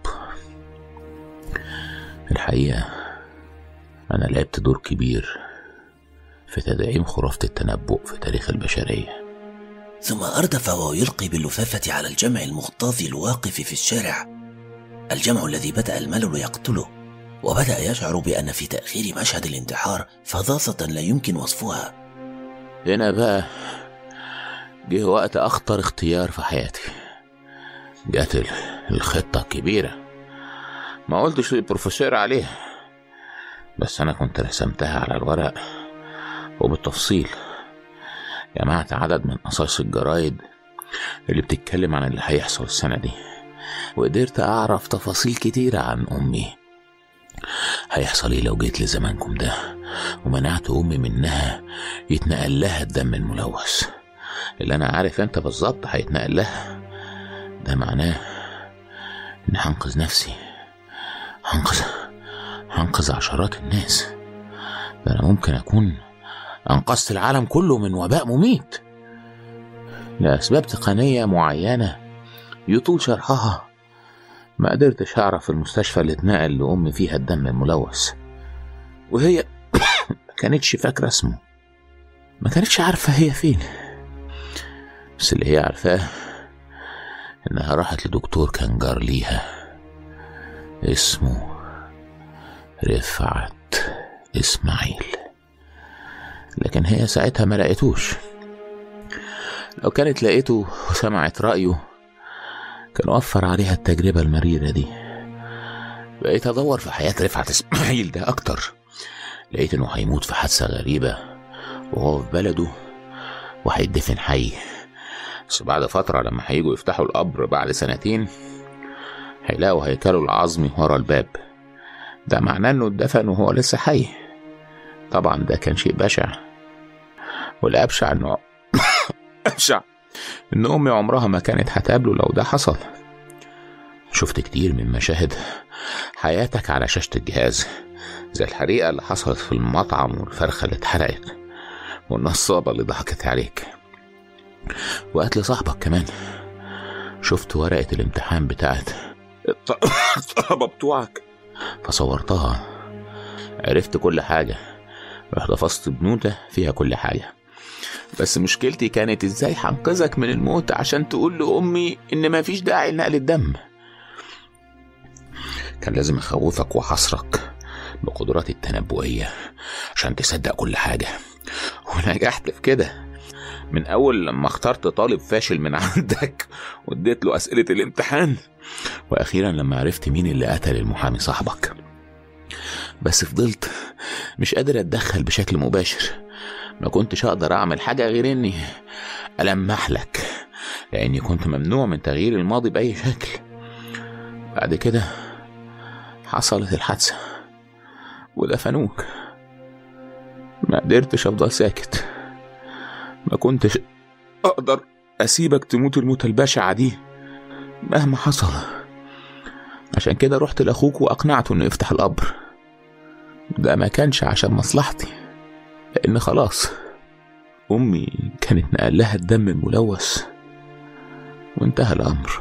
الحقيقة أنا لعبت دور كبير في تدعيم خرافة التنبؤ في تاريخ البشرية ثم أردف وهو يلقي باللفافة على الجمع المغتاظ الواقف في الشارع الجمع الذي بدأ الملل يقتله وبدأ يشعر بأن في تأخير مشهد الانتحار فظاظة لا يمكن وصفها هنا بقى جه وقت أخطر اختيار في حياتي جات ال- الخطة الكبيرة ما قلتش للبروفيسور عليها بس أنا كنت رسمتها على الورق وبالتفصيل جمعت عدد من قصص الجرايد اللي بتتكلم عن اللي هيحصل السنة دي وقدرت أعرف تفاصيل كتيرة عن أمي هيحصل إيه لو جيت لزمانكم ده ومنعت أمي منها يتنقل لها الدم الملوث اللي أنا عارف أنت بالظبط هيتنقل لها ده معناه إني هنقذ نفسي هنقذ هنقذ عشرات الناس ده أنا ممكن أكون أنقذت العالم كله من وباء مميت لأسباب تقنية معينة يطول شرحها ما قدرتش أعرف المستشفى اللي اتنقل لأمي فيها الدم الملوث وهي ما كانتش فاكرة اسمه ما كانتش عارفة هي فين بس اللي هي عارفاه إنها راحت لدكتور كان جار ليها اسمه رفعت إسماعيل لكن هي ساعتها ما لقيتوش لو كانت لقيته وسمعت رأيه كان وفر عليها التجربة المريرة دي بقيت أدور في حياة رفعت إسماعيل ده أكتر لقيت إنه هيموت في حادثة غريبة وهو في بلده وهيدفن حي بس بعد فترة لما هيجوا يفتحوا القبر بعد سنتين هيلاقوا هيكله العظمي ورا الباب ده معناه إنه اتدفن وهو لسه حي طبعا ده كان شيء بشع والأبشع إنه أبشع إن أمي عمرها ما كانت هتقابله لو ده حصل شفت كتير من مشاهد حياتك على شاشة الجهاز زي الحريقة اللي حصلت في المطعم والفرخة اللي اتحرقت والنصابة اللي ضحكت عليك وقتل صاحبك كمان شفت ورقة الامتحان بتاعت الطلبة بتوعك فصورتها عرفت كل حاجة رحت فصت بنوتة فيها كل حاجة بس مشكلتي كانت ازاي هنقذك من الموت عشان تقول لأمي إن مفيش داعي لنقل الدم كان لازم أخوفك وحصرك بقدراتي التنبؤية عشان تصدق كل حاجة ونجحت في كده من أول لما اخترت طالب فاشل من عندك واديت له أسئلة الامتحان وأخيرا لما عرفت مين اللي قتل المحامي صاحبك بس فضلت مش قادر أتدخل بشكل مباشر ما كنتش أقدر أعمل حاجة غير إني ألمح لك لأني كنت ممنوع من تغيير الماضي بأي شكل بعد كده حصلت الحادثة ودفنوك ما قدرتش أفضل ساكت ما كنتش أقدر أسيبك تموت الموتة البشعة دي مهما حصل عشان كده رحت لأخوك وأقنعته إنه يفتح القبر ده ما كانش عشان مصلحتي لأن خلاص أمي كانت نقل لها الدم الملوث وانتهى الأمر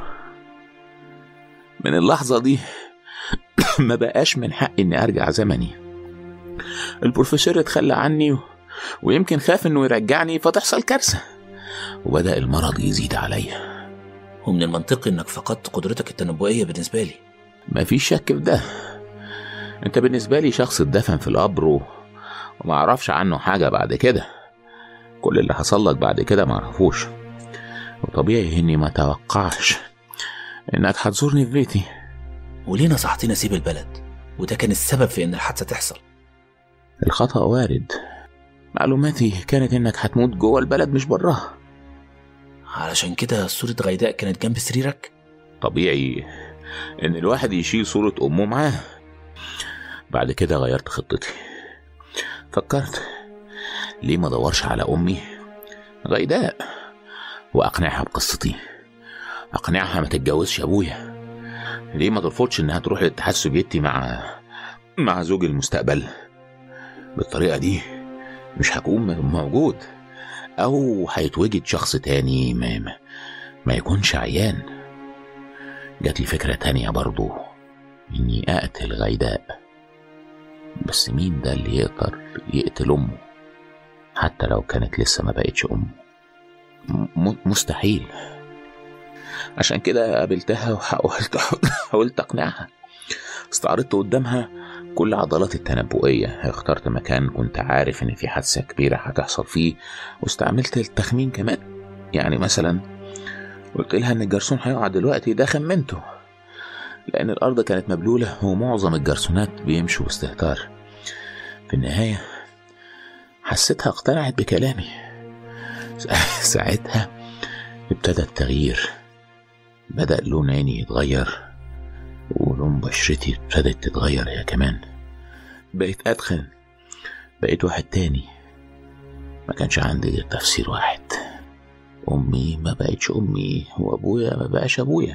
من اللحظة دي ما بقاش من حقي إني أرجع زمني البروفيسور اتخلى عني و... ويمكن خاف إنه يرجعني فتحصل كارثة وبدأ المرض يزيد عليا ومن المنطقي إنك فقدت قدرتك التنبؤية بالنسبة لي مفيش شك في ده انت بالنسبة لي شخص اتدفن في القبر و... وما اعرفش عنه حاجة بعد كده كل اللي حصل لك بعد كده ما اعرفوش وطبيعي اني ما توقعش إنك هتزورني في بيتي وليه نصحتني أسيب البلد وده كان السبب في إن الحادثة تحصل الخطأ وارد معلوماتي كانت إنك هتموت جوه البلد مش براها علشان كده صورة غيداء كانت جنب سريرك طبيعي إن الواحد يشيل صورة أمه معاه بعد كده غيرت خطتي فكرت ليه ما دورش على أمي غيداء وأقنعها بقصتي أقنعها ما تتجوزش أبويا ليه ما ترفضش إنها تروح الاتحاد السوفيتي مع مع زوج المستقبل بالطريقة دي مش هكون موجود أو هيتوجد شخص تاني ما, ما, ما يكونش عيان جات لي فكرة تانية برضو إني أقتل غيداء بس مين ده اللي يقدر يقتل أمه حتى لو كانت لسه ما بقتش أمه م- مستحيل عشان كده قابلتها وحاولت حاولت أقنعها استعرضت قدامها كل عضلات التنبؤية اخترت مكان كنت عارف إن في حادثة كبيرة هتحصل فيه واستعملت التخمين كمان يعني مثلا قلت لها إن الجرسون هيقع دلوقتي ده خمنته لأن الأرض كانت مبلولة ومعظم الجرسونات بيمشوا باستهتار في النهاية حسيتها اقتنعت بكلامي ساعتها ابتدى التغيير بدأ لون عيني يتغير ولون بشرتي ابتدت تتغير هي كمان بقيت أدخن بقيت واحد تاني ما كانش عندي غير تفسير واحد أمي ما بقتش أمي وأبويا ما بقاش أبويا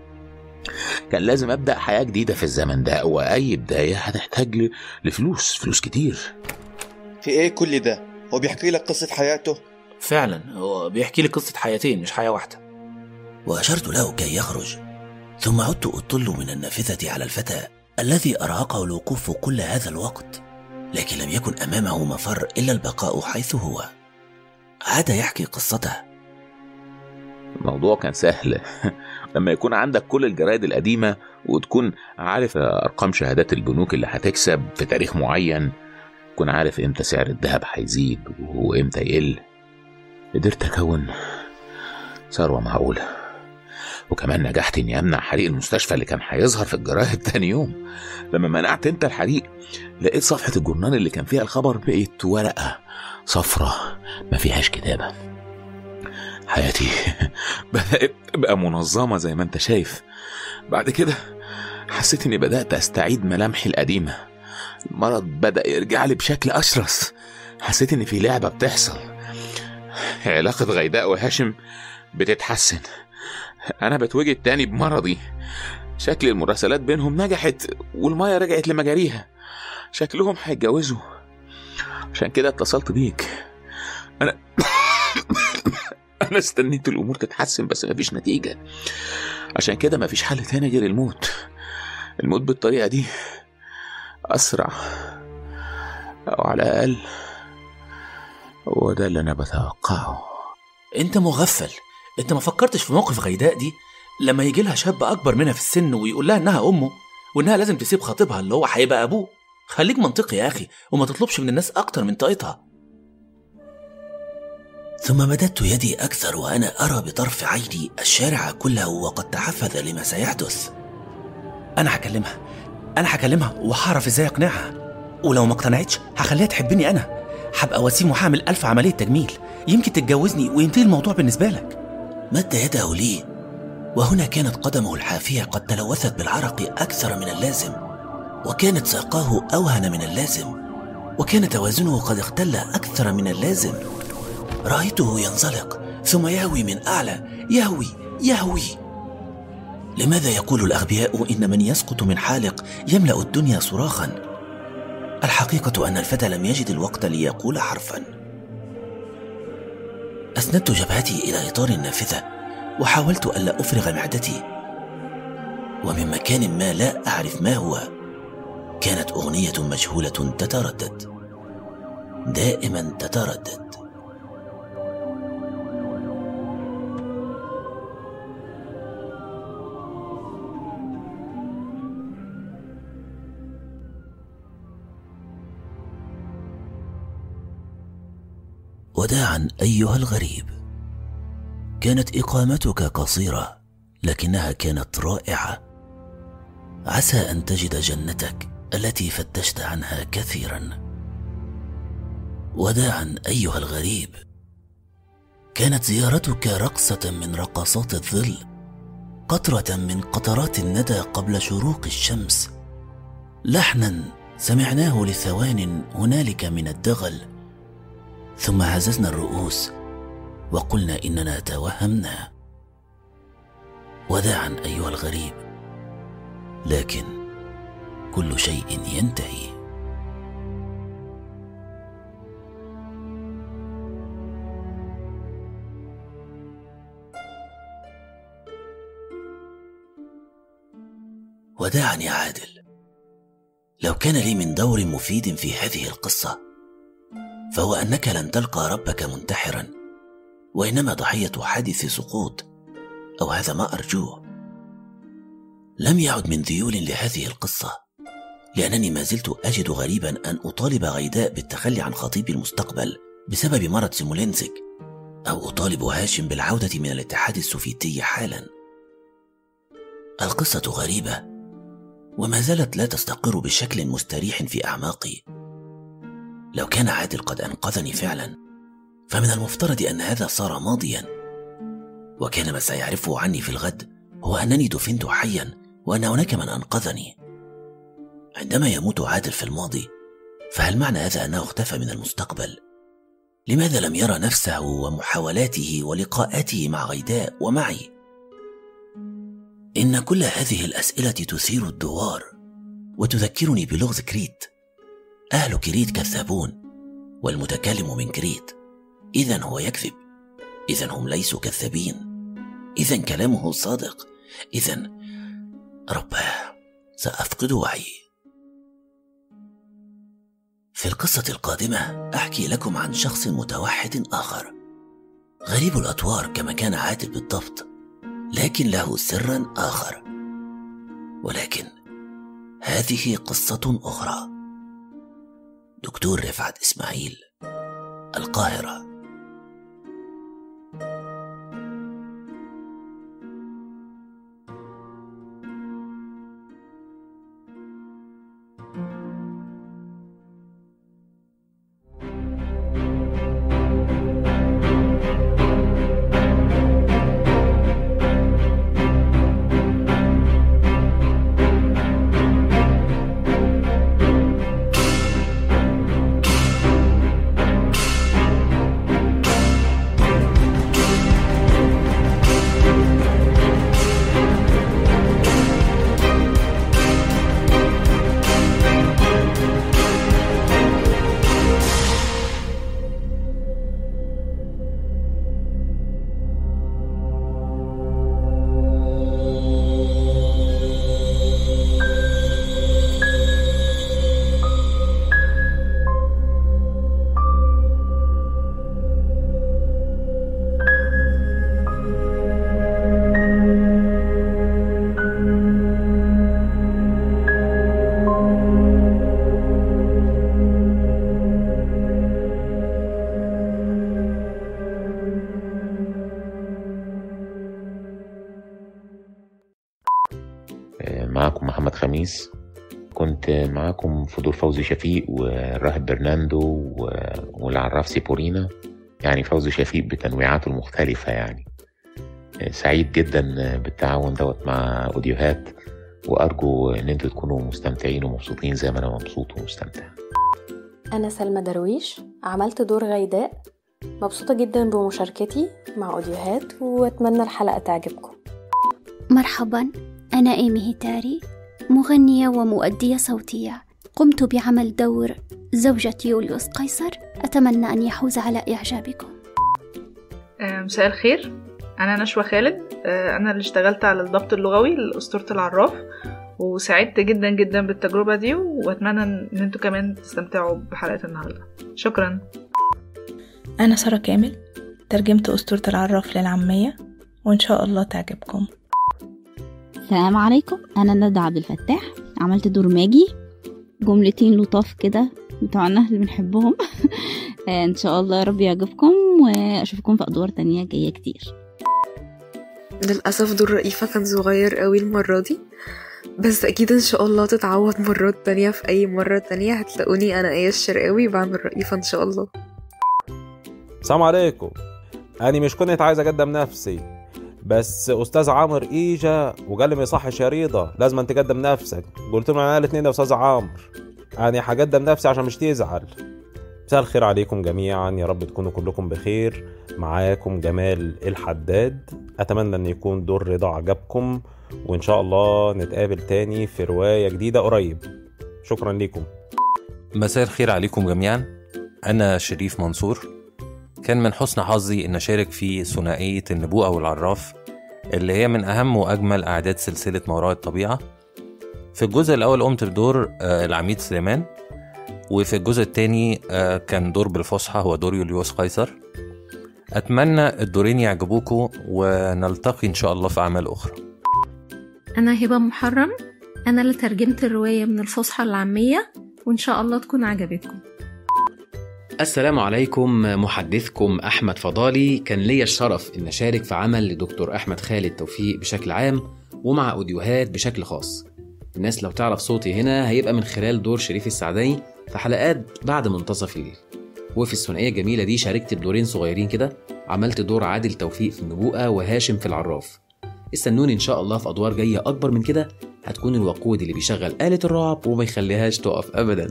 كان لازم أبدأ حياة جديدة في الزمن ده وأي بداية هتحتاج ل- لفلوس فلوس كتير في ايه كل ده هو بيحكي لك قصة حياته فعلا هو بيحكي لي قصة حياتين مش حياة واحدة وأشرت له كي يخرج ثم عدت أطل من النافذة على الفتى الذي أرهقه الوقوف كل هذا الوقت لكن لم يكن أمامه مفر إلا البقاء حيث هو عاد يحكي قصته الموضوع كان سهل لما يكون عندك كل الجرائد القديمة وتكون عارف أرقام شهادات البنوك اللي هتكسب في تاريخ معين تكون عارف امتى سعر الذهب هيزيد وامتى يقل قدرت أكون ثروة معقولة وكمان نجحت اني امنع حريق المستشفى اللي كان هيظهر في الجرايد تاني يوم لما منعت انت الحريق لقيت صفحة الجورنال اللي كان فيها الخبر بقت ورقة صفرة ما فيهاش كتابة حياتي بدأت تبقى منظمة زي ما انت شايف بعد كده حسيت اني بدأت استعيد ملامحي القديمة المرض بدأ يرجع لي بشكل أشرس حسيت ان في لعبة بتحصل علاقة غيداء وهاشم بتتحسن أنا بتوجد تاني بمرضي شكل المراسلات بينهم نجحت والمية رجعت لمجاريها شكلهم هيتجوزوا عشان كده اتصلت بيك أنا أنا استنيت الأمور تتحسن بس مفيش نتيجة عشان كده مفيش حل تاني غير الموت الموت بالطريقة دي أسرع أو على الأقل هو ده اللي أنا بتوقعه انت مغفل انت ما فكرتش في موقف غيداء دي لما يجي لها شاب اكبر منها في السن ويقول لها انها امه وانها لازم تسيب خطيبها اللي هو هيبقى ابوه خليك منطقي يا اخي وما تطلبش من الناس اكتر من طاقتها ثم مددت يدي أكثر وأنا أرى بطرف عيني الشارع كله وقد تحفز لما سيحدث انا هكلمها انا هكلمها وهعرف ازاي اقنعها ولو ما اقتنعتش هخليها تحبني انا هبقى وسيم وهعمل الف عمليه تجميل يمكن تتجوزني وينتهي الموضوع بالنسبه لك مد يده لي وهنا كانت قدمه الحافية قد تلوثت بالعرق أكثر من اللازم وكانت ساقاه أوهن من اللازم وكان توازنه قد اختل أكثر من اللازم رأيته ينزلق ثم يهوي من أعلى يهوي يهوي لماذا يقول الأغبياء إن من يسقط من حالق يملأ الدنيا صراخا الحقيقة أن الفتى لم يجد الوقت ليقول حرفا أسندت جبهتي إلى إطار النافذة وحاولت ألا أفرغ معدتي ومن مكان ما لا أعرف ما هو كانت أغنية مجهولة تتردد دائما تتردد وداعا أيها الغريب كانت إقامتك قصيرة لكنها كانت رائعه عسى ان تجد جنتك التي فتشت عنها كثيرا وداعا ايها الغريب كانت زيارتك رقصه من رقصات الظل قطره من قطرات الندى قبل شروق الشمس لحنا سمعناه لثوان هنالك من الدغل ثم هززنا الرؤوس وقلنا اننا توهمنا وداعا ايها الغريب لكن كل شيء ينتهي وداعا يا عادل لو كان لي من دور مفيد في هذه القصه فهو انك لن تلقى ربك منتحرا وانما ضحيه حادث سقوط او هذا ما ارجوه لم يعد من ذيول لهذه القصه لانني ما زلت اجد غريبا ان اطالب غيداء بالتخلي عن خطيب المستقبل بسبب مرض سيمولينسك او اطالب هاشم بالعوده من الاتحاد السوفيتي حالا القصه غريبه وما زالت لا تستقر بشكل مستريح في اعماقي لو كان عادل قد انقذني فعلا فمن المفترض ان هذا صار ماضيا وكان ما سيعرفه عني في الغد هو انني دفنت حيا وان هناك من انقذني عندما يموت عادل في الماضي فهل معنى هذا انه اختفى من المستقبل لماذا لم يرى نفسه ومحاولاته ولقاءاته مع غيداء ومعي ان كل هذه الاسئله تثير الدوار وتذكرني بلغز كريت اهل كريت كذابون والمتكلم من كريت اذا هو يكذب اذا هم ليسوا كذابين اذا كلامه صادق اذا رباه سافقد وعي في القصه القادمه احكي لكم عن شخص متوحد اخر غريب الاطوار كما كان عادل بالضبط لكن له سرا اخر ولكن هذه قصه اخرى دكتور رفعت اسماعيل القاهره معكم محمد خميس كنت معاكم في دور فوزي شفيق والراهب برناندو و- والعراف سيبورينا يعني فوزي شفيق بتنويعاته المختلفة يعني سعيد جدا بالتعاون دوت مع أوديوهات وأرجو إن انتوا تكونوا مستمتعين ومبسوطين زي ما أنا مبسوط ومستمتع أنا سلمى درويش عملت دور غيداء مبسوطة جدا بمشاركتي مع أوديوهات وأتمنى الحلقة تعجبكم مرحبا أنا إيمي هيتاري مغنية ومؤدية صوتية قمت بعمل دور زوجة يوليوس قيصر أتمنى أن يحوز على إعجابكم آه، مساء الخير أنا نشوى خالد آه، أنا اللي اشتغلت على الضبط اللغوي لأسطورة العراف وسعدت جدا جدا بالتجربة دي وأتمنى إن انتوا كمان تستمتعوا بحلقة النهاردة شكرا أنا سارة كامل ترجمت أسطورة العراف للعامية وإن شاء الله تعجبكم السلام عليكم انا ندى عبد الفتاح عملت دور ماجي جملتين لطاف كده بتوعنا اللي بنحبهم ان شاء الله يا رب يعجبكم واشوفكم في ادوار تانية جايه كتير للأسف دور رئيفة كان صغير قوي المرة دي بس أكيد إن شاء الله تتعوض مرات تانية في أي مرة تانية هتلاقوني أنا آية الشرقاوي بعمل رئيفة إن شاء الله السلام عليكم أنا مش كنت عايز أقدم نفسي بس أستاذ عامر إيجا وقال لي ما يصحش يا رضا لازم أن تقدم نفسك قلت له أنا الاثنين يا أستاذ عامر أنا هقدم نفسي عشان مش تزعل مساء الخير عليكم جميعا يا رب تكونوا كلكم بخير معاكم جمال الحداد أتمنى أن يكون دور رضا عجبكم وإن شاء الله نتقابل تاني في رواية جديدة قريب شكرا لكم مساء الخير عليكم جميعا أنا شريف منصور كان من حسن حظي إن أشارك في ثنائية النبوءة والعراف اللي هي من أهم وأجمل أعداد سلسلة ما وراء الطبيعة في الجزء الأول قمت بدور آه، العميد سليمان وفي الجزء الثاني كان دور بالفصحى هو دور يوليوس قيصر أتمنى الدورين يعجبوكوا ونلتقي إن شاء الله في أعمال أخرى أنا هبة محرم أنا اللي ترجمت الرواية من الفصحى العامية وإن شاء الله تكون عجبتكم السلام عليكم محدثكم أحمد فضالي كان ليا الشرف إن أشارك في عمل لدكتور أحمد خالد توفيق بشكل عام ومع أوديوهات بشكل خاص الناس لو تعرف صوتي هنا هيبقى من خلال دور شريف السعداني في حلقات بعد منتصف الليل وفي الثنائية الجميلة دي شاركت بدورين صغيرين كده عملت دور عادل توفيق في النبوءة وهاشم في العراف استنوني إن شاء الله في أدوار جاية أكبر من كده هتكون الوقود اللي بيشغل آلة الرعب وما يخليهاش تقف أبدا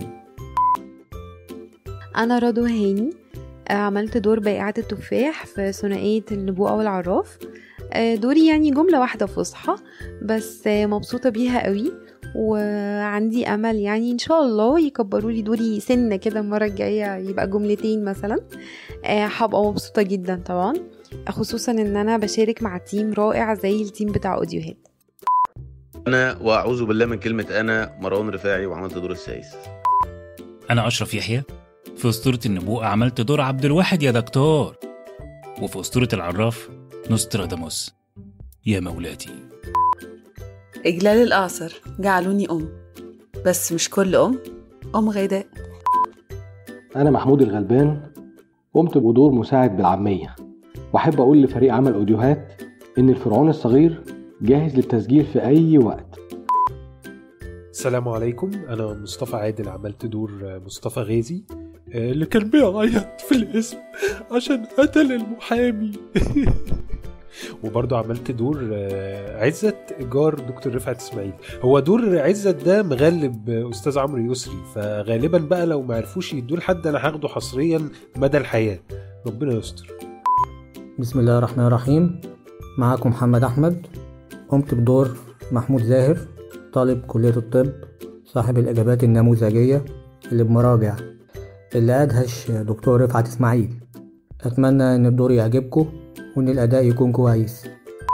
أنا رضوى هاني عملت دور بائعة التفاح في ثنائية النبوءة والعراف دوري يعني جملة واحدة فصحى بس مبسوطة بيها قوي وعندي امل يعني ان شاء الله يكبروا لي دوري سنه كده المره الجايه يبقى جملتين مثلا هبقى مبسوطه جدا طبعا خصوصا ان انا بشارك مع تيم رائع زي التيم بتاع اوديوهات انا واعوذ بالله من كلمه انا مروان رفاعي وعملت دور السايس انا اشرف يحيى في اسطوره النبوءه عملت دور عبد الواحد يا دكتور وفي اسطوره العراف نوستراداموس يا مولاتي إجلال الأعصر جعلوني أم بس مش كل أم أم غيداء أنا محمود الغلبان قمت بدور مساعد بالعامية وأحب أقول لفريق عمل أوديوهات إن الفرعون الصغير جاهز للتسجيل في أي وقت السلام عليكم أنا مصطفى عادل عملت دور مصطفى غازي اللي كان بيعيط في الاسم عشان قتل المحامي وبرضه عملت دور عزت جار دكتور رفعت اسماعيل هو دور عزت ده مغلب استاذ عمرو يسري فغالبا بقى لو ما عرفوش يدوه لحد انا هاخده حصريا مدى الحياه ربنا يستر بسم الله الرحمن الرحيم معاكم محمد احمد قمت بدور محمود زاهر طالب كلية الطب صاحب الإجابات النموذجية اللي بمراجع اللي أدهش دكتور رفعت إسماعيل أتمنى إن الدور يعجبكم وإن الأداء يكون كويس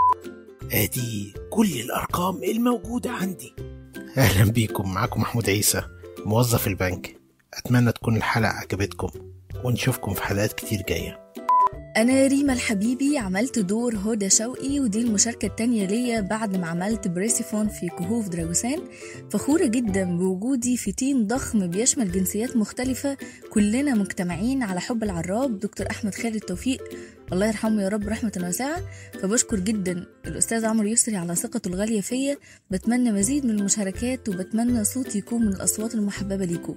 ادي كل الارقام الموجوده عندي اهلا بيكم معاكم محمود عيسى موظف البنك اتمنى تكون الحلقه عجبتكم ونشوفكم في حلقات كتير جايه أنا ريما الحبيبي عملت دور هدى شوقي ودي المشاركة التانية ليا بعد ما عملت بريسيفون في كهوف دراجوسان فخورة جدا بوجودي في تيم ضخم بيشمل جنسيات مختلفة كلنا مجتمعين على حب العراب دكتور أحمد خالد توفيق الله يرحمه يا رب رحمة واسعة فبشكر جدا الأستاذ عمرو يسري على ثقته الغالية فيا بتمنى مزيد من المشاركات وبتمنى صوتي يكون من الأصوات المحببة ليكم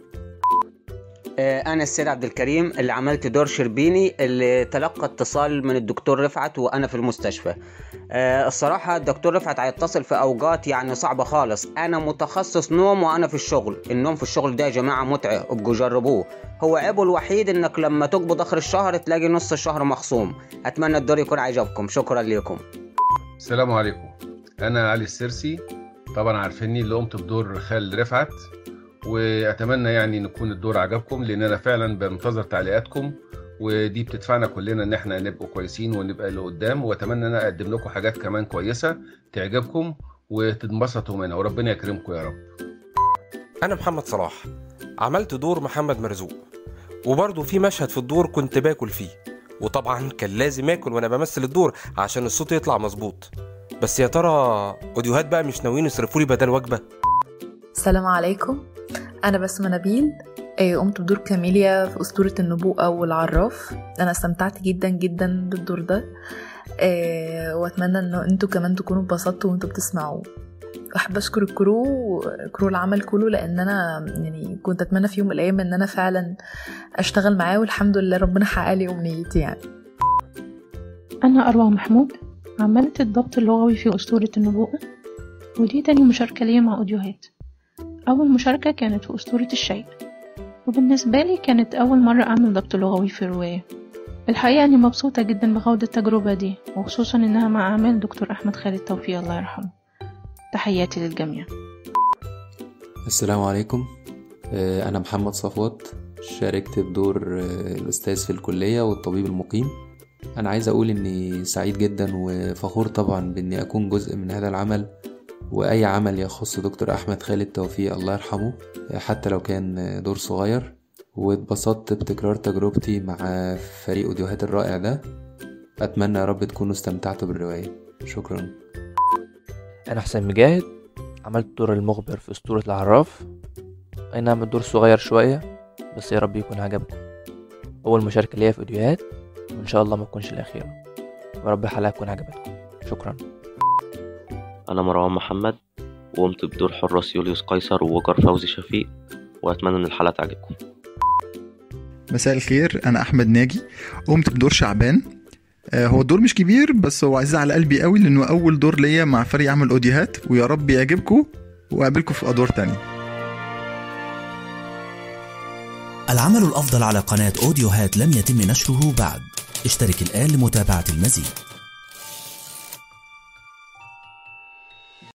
أنا السيد عبد الكريم اللي عملت دور شربيني اللي تلقى اتصال من الدكتور رفعت وأنا في المستشفى الصراحة الدكتور رفعت هيتصل في أوقات يعني صعبة خالص أنا متخصص نوم وأنا في الشغل النوم في الشغل ده يا جماعة متعب ابقوا جربوه هو عيبه الوحيد إنك لما تقبض آخر الشهر تلاقي نص الشهر مخصوم أتمنى الدور يكون عجبكم شكرا لكم السلام عليكم أنا علي السرسي طبعا عارفيني اللي قمت بدور خالد رفعت واتمنى يعني نكون الدور عجبكم لان انا فعلا بنتظر تعليقاتكم ودي بتدفعنا كلنا ان احنا نبقوا كويسين ونبقى اللي قدام واتمنى ان انا اقدم لكم حاجات كمان كويسه تعجبكم وتنبسطوا منها وربنا يكرمكم يا رب انا محمد صلاح عملت دور محمد مرزوق وبرضه في مشهد في الدور كنت باكل فيه وطبعا كان لازم اكل وانا بمثل الدور عشان الصوت يطلع مظبوط بس يا ترى اوديوهات بقى مش ناويين يصرفوا لي بدل وجبه السلام عليكم أنا بسمة نبيل قمت بدور كاميليا في أسطورة النبوءة والعراف أنا استمتعت جدا جدا بالدور ده آه واتمنى ان انتوا كمان تكونوا اتبسطتوا وانتوا بتسمعوه احب اشكر الكرو كرو العمل كله لان انا يعني كنت اتمنى في يوم من الايام ان انا فعلا اشتغل معاه والحمد لله ربنا حقق لي امنيتي يعني أنا أروى محمود عملت الضبط اللغوي في أسطورة النبوءة ودي تاني مشاركة ليا مع أوديوهات أول مشاركة كانت في أسطورة الشيء وبالنسبة لي كانت أول مرة أعمل ضبط لغوي في رواية الحقيقة أني مبسوطة جدا بخوض التجربة دي وخصوصا إنها مع أعمال دكتور أحمد خالد توفيق الله يرحمه تحياتي للجميع السلام عليكم آه، أنا محمد صفوت شاركت بدور آه، الأستاذ في الكلية والطبيب المقيم أنا عايز أقول إني سعيد جدا وفخور طبعا بإني أكون جزء من هذا العمل وأي عمل يخص دكتور أحمد خالد توفيق الله يرحمه آه، حتى لو كان آه، دور صغير واتبسطت بتكرار تجربتي مع فريق أوديوهات الرائع ده أتمنى يا رب تكونوا استمتعتوا بالرواية شكرا أنا حسين مجاهد عملت دور المخبر في أسطورة العراف أي نعم الدور صغير شوية بس يا رب يكون عجبكم أول مشاركة ليا في فيديوهات وإن شاء الله ما تكونش الأخيرة ورب الحلقة تكون عجبتكم شكرا أنا مروان محمد وقمت بدور حراس يوليوس قيصر ووجر فوزي شفيق وأتمنى إن الحلقة تعجبكم مساء الخير انا احمد ناجي قمت بدور شعبان آه، هو الدور مش كبير بس هو عزيز على قلبي قوي لانه اول دور ليا مع فريق عمل اوديوهات ويا رب يعجبكم واقابلكم في ادوار تانية العمل الأفضل على قناة أوديوهات لم يتم نشره بعد اشترك الآن لمتابعة المزيد